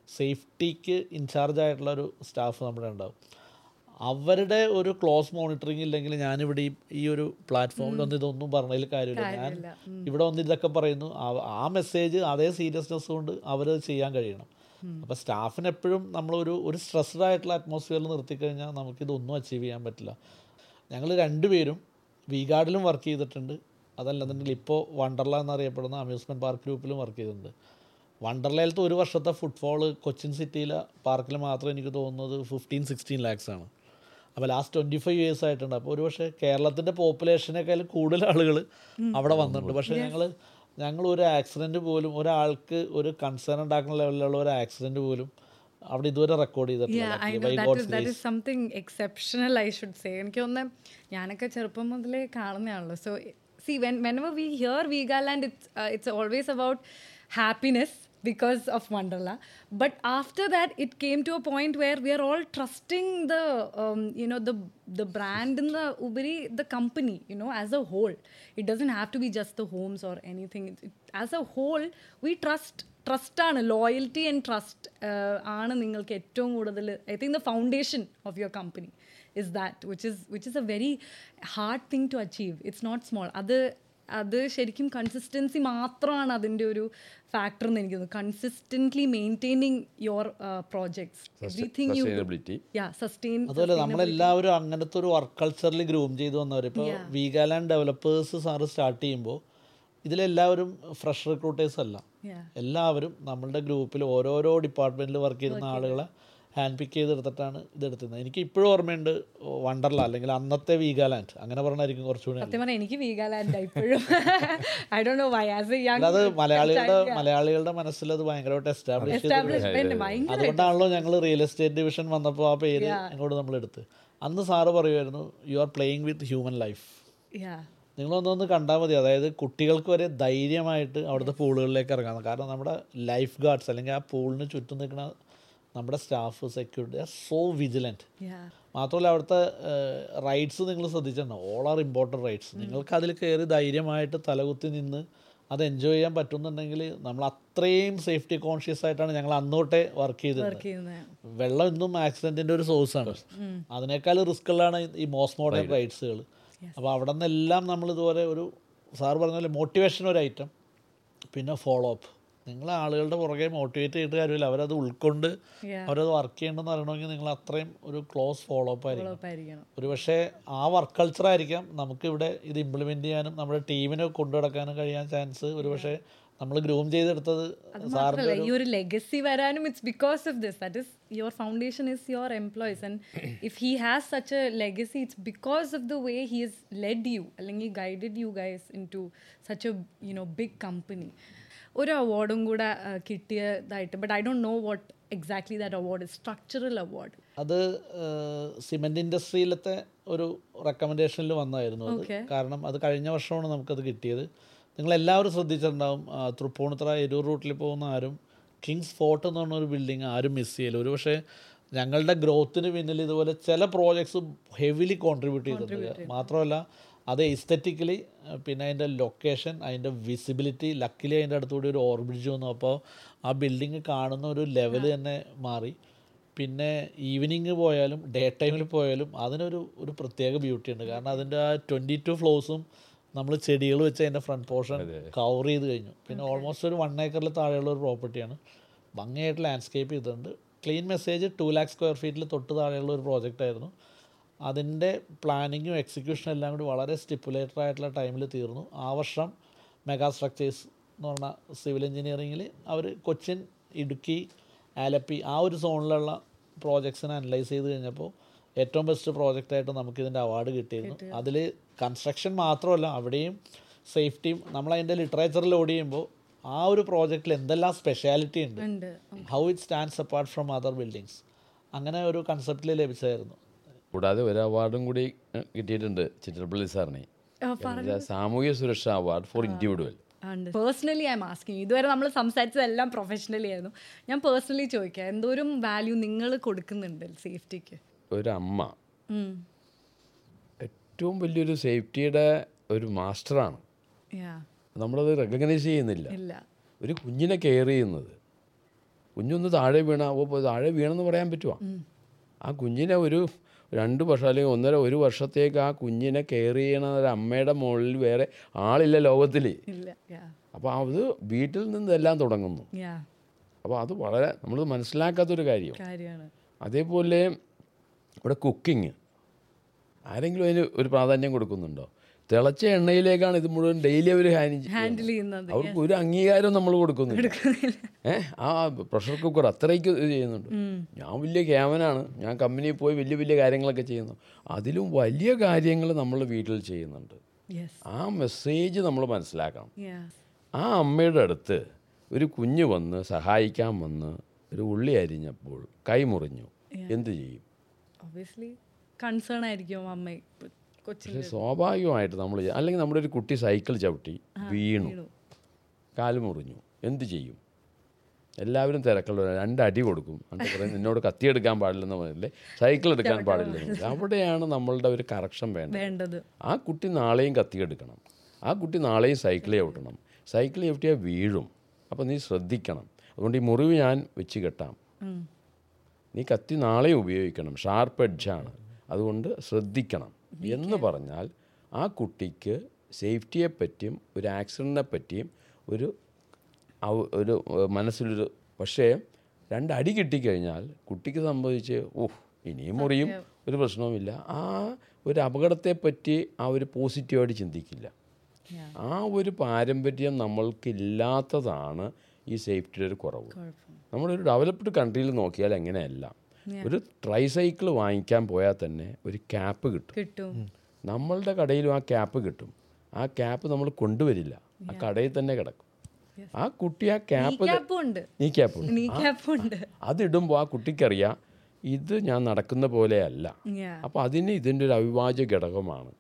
സേഫ്റ്റിക്ക് ഇൻചാർജ് ആയിട്ടുള്ള ഒരു സ്റ്റാഫ് നമ്മുടെ ഉണ്ടാവും അവരുടെ ഒരു ക്ലോസ് മോണിറ്ററിംഗ് ഇല്ലെങ്കിൽ ഞാനിവിടെ ഈ- ഈ ഒരു പ്ലാറ്റ്ഫോമിൽ ഒന്ന് ഇതൊന്നും പറഞ്ഞതിൽ കാര്യമില്ല ഞാൻ ഇവിടെ വന്ന് ഇതൊക്കെ പറയുന്നു ആ- ആ മെസ്സേജ് അതേ സീരിയസ്നെസ് കൊണ്ട് അവരത് ചെയ്യാൻ കഴിയണം അപ്പോൾ സ്റ്റാഫിന് എപ്പോഴും നമ്മളൊരു ഒരു സ്ട്രെസ്ഡ് ആയിട്ടുള്ള അറ്റ്മോസ്ഫിയറിൽ നിർത്തിക്കഴിഞ്ഞാൽ നമുക്കിതൊന്നും അച്ചീവ് ചെയ്യാൻ പറ്റില്ല ഞങ്ങൾ രണ്ടുപേരും വി ഗാർഡിലും വർക്ക് ചെയ്തിട്ടുണ്ട് അതല്ലെന്നുണ്ടെങ്കിൽ ഇപ്പോൾ വണ്ടർല എന്നറിയപ്പെടുന്ന അമ്യൂസ്മെൻറ്റ് പാർക്ക് ഗ്രൂപ്പിലും വർക്ക് ചെയ്തിട്ടുണ്ട് വണ്ടർലയിലത്തെ ഒരു വർഷത്തെ ഫുട്ഫോൾ കൊച്ചിൻ സിറ്റിയിലെ പാർക്കിൽ മാത്രം എനിക്ക് തോന്നുന്നത് ഫിഫ്റ്റീൻ സിക്സ്റ്റീൻ ലാക്സ് ആണ് അപ്പോൾ ലാസ്റ്റ് ട്വൻറ്റി ഫൈവ് ഇയേഴ്സ് ആയിട്ടുണ്ട് അപ്പോൾ ഒരു പക്ഷേ കേരളത്തിൻ്റെ പോപ്പുലേഷനേക്കാളും കൂടുതൽ ആളുകൾ അവിടെ വന്നിട്ടുണ്ട് പക്ഷേ ഞങ്ങൾ ഞങ്ങൾ ഒരു ആക്സിഡൻറ്റ് പോലും ഒരാൾക്ക് ഒരു കൺസേൺ ഉണ്ടാക്കുന്ന ലെവലിലുള്ള ഒരു ആക്സിഡൻറ്റ് പോലും അവിടെ ഇതുവരെ റെക്കോർഡ് Yeah, I ചെയ്തിട്ടില്ല know by that god's is that is something exceptional I should say. എനിക്ക് തോന്നുന്നു ഞാനൊക്കെ ചെറുപ്പം മുതലേ കാണുന്നതാണല്ലോ so see when whenever we hear Veegaland it's it's always about happiness because of Wonderla. But after that, it came to a point where we are all trusting the, um, you know, the the brand in the Uberi, the company, you know, as a whole. It doesn't have to be just the homes or anything. It, it, as a whole, we trust trust ആണ് loyalty and trust ആണ് നിങ്ങൾക്ക് ഏറ്റവും കൂടുതൽ I think the foundation of your company is that which is which is a very hard thing to achieve it's not small അത് അത് ശരിക്കും consistency മാത്രമാണ് അതിൻ്റെ ഒരു ഫാക്ടർ എന്ന് എനിക്ക് തോന്നുന്നു consistently maintaining your projects everything you sustainability yeah sustain അതുപോലെ നമ്മളെല്ലാവരും അങ്ങനത്തെ ഒരു വർക്ക് കൾച്ചറിൽ ഗ്രൂം ചെയ്തു വന്നവർ ഇപ്പോൾ വീഗാലാൻഡ് ഡെവലപ്പേഴ്സ് സാറ് സ്റ്റാർട്ട് ചെയ്യുമ്പോൾ ഇതിലെല്ലാവരും ഫ്രഷ് റിക്രൂട്ടേഴ്സ് അല്ല Yeah. എല്ലാവരും നമ്മളുടെ ഗ്രൂപ്പിൽ ഓരോരോ ഡിപ്പാർട്ട്മെൻറ്റിൽ വർക്ക് ചെയ്യുന്ന ആളുകളെ ഹാൻഡ് പിക്ക് ചെയ്തെടുത്തിട്ടാണ് ഇതെടുത്തിരുന്നത് എനിക്ക് ഇപ്പോഴും ഓർമ്മയുണ്ട് വണ്ടർല അല്ലെങ്കിൽ അന്നത്തെ വീഗാലാൻഡ് അങ്ങനെ പറഞ്ഞായിരിക്കും കുറച്ചുകൂടി സത്യം പറഞ്ഞാൽ എനിക്ക് വീഗാലാൻഡ് ഇപ്പോഴും I do know why as a young അല്ലാതെ മലയാളികളുടെ മലയാളികളുടെ മനസ്സിൽ അത് ഭയങ്കരമായിട്ട് എസ്റ്റാബ്ലിഷ് ചെയ്ത് എസ്റ്റാബ്ലിഷ്മെന്റ് ഭയങ്കര അതുകൊണ്ടാണല്ലോ ഞങ്ങൾ റിയൽ എസ്റ്റേറ്റ് ഡിവിഷൻ വന്നപ്പോൾ ആ പേര് ഇങ്ങോട്ട് നമ്മൾ എടുത്ത് അന്ന് സാറ് പറയുമായിരുന്നു you are playing with human life yeah നിങ്ങളൊന്നൊന്ന് കണ്ടാൽ മതി അതായത് കുട്ടികൾക്ക് വരെ ധൈര്യമായിട്ട് അവിടുത്തെ പൂളുകളിലേക്ക് ഇറങ്ങാം കാരണം നമ്മുടെ ലൈഫ് ഗാർഡ്സ് അല്ലെങ്കിൽ ആ പൂളിന് ചുറ്റും നിൽക്കുന്ന നമ്മുടെ staff security are so vigilant yeah മാത്രമല്ല അവിടുത്തെ റൈഡ്സ് നിങ്ങൾ ശ്രദ്ധിച്ചിട്ടുണ്ടോ ഓൾ ആർ ഇമ്പോർട്ടൻറ്റ് റൈഡ്സ് നിങ്ങൾക്ക് അതിൽ കയറി ധൈര്യമായിട്ട് തലകുത്തി നിന്ന് അത് എൻജോയ് ചെയ്യാൻ പറ്റുന്നുണ്ടെങ്കിൽ നമ്മൾ അത്രയും സേഫ്റ്റി കോൺഷ്യസ് ആയിട്ടാണ് ഞങ്ങൾ അന്നോട്ടെ വർക്ക് ചെയ്തത് വർക്ക് ചെയ്യുന്നത് വെള്ളം ഇന്നും ആക്സിഡൻറ്റിൻ്റെ ഒരു സോഴ്സാണ് അതിനേക്കാൾ റിസ്ക്കുള്ളതാണ് ഈ മോസ്റ്റ് മോഡേൺ റൈഡ്സുകൾ അപ്പോൾ അവിടെ നിന്നെല്ലാം നമ്മൾ ഇതുപോലെ ഒരു സാർ പറഞ്ഞ പോലെ മോട്ടിവേഷൻ ഒരു ഐറ്റം പിന്നെ ഫോളോ അപ്പ് നിങ്ങൾ ആളുകളുടെ പുറകെ മോട്ടിവേറ്റ് ചെയ്തിട്ട് കാര്യമില്ല അവരത് ഉൾക്കൊണ്ട് Yeah. അവരത് വർക്ക് ചെയ്യണമെന്ന് അറിയണമെങ്കിൽ നിങ്ങൾ അത്രയും ഒരു ക്ലോസ് ഫോളോ അപ്പ് ആയിരിക്കും ഉറപ്പായിരിക്കണം ഒരു പക്ഷേ ആ വർക്ക് കൾച്ചർ ആയിരിക്കാം നമുക്കിവിടെ ഇത് ഇംപ്ലിമെൻ്റ് ചെയ്യാനും നമ്മുടെ ടീമിനെ കൊണ്ടു നടക്കാനും കഴിയാൻ ചാൻസ് ഒരു പക്ഷേ നമ്മൾ ഗ്രൂം ചെയ്തെടുത്തത് സാറിൻ്റെ മാത്രമല്ല ഈ ഒരു ലെഗസി വരാനും it's because of this that is your foundation is your employees and if he has such a legacy it's because of the way he is led you അല്ലെങ്കിൽ guided you guys into such a you know big company ഒരു അവാർഡും കൂടെ ആ, കിട്ടിയതായിട്ട് but I don't know what exactly that award structural award അത് cement ഇൻഡസ്ട്രിയിലത്തെ ഒരു റെക്കമെൻഡേഷനിൽ വന്നായിരുന്നു അത് Okay. കാരണം അത് കഴിഞ്ഞ വർഷമാണ് നമുക്കത് കിട്ടിയത് നിങ്ങൾ എല്ലാവരും ശ്രദ്ധിച്ചിട്ടുണ്ടാവും ആ, തൃപ്പൂണിത്തുറ എരൂർ റൂട്ടിൽ പോകുന്ന ആരും കിങ്സ് ഫോർട്ട് എന്ന് പറഞ്ഞ ഒരു ബിൽഡിംഗ് ആരും മിസ് ചെയ്യില്ല ഒരു പക്ഷേ ഞങ്ങളുടെ ഗ്രോത്തിന് പിന്നിൽ ഇതുപോലെ ചില പ്രോജക്ട്സ് ഹെവിലി കോൺട്രിബ്യൂട്ട് ചെയ്തിട്ടുണ്ട് മാത്രമല്ല അത് എസ്തറ്റിക്കലി പിന്നെ അതിൻ്റെ ലൊക്കേഷൻ അതിൻ്റെ വിസിബിലിറ്റി ലക്കിലി അതിൻ്റെ അടുത്തുകൂടി ഒരു ഓർബിറ്റ് വന്നു അപ്പോൾ ആ ബിൽഡിങ് കാണുന്ന ഒരു ലെവൽ തന്നെ മാറി പിന്നെ ഈവനിങ് പോയാലും ഡേ ടൈമിൽ പോയാലും അതിനൊരു ഒരു പ്രത്യേക ബ്യൂട്ടി ഉണ്ട് കാരണം അതിൻ്റെ ആ ട്വൻറ്റി ടു ഫ്ലോസും നമ്മൾ ചെടികൾ വെച്ച് അതിൻ്റെ ഫ്രണ്ട് പോർഷൻ കവർ ചെയ്ത് കഴിഞ്ഞു പിന്നെ ഓൾമോസ്റ്റ് ഒരു വൺ ഏക്കറിൽ താഴെയുള്ള ഒരു പ്രോപ്പർട്ടിയാണ് ഭംഗിയായിട്ട് ലാൻഡ്സ്കേപ്പ് ചെയ്തിട്ടുണ്ട് clean message to lakh square ഫീറ്റിൽ തൊട്ട് താഴെയുള്ള ഒരു പ്രോജക്റ്റ് ആയിരുന്നു അതിൻ്റെ പ്ലാനിങ്ങും എക്സിക്യൂഷനും എല്ലാം കൂടി വളരെ സ്റ്റിപ്പുലേറ്റഡ് ആയിട്ടുള്ള ടൈമിൽ തീർന്നു ആ വർഷം മെഗാ സ്ട്രക്ചേഴ്സ് എന്ന് പറഞ്ഞ സിവിൽ എഞ്ചിനീയറിങ്ങിൽ അവർ കൊച്ചിൻ ഇടുക്കി ആലപ്പി ആ ഒരു സോണിലുള്ള പ്രോജക്ട്സിനെ അനലൈസ് ചെയ്ത് കഴിഞ്ഞപ്പോൾ ഏറ്റവും ബെസ്റ്റ് പ്രോജക്റ്റായിട്ട് നമുക്കിതിൻ്റെ അവാർഡ് കിട്ടിയിരുന്നു അതിൽ കൺസ്ട്രക്ഷൻ മാത്രമല്ല അവിടെയും സേഫ്റ്റിയും നമ്മളതിൻ്റെ ലിറ്ററേച്ചറിൽ ലോഡ് ചെയ്യുമ്പോൾ ആ ഒരു പ്രോജക്റ്റിൽ എന്തെല്ലാം സ്പെഷ്യാലിറ്റി ഉണ്ട് ഉണ്ട് how it stands apart from other buildings അങ്ങനെ ഒരു കൺസെപ്റ്റിൽ ലഭിച്ചായിരുന്നു കൂടാതെ ഒരു അവാർഡും കൂടി ഏഹ്, കിട്ടിയിട്ടുണ്ട് ചിത്രപ്പള്ളി സാറിന് എന്താ, സാമൂഹ്യ സുരക്ഷാ അവാർഡ് ഫോർ ഇൻഡിവിജ്വൽ ഉണ്ട് പേഴ്സണലി ഐ എം ആസ്കിങ് ഇതുവരെ നമ്മൾ സംസാരിച്ചതെല്ലാം പ്രൊഫഷണലി ആയിരുന്നു ഞാൻ പേഴ്സണലി ചോദിക്കാം എന്തോരം വാല്യൂ നിങ്ങൾ കൊടുക്കുന്നുണ്ട് സേഫ്റ്റിക്ക് ഒരു അമ്മ ഏറ്റവും വലിയൊരു സേഫ്റ്റിയുടെ ഒരു മാസ്റ്ററാണ് യാ നമ്മളത് റെക്കഗ്നൈസ് ചെയ്യുന്നില്ല ഇല്ല ഒരു കുഞ്ഞിനെ കെയർ ചെയ്യുന്നത് കുഞ്ഞൊന്ന് താഴെ വീണ ഓ ഇപ്പൊ താഴെ വീണെന്ന് പറയാൻ പറ്റുമോ ആ കുഞ്ഞിനെ ഒരു രണ്ട് വർഷം അല്ലെങ്കിൽ ഒന്നര ഒരു വർഷത്തേക്ക് ആ കുഞ്ഞിനെ കെയർ ചെയ്യണ ഒരു അമ്മയുടെ മുകളിൽ വേറെ ആളില്ല ലോകത്തിൽ ഇല്ല യാ അപ്പോൾ അത് വീട്ടിൽ നിന്നെല്ലാം തുടങ്ങുന്നു യാ അപ്പോൾ അത് വളരെ നമ്മൾ മനസ്സിലാക്കാത്തൊരു കാര്യം കാര്യമാണ് അതേപോലെ ഇവിടെ കുക്കിങ് ആരെങ്കിലും അതിന് ഒരു പ്രാധാന്യം കൊടുക്കുന്നുണ്ടോ തിളച്ച എണ്ണയിലേക്കാണ് ഇത് മുഴുവൻ ഡെയിലി അവർ ഹാൻഡിൽ ചെയ്യുന്നത് അവർക്ക് ഒരു അംഗീകാരം നമ്മൾ കൊടുക്കുന്നില്ല ഏഹ് ആ പ്രഷർ കുക്കർ അത്രയ്ക്ക് ഇത് ചെയ്യുന്നുണ്ട് ഞാൻ വലിയ ക്യാമനാണ് ഞാൻ കമ്പനിയിൽ പോയി വലിയ വലിയ കാര്യങ്ങളൊക്കെ ചെയ്യുന്നു അതിലും വലിയ കാര്യങ്ങൾ നമ്മൾ വീട്ടിൽ ചെയ്യുന്നുണ്ട് യെസ് ആ മെസ്സേജ് നമ്മൾ മനസ്സിലാക്കണം യാ ആ അമ്മയുടെ അടുത്ത് ഒരു കുഞ്ഞ് വന്ന് സഹായിക്കാൻ വന്ന് ഒരു ഉള്ളി അരിഞ്ഞപ്പോൾ കൈ മുറിഞ്ഞു എന്ത് ചെയ്യും ഒബ്വിയസ്ലി കൺസേൺ ആയിരിക്കും അമ്മ കൊച്ചിന് പക്ഷേ സ്വാഭാവികമായിട്ട് നമ്മൾ അല്ലെങ്കിൽ നമ്മുടെ ഒരു കുട്ടി സൈക്കിൾ ചവിട്ടി വീണു കാല് മുറിഞ്ഞു എന്ത് ചെയ്യും എല്ലാവരും തിരക്കുള്ള രണ്ടടി കൊടുക്കും എന്നിട്ട് പറയും നിന്നോട് കത്തിയെടുക്കാൻ പാടില്ലെന്ന് പറഞ്ഞില്ലേ സൈക്കിൾ എടുക്കാൻ പാടില്ലെന്ന് പറയും. അവിടെയാണ് നമ്മളുടെ ഒരു കറക്ഷൻ വേണ്ടത് വേണ്ടത് ആ കുട്ടി നാളെയും കത്തിയെടുക്കണം ആ കുട്ടി നാളെയും സൈക്കിൾ ചവിട്ടണം സൈക്കിൾ ചവിട്ടിയാൽ വീഴും അപ്പോൾ നീ ശ്രദ്ധിക്കണം അതുകൊണ്ട് ഈ മുറിവ് ഞാൻ വെച്ച് കെട്ടാം ഉം. നീ കത്തി നാളെ ഉപയോഗിക്കണം ഷാർപ്പ് എഡ്ജാണ് അതുകൊണ്ട് ശ്രദ്ധിക്കണം എന്ന് പറഞ്ഞാൽ ആ കുട്ടിക്ക് സേഫ്റ്റിയെ പറ്റിയും ഒരു ആക്സിഡൻറ്റിനെ പറ്റിയും ഒരു ഔ- ഒരു ഏഹ്, മനസ്സിലൊരു പക്ഷേ രണ്ടടി കിട്ടിക്കഴിഞ്ഞാൽ കുട്ടിക്ക് സംഭവിച്ച് ഓഹ് ഇനിയും മുറിയും ഒരു പ്രശ്നവുമില്ല ആ ഒരു അപകടത്തെപ്പറ്റി ആ ഒരു പോസിറ്റീവായിട്ട് ചിന്തിക്കില്ല Yeah. ആ ഒരു പാരമ്പര്യം നമ്മൾക്കില്ലാത്തതാണ് ഈ സേഫ്റ്റിയുടെ ഒരു കുറവ് കുഴപ്പം നമ്മളൊരു ഡെവലപ്ഡ് കൺട്രിയിൽ നോക്കിയാൽ എങ്ങനെയല്ല ഒരു ട്രൈ സൈക്കിൾ വാങ്ങിക്കാൻ പോയാൽ തന്നെ ഒരു ക്യാപ്പ് കിട്ടും കിട്ടും നമ്മളുടെ കടയിലും ആ ക്യാപ്പ് കിട്ടും ആ ക്യാപ്പ് നമ്മൾ കൊണ്ടുവരില്ല ആ കടയിൽ തന്നെ കിടക്കും ആ കുട്ടി ആ ക്യാപ്പ് ക്യാപ്പും ഉണ്ട് നീ ക്യാപ്പ് നീ ക്യാപ്പും ഉണ്ട് അതിടുമ്പോൾ ആ കുട്ടിക്കറിയാം ഇത് ഞാൻ നടക്കുന്ന പോലെയല്ല Yeah. അപ്പോൾ അതിന് ഇതിൻ്റെ ഒരു അവിഭാജ്യ ഘടകമാണ്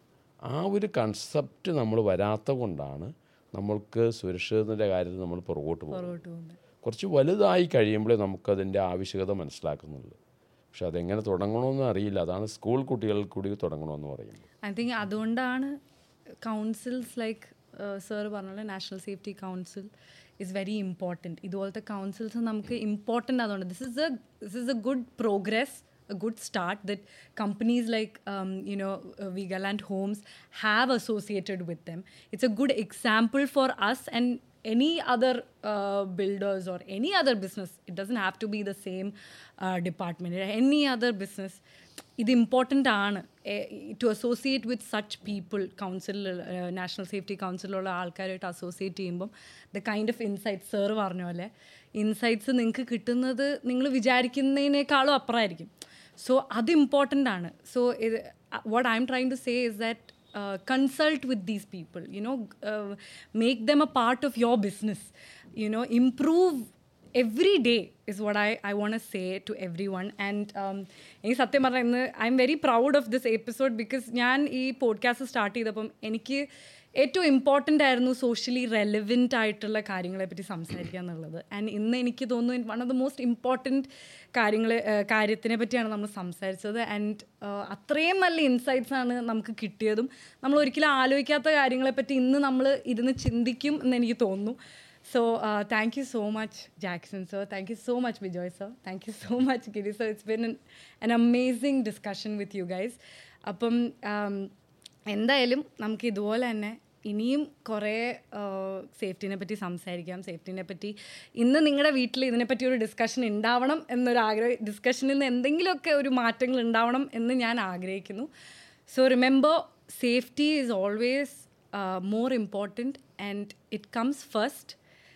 ആ ഒരു കൺസെപ്റ്റ് നമ്മൾ വരാത്ത കൊണ്ടാണ് നമ്മൾക്ക് സുരക്ഷിതത്തിൻ്റെ കാര്യത്തിൽ നമ്മൾ പുറകോട്ട് പോകുന്നത് പുറകോട്ട് പോകുന്നത് കുറച്ച് വലുതായി കഴിയുമ്പോഴേ നമുക്കതിൻ്റെ ആവശ്യകത മനസ്സിലാക്കുന്നുള്ളൂ പക്ഷെ അതെങ്ങനെ തുടങ്ങണമെന്ന് അറിയില്ല അതാണ് സ്കൂൾ കുട്ടികൾ കൂടി തുടങ്ങണമെന്ന് പറയുന്നത് ഐ തിങ്ക് അതുകൊണ്ടാണ് കൗൺസിൽസ് ലൈക്ക് സർ പറഞ്ഞ national safety council is very important ഇതുപോലത്തെ കൗൺസിൽസ് നമുക്ക് ഇമ്പോർട്ടൻ്റ് അതുകൊണ്ട് this is a this is a good progress a good start that companies like um, you know uh, Vigaland Homes have associated with them. It's a good example for us and any other uh, builders or any other business. It doesn't have to be the same uh, department. Any other business. ഇത് important ആണ് to associate with such people council national safety കൗൺസിലുള്ള ആൾക്കാരായിട്ട് associate ചെയ്യുമ്പം the kind of insights sir പറഞ്ഞ പോലെ insights നിങ്ങൾക്ക് കിട്ടുന്നത് നിങ്ങൾ വിചാരിക്കുന്നതിനേക്കാളും അപ്പുറമായിരിക്കും സോ അത് ഇമ്പോർട്ടൻ്റ് ആണ് so what I'm trying to say is that consult with these people you know uh, make them a part of your business you know improve every day is what I, I want to say to everyone and um, എനിക്ക് സത്യം പറഞ്ഞാൽ ഇന്ന് I'm very proud of this episode because ഞാൻ ഈ podcast start ചെയ്തപ്പം എനിക്ക് ഏറ്റവും important ആയിരുന്നു സോഷ്യലി റെലവെൻ്റ് ആയിട്ടുള്ള കാര്യങ്ങളെ പറ്റി സംസാരിക്കുക എന്നുള്ളത് ആൻഡ് ഇന്ന് എനിക്ക് തോന്നുന്നു one of the most important കാര്യങ്ങൾ കാര്യത്തിനെ പറ്റിയാണ് നമ്മൾ സംസാരിച്ചത് ആൻഡ് അത്രയും നല്ല ഇൻസൈറ്റ്സ് ആണ് നമുക്ക് കിട്ടിയതും നമ്മൾ ഒരിക്കലും ആലോചിക്കാത്ത കാര്യങ്ങളെപ്പറ്റി ഇന്ന് നമ്മൾ ഇരുന്ന് ചിന്തിക്കും എന്ന് എനിക്ക് തോന്നുന്നു so thank you so much Jackson sir thank you so much Bijoy sir thank you so much Giri sir it's been an amazing discussion with you guys അപ്പം um, എന്തായാലും നമുക്ക് ഇതുപോലെ തന്നെ ഇനിയും കുറേ സേഫ്റ്റിനെ പറ്റി സംസാരിക്കാം സേഫ്റ്റിനെ പറ്റി ഇന്ന് നിങ്ങളുടെ വീട്ടിൽ ഇതിനെപ്പറ്റി ഒരു ഡിസ്കഷൻ ഉണ്ടാവണം എന്നൊരു ആഗ്രഹം ഡിസ്കഷനിൽ നിന്ന് എന്തെങ്കിലുമൊക്കെ ഒരു മാറ്റങ്ങൾ ഉണ്ടാവണം എന്ന് ഞാൻ ആഗ്രഹിക്കുന്നു so remember safety is always more important and it comes first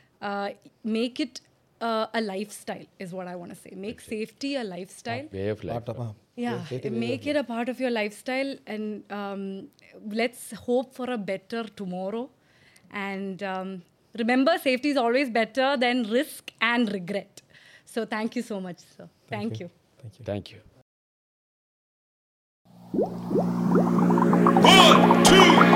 make it a lifestyle is what I want to say. Make safety a lifestyle. Way of life പാട്ടം ആ Yeah, make it a part of your lifestyle, and um, let's hope for a better tomorrow. And um, remember, safety is always better than risk and regret. So, thank you so much, sir. Thank, you. Thank you thank you One, two,